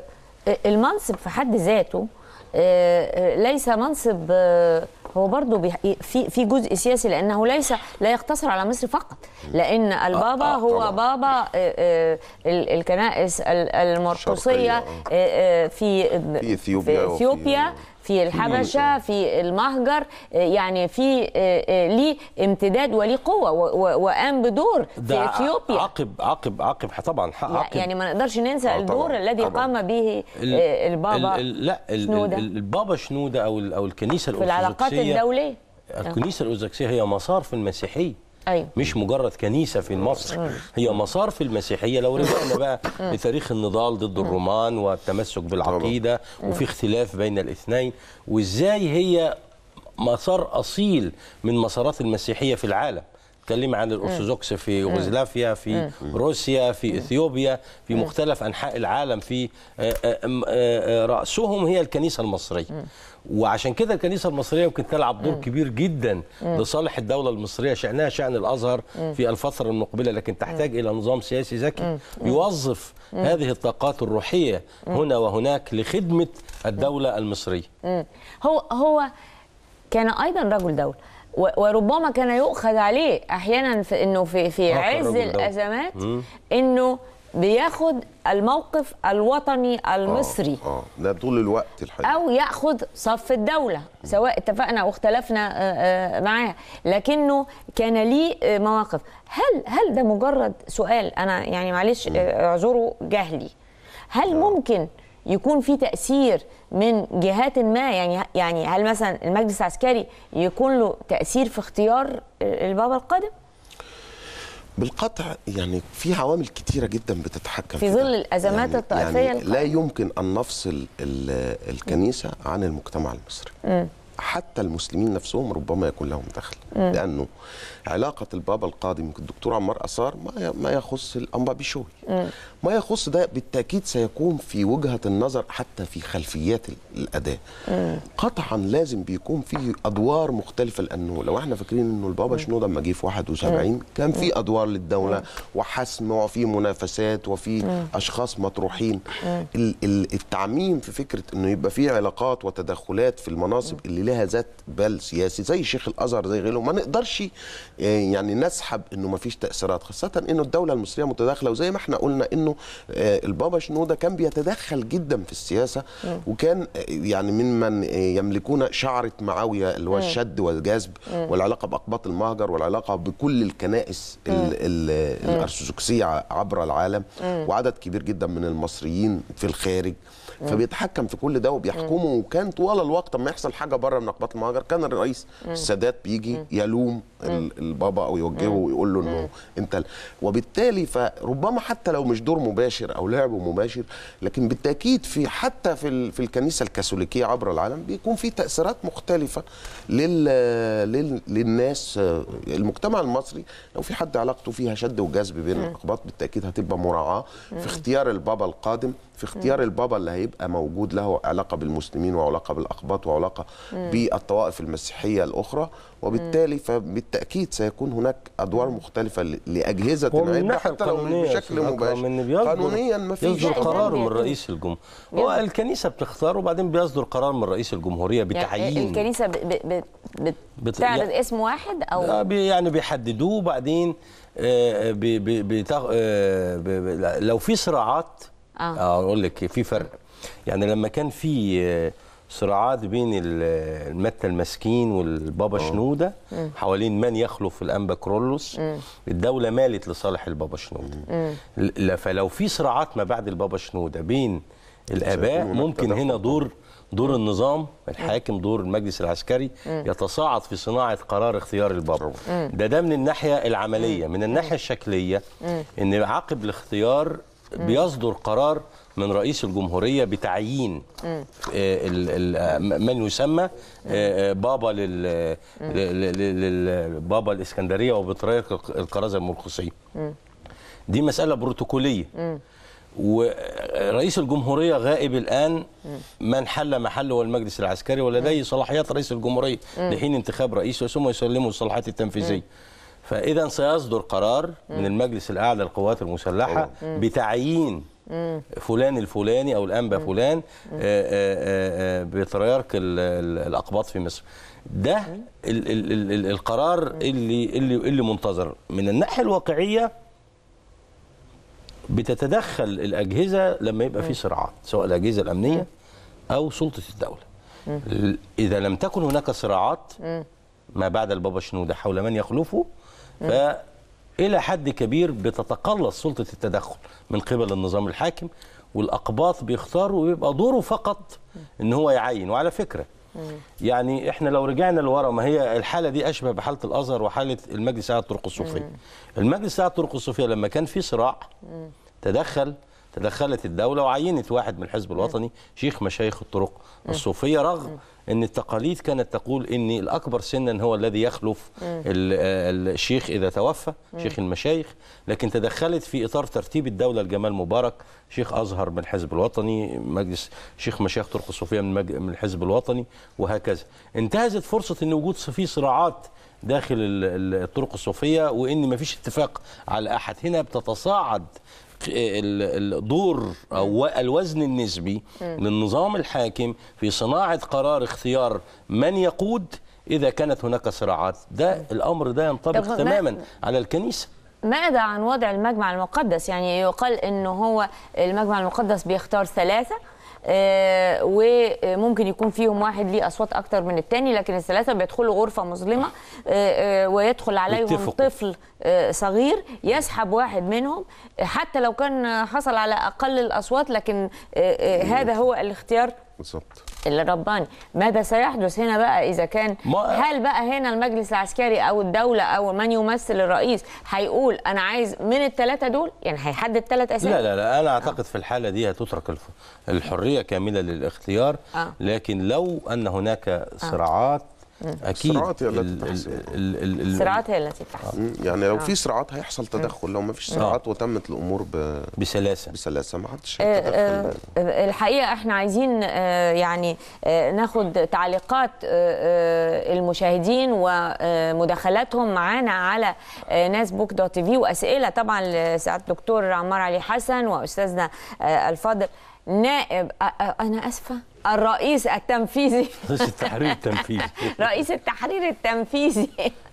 المنصب في حد ذاته آه، آه، ليس منصب آه، هو برضه بيح- في في جزء سياسي لانه ليس لا يقتصر على مصر فقط لان البابا
آه،
هو
طبعاً.
بابا آه، آه، ال- الكنائس ال- المرقسيه
الشرقية،
آه، آه، في
في إثيوبيا
في
وفي-
اثيوبيا في الحبشه في المهجر آه، يعني في آه، آه، ليه امتداد وليه قوه و- و- وقام بدور في
ده
اثيوبيا
عقب عقب عقب طبعا عقب
يعني ما نقدرش ننسى
آه،
الدور
طبعاً،
الذي
طبعاً.
قام به
ال-
آه، البابا
ال- ال- لا ال-
شنودة.
ال- البابا شنودة او ال- او الكنيسه
في العلاقات
الأرثوذكسية-
الدوليه
الكنيسه الارثوذكسيه هي مسار في المسيحيه
ايوه
مش مجرد كنيسه في مصر هي مسار في المسيحيه لو رجعنا بقى لتاريخ النضال ضد الرومان والتمسك بالعقيده وفي اختلاف بين الاثنين وازاي هي مسار اصيل من مسارات المسيحيه في العالم تكلم عن الارثوذكس في يوغوسلافيا في روسيا في اثيوبيا في مختلف انحاء العالم في آه، آه، آه، آه، راسهم هي الكنيسه المصريه وعشان كده الكنيسه المصريه يمكن تلعب دور كبير جدا لصالح الدوله المصريه شانها شان الازهر في الفتره المقبله لكن تحتاج الى نظام سياسي ذكي يوظف هذه الطاقات الروحيه هنا وهناك لخدمه الدوله المصريه
مم. هو هو كان ايضا رجل دوله و- وربما كان يؤخذ عليه احيانا في انه في في
آه، كان
عز
رجل دولة.
الازمات انه بياخد الموقف الوطني المصري
اه آه، ده طول الوقت الحقيقه
او ياخذ صف الدوله سواء اتفقنا او اختلفنا آه، آه، معاه لكنه كان ليه آه، مواقف هل هل ده مجرد سؤال انا يعني معلش آه، اعذروا جهلي هل ممكن يكون في تاثير من جهات ما يعني يعني هل مثلا المجلس العسكري يكون له تاثير في اختيار آه، البابا القادم
بالقطع يعني في عوامل كتيره جدا بتتحكم
في
ده.
ظل الأزمات الطائفية
يعني
القائمة.
لا يمكن ان نفصل ال- الكنيسه عن المجتمع المصري حتى المسلمين نفسهم ربما يكون لهم دخل لانه علاقه البابا القادم يمكن الدكتور عمار اثار ما ي- ما يخص الانبا بشوي ما يخص ده بالتاكيد سيكون في وجهه النظر حتى في خلفيات ال- الاداء قطعا لازم بيكون في ادوار مختلفه لانه لو احنا فاكرين انه البابا شنوده لما جه في 71 كان في ادوار للدوله وحسم وفي منافسات وفي اشخاص مطروحين ال- ال- التعميم في فكره انه يبقى في علاقات وتدخلات في المناصب اللي لها ذات بال سياسي زي شيخ الازهر زي غيره ما نقدرش آه، يعني نسحب انه ما فيش تاثيرات خاصه انه الدوله المصريه متداخله وزي ما احنا قلنا انه آه، البابا شنوده كان بيتدخل جدا في السياسه وكان آه، يعني ممن آه، يملكون شعره معاويه اللي هو الشد والجذب والعلاقه باقباط المهجر والعلاقه بكل الكنائس ال- ال- الارثوذكسيه عبر العالم وعدد كبير جدا من المصريين في الخارج فبيتحكم في كل ده وبيحكمه وكان طوال الوقت لما يحصل حاجه بره من اقباط المهاجر كان الرئيس السادات بيجي يلوم ال- البابا او يوجهه ويقول له انه انت ال- وبالتالي فربما حتى لو مش دور مباشر او لعب مباشر لكن بالتاكيد في حتى في ال- في الكنيسه الكاثوليكيه عبر العالم بيكون في تاثيرات مختلفه لل لل للناس آه، المجتمع المصري لو في حد علاقته فيها شد وجذب بين الاقباط بالتاكيد هتبقى مراعاه في اختيار البابا القادم في اختيار البابا اللي هيبقى موجود له علاقه بالمسلمين وعلاقه بالاقباط وعلاقه بالطوائف المسيحيه الاخرى وبالتالي فبالتاكيد سيكون هناك ادوار مختلفه ل- لاجهزه
هو من
العده
الناحيه
حتى لو مش
القانونيه يا
بشكل
أستاذ أكرم
مباشر
إن بيصدر
قانونيا ما فيش
يصدر
لا،
قرار
ده-
من
ده-
رئيس الجمهوريه هو الكنيسه بتختار وبعدين بيصدر قرار من رئيس الجمهوريه
يعني
بتعيين
الكنيسه ب- ب- ب- بتعرض
يعني-
اسم واحد
آه،
او
بي- يعني بيحددوه وبعدين آه، بي- بي- بيتاخ- آه، ب- ب- لو في صراعات
آه.
اه اقول لك في فرق يعني لما كان في آه، صراعات بين ال- المتى المسكين والبابا شنوده حوالين من يخلف الانبا كرولوس الدوله مالت لصالح البابا شنوده ل- فلو في صراعات ما بعد البابا شنوده بين الاباء
سيكون هناك
ممكن
تدخل
هنا دور دور النظام الحاكم دور المجلس العسكري يتصاعد في صناعه قرار اختيار البابا ده ده من الناحيه العمليه من الناحيه الشكليه ان عقب الاختيار بيصدر قرار من رئيس الجمهوريه بتعيين آه، ال- ال- آه، من يسمى آه، آه، بابا لل لل- لل- لل- بابا الاسكندريه وبطريقه الكرازه المرقسيه دي مساله بروتوكوليه ورئيس الجمهوريه غائب الان من حل محله هو المجلس العسكري ولديه صلاحيات رئيس الجمهوريه لحين انتخاب رئيس ثم يسلمه الصلاحيات التنفيذيه فاذا سيصدر قرار من المجلس الاعلى للقوات المسلحه بتعيين فلان الفلاني او الانبا فلان آه، آه، آه، بطريرك ال- ال- الاقباط في مصر ده ال ال ال ال القرار اللي اللي اللي منتظر من الناحيه الواقعيه بتتدخل الاجهزه لما يبقى في صراعات سواء الاجهزه الامنيه او سلطه الدوله ال- اذا لم تكن هناك صراعات ما بعد البابا شنوده حول من يخلفه فإلى حد كبير بتتقلص سلطة التدخل من قبل النظام الحاكم والأقباط بيختاروا ويبقى دوره فقط إن هو يعين وعلى فكرة يعني احنا لو رجعنا لورا ما هي الحاله دي اشبه بحاله الازهر وحاله المجلس الاعلى للطرق الصوفيه. المجلس الاعلى للطرق الصوفيه لما كان في صراع تدخل تدخلت الدوله وعينت واحد من الحزب الوطني شيخ مشايخ الطرق الصوفيه رغم ان التقاليد كانت تقول ان الاكبر سنا هو الذي يخلف ال- آه، الشيخ اذا توفى شيخ المشايخ لكن تدخلت في اطار ترتيب الدوله الجمال مبارك شيخ ازهر من الحزب الوطني مجلس شيخ مشايخ طرق الصوفيه من مج- من الحزب الوطني وهكذا انتهزت فرصه ان وجود في صراعات داخل ال- ال- الطرق الصوفيه وان مفيش اتفاق على احد هنا بتتصاعد ال- الدور او الوزن النسبي للنظام الحاكم في صناعه قرار اختيار من يقود اذا كانت هناك صراعات ده الامر ده ينطبق
طب ما-
تماما على الكنيسه
ماذا عن وضع المجمع المقدس يعني يقال انه هو المجمع المقدس بيختار ثلاثة آه، وممكن يكون فيهم واحد ليه اصوات اكتر من التاني لكن الثلاثه بيدخلوا غرفه مظلمه آه، آه، ويدخل عليهم
يتفقوا.
طفل آه، صغير يسحب واحد منهم حتى لو كان حصل على اقل الاصوات لكن آه، آه، هذا هو الاختيار
بالظبط
الرباني ماذا سيحدث هنا بقى اذا كان
ما-
هل بقى هنا المجلس العسكري او الدوله او من يمثل الرئيس هيقول انا عايز من الثلاثه دول يعني هيحدد ثلاث اسامي
لا لا لا انا اعتقد في الحاله دي هتترك الف- الحريه كامله للاختيار
آه.
لكن لو ان هناك صراعات اكيد
الصراعات هي التي
ال-
تحصل.
ال- ال- ال- ال-
الصراعات هي التي تحصل
مم. يعني لو في صراعات هيحصل تدخل لو ما فيش صراعات وتمت الامور ب-
بسلاسه
بسلاسه ما حدش
آه،
هيتدخل
آه، الحقيقه احنا عايزين آه، يعني آه، ناخد تعليقات آه، آه، المشاهدين ومداخلاتهم معانا على آه، ناس بوك دوت تي في واسئله طبعا لسعاده الدكتور عمار علي حسن واستاذنا آه، الفاضل نائب آه، آه، انا اسفه الرئيس التنفيذي
رئيس التحرير التنفيذي
رئيس التحرير التنفيذي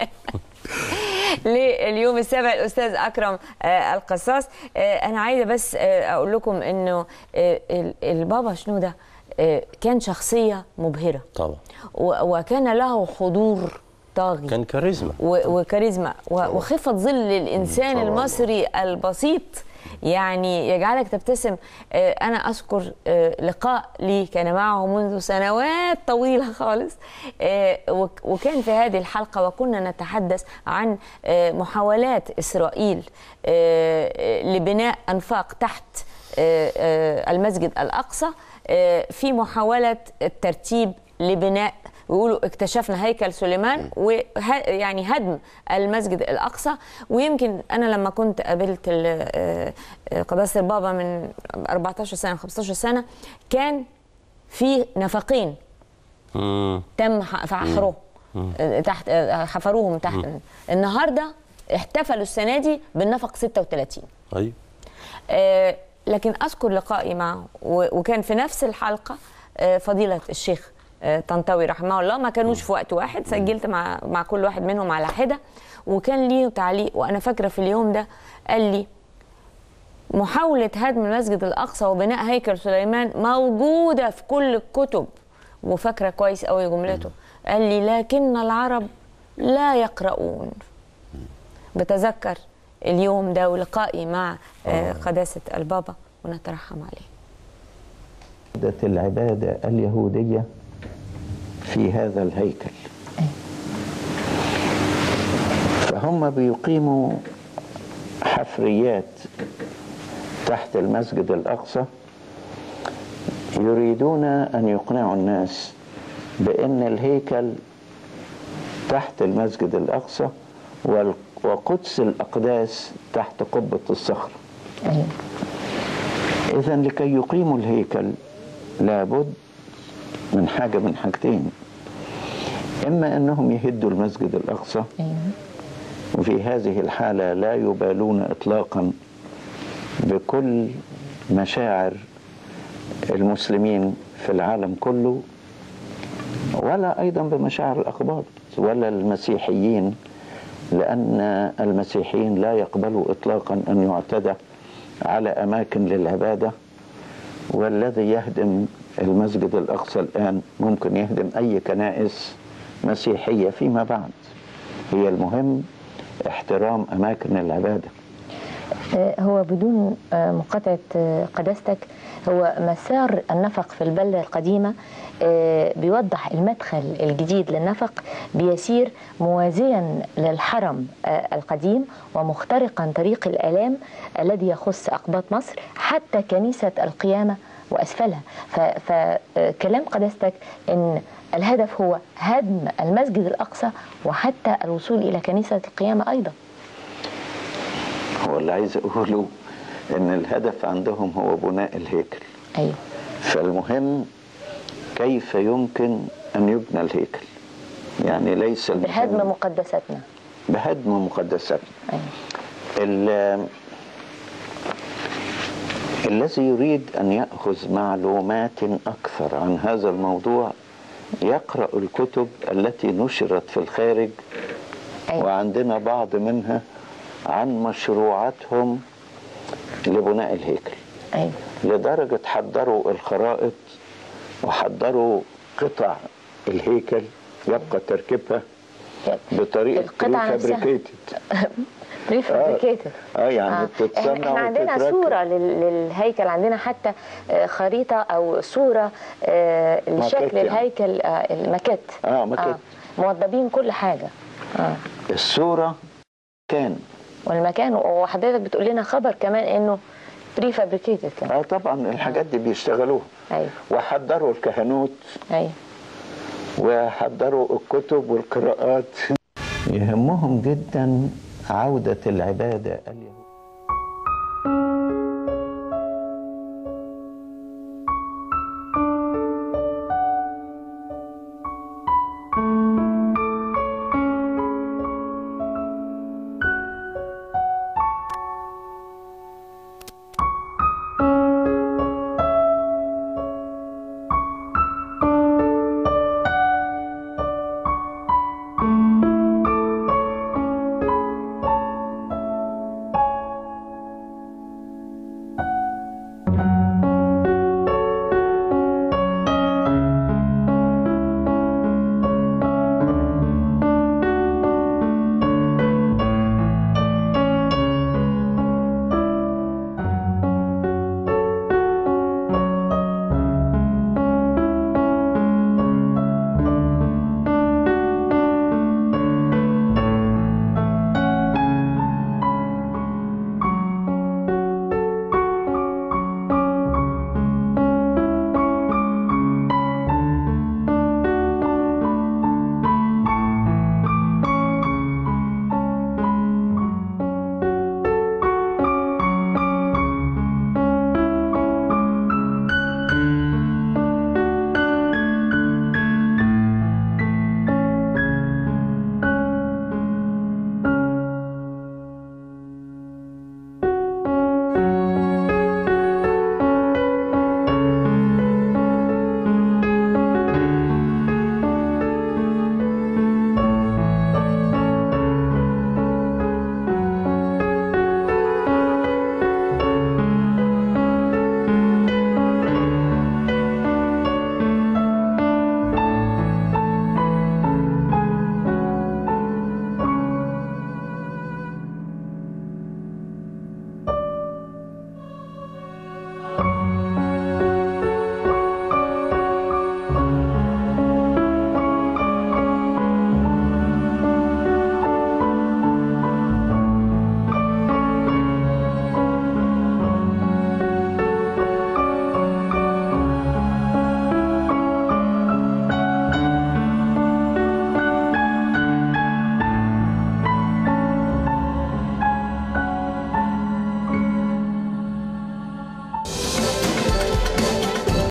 لليوم السابع الاستاذ اكرم آه، القصاص آه، انا عايزه بس آه، اقول لكم انه آه، ال- البابا شنوده آه، كان شخصيه مبهره
طبعا
و- وكان له حضور طاغي
كان كاريزما
و- وكاريزما و- وخفة ظل الإنسان
طبعاً.
المصري البسيط يعني يجعلك تبتسم آه، أنا أذكر آه، لقاء لي كان معه منذ سنوات طويلة خالص آه، وك- وكان في هذه الحلقة وكنا نتحدث عن آه، محاولات إسرائيل آه، آه، لبناء أنفاق تحت آه، آه، المسجد الأقصى آه، في محاولة الترتيب لبناء ويقولوا اكتشفنا هيكل سليمان وه يعني هدم المسجد الاقصى ويمكن انا لما كنت قابلت ال- آه، آه، قداسه البابا من 14 سنه 15 سنه كان في نفقين
مم.
تم ح- فحرهم آه، تحت آه، حفروهم تحت النهارده احتفلوا السنه دي بالنفق 36
ايوه
آه، لكن اذكر لقائي معه و- وكان في نفس الحلقه آه، فضيله الشيخ آه، طنطاوي رحمه الله ما كانوش في وقت واحد سجلت مع مع كل واحد منهم على حده وكان ليه تعليق وانا فاكره في اليوم ده قال لي محاولة هدم المسجد الأقصى وبناء هيكل سليمان موجودة في كل الكتب وفاكرة كويس قوي جملته قال لي لكن العرب لا يقرؤون بتذكر اليوم ده ولقائي مع آه، قداسة البابا ونترحم عليه
عودة العبادة اليهودية في هذا الهيكل فهم بيقيموا حفريات تحت المسجد الأقصى يريدون أن يقنعوا الناس بأن الهيكل تحت المسجد الأقصى وال- وقدس الأقداس تحت قبة الصخر إذا لكي يقيموا الهيكل لابد من حاجة من حاجتين إما أنهم يهدوا المسجد الأقصى وفي هذه الحالة لا يبالون إطلاقا بكل مشاعر المسلمين في العالم كله ولا أيضا بمشاعر الأقباط ولا المسيحيين لأن المسيحيين لا يقبلوا إطلاقا أن يعتدى على أماكن للعبادة والذي يهدم المسجد الأقصى الآن ممكن يهدم أي كنائس مسيحية فيما بعد هي المهم احترام أماكن العبادة
آه، هو بدون آه، مقاطعة آه، قداستك هو مسار النفق في البلدة القديمة آه، بيوضح المدخل الجديد للنفق بيسير موازيا للحرم آه، القديم ومخترقا طريق الآلام الذي يخص أقباط مصر حتى كنيسة القيامة وأسفلها فكلام قداستك أن الهدف هو هدم المسجد الأقصى وحتى الوصول إلى كنيسة القيامة أيضا
هو اللي عايز أقوله إن الهدف عندهم هو بناء الهيكل
أيوه
فالمهم كيف يمكن أن يبنى الهيكل يعني ليس المهم
بهدم مقدساتنا
بهدم مقدساتنا
أيوه.
ال- الذي يريد أن يأخذ معلومات أكثر عن هذا الموضوع يقرأ الكتب التي نشرت في الخارج
أيوة.
وعندنا بعض منها عن مشروعاتهم لبناء الهيكل
أيوه.
لدرجة حضروا الخرائط وحضروا قطع الهيكل يبقى تركيبها بطريقة
القطعة نفسها.
prefabricated.
بريفابريكيتد
اه يعني بتتصنع
احنا احنا عندنا
وتتركب.
صورة لل- للهيكل عندنا حتى آه، خريطة أو صورة آه، لشكل
ماكيت يعني.
الهيكل آه، الماكيت
اه ماكيت
موضبين كل حاجة اه
الصورة كان
والمكان وحضرتك بتقول لنا خبر كمان انه بريفابريكيتد كمان
اه طبعا الحاجات دي بيشتغلوها
ايوه
وحضروا الكهنوت
ايوه
وحضروا الكتب والقراءات يهمهم جدا عودة العبادة اليهودية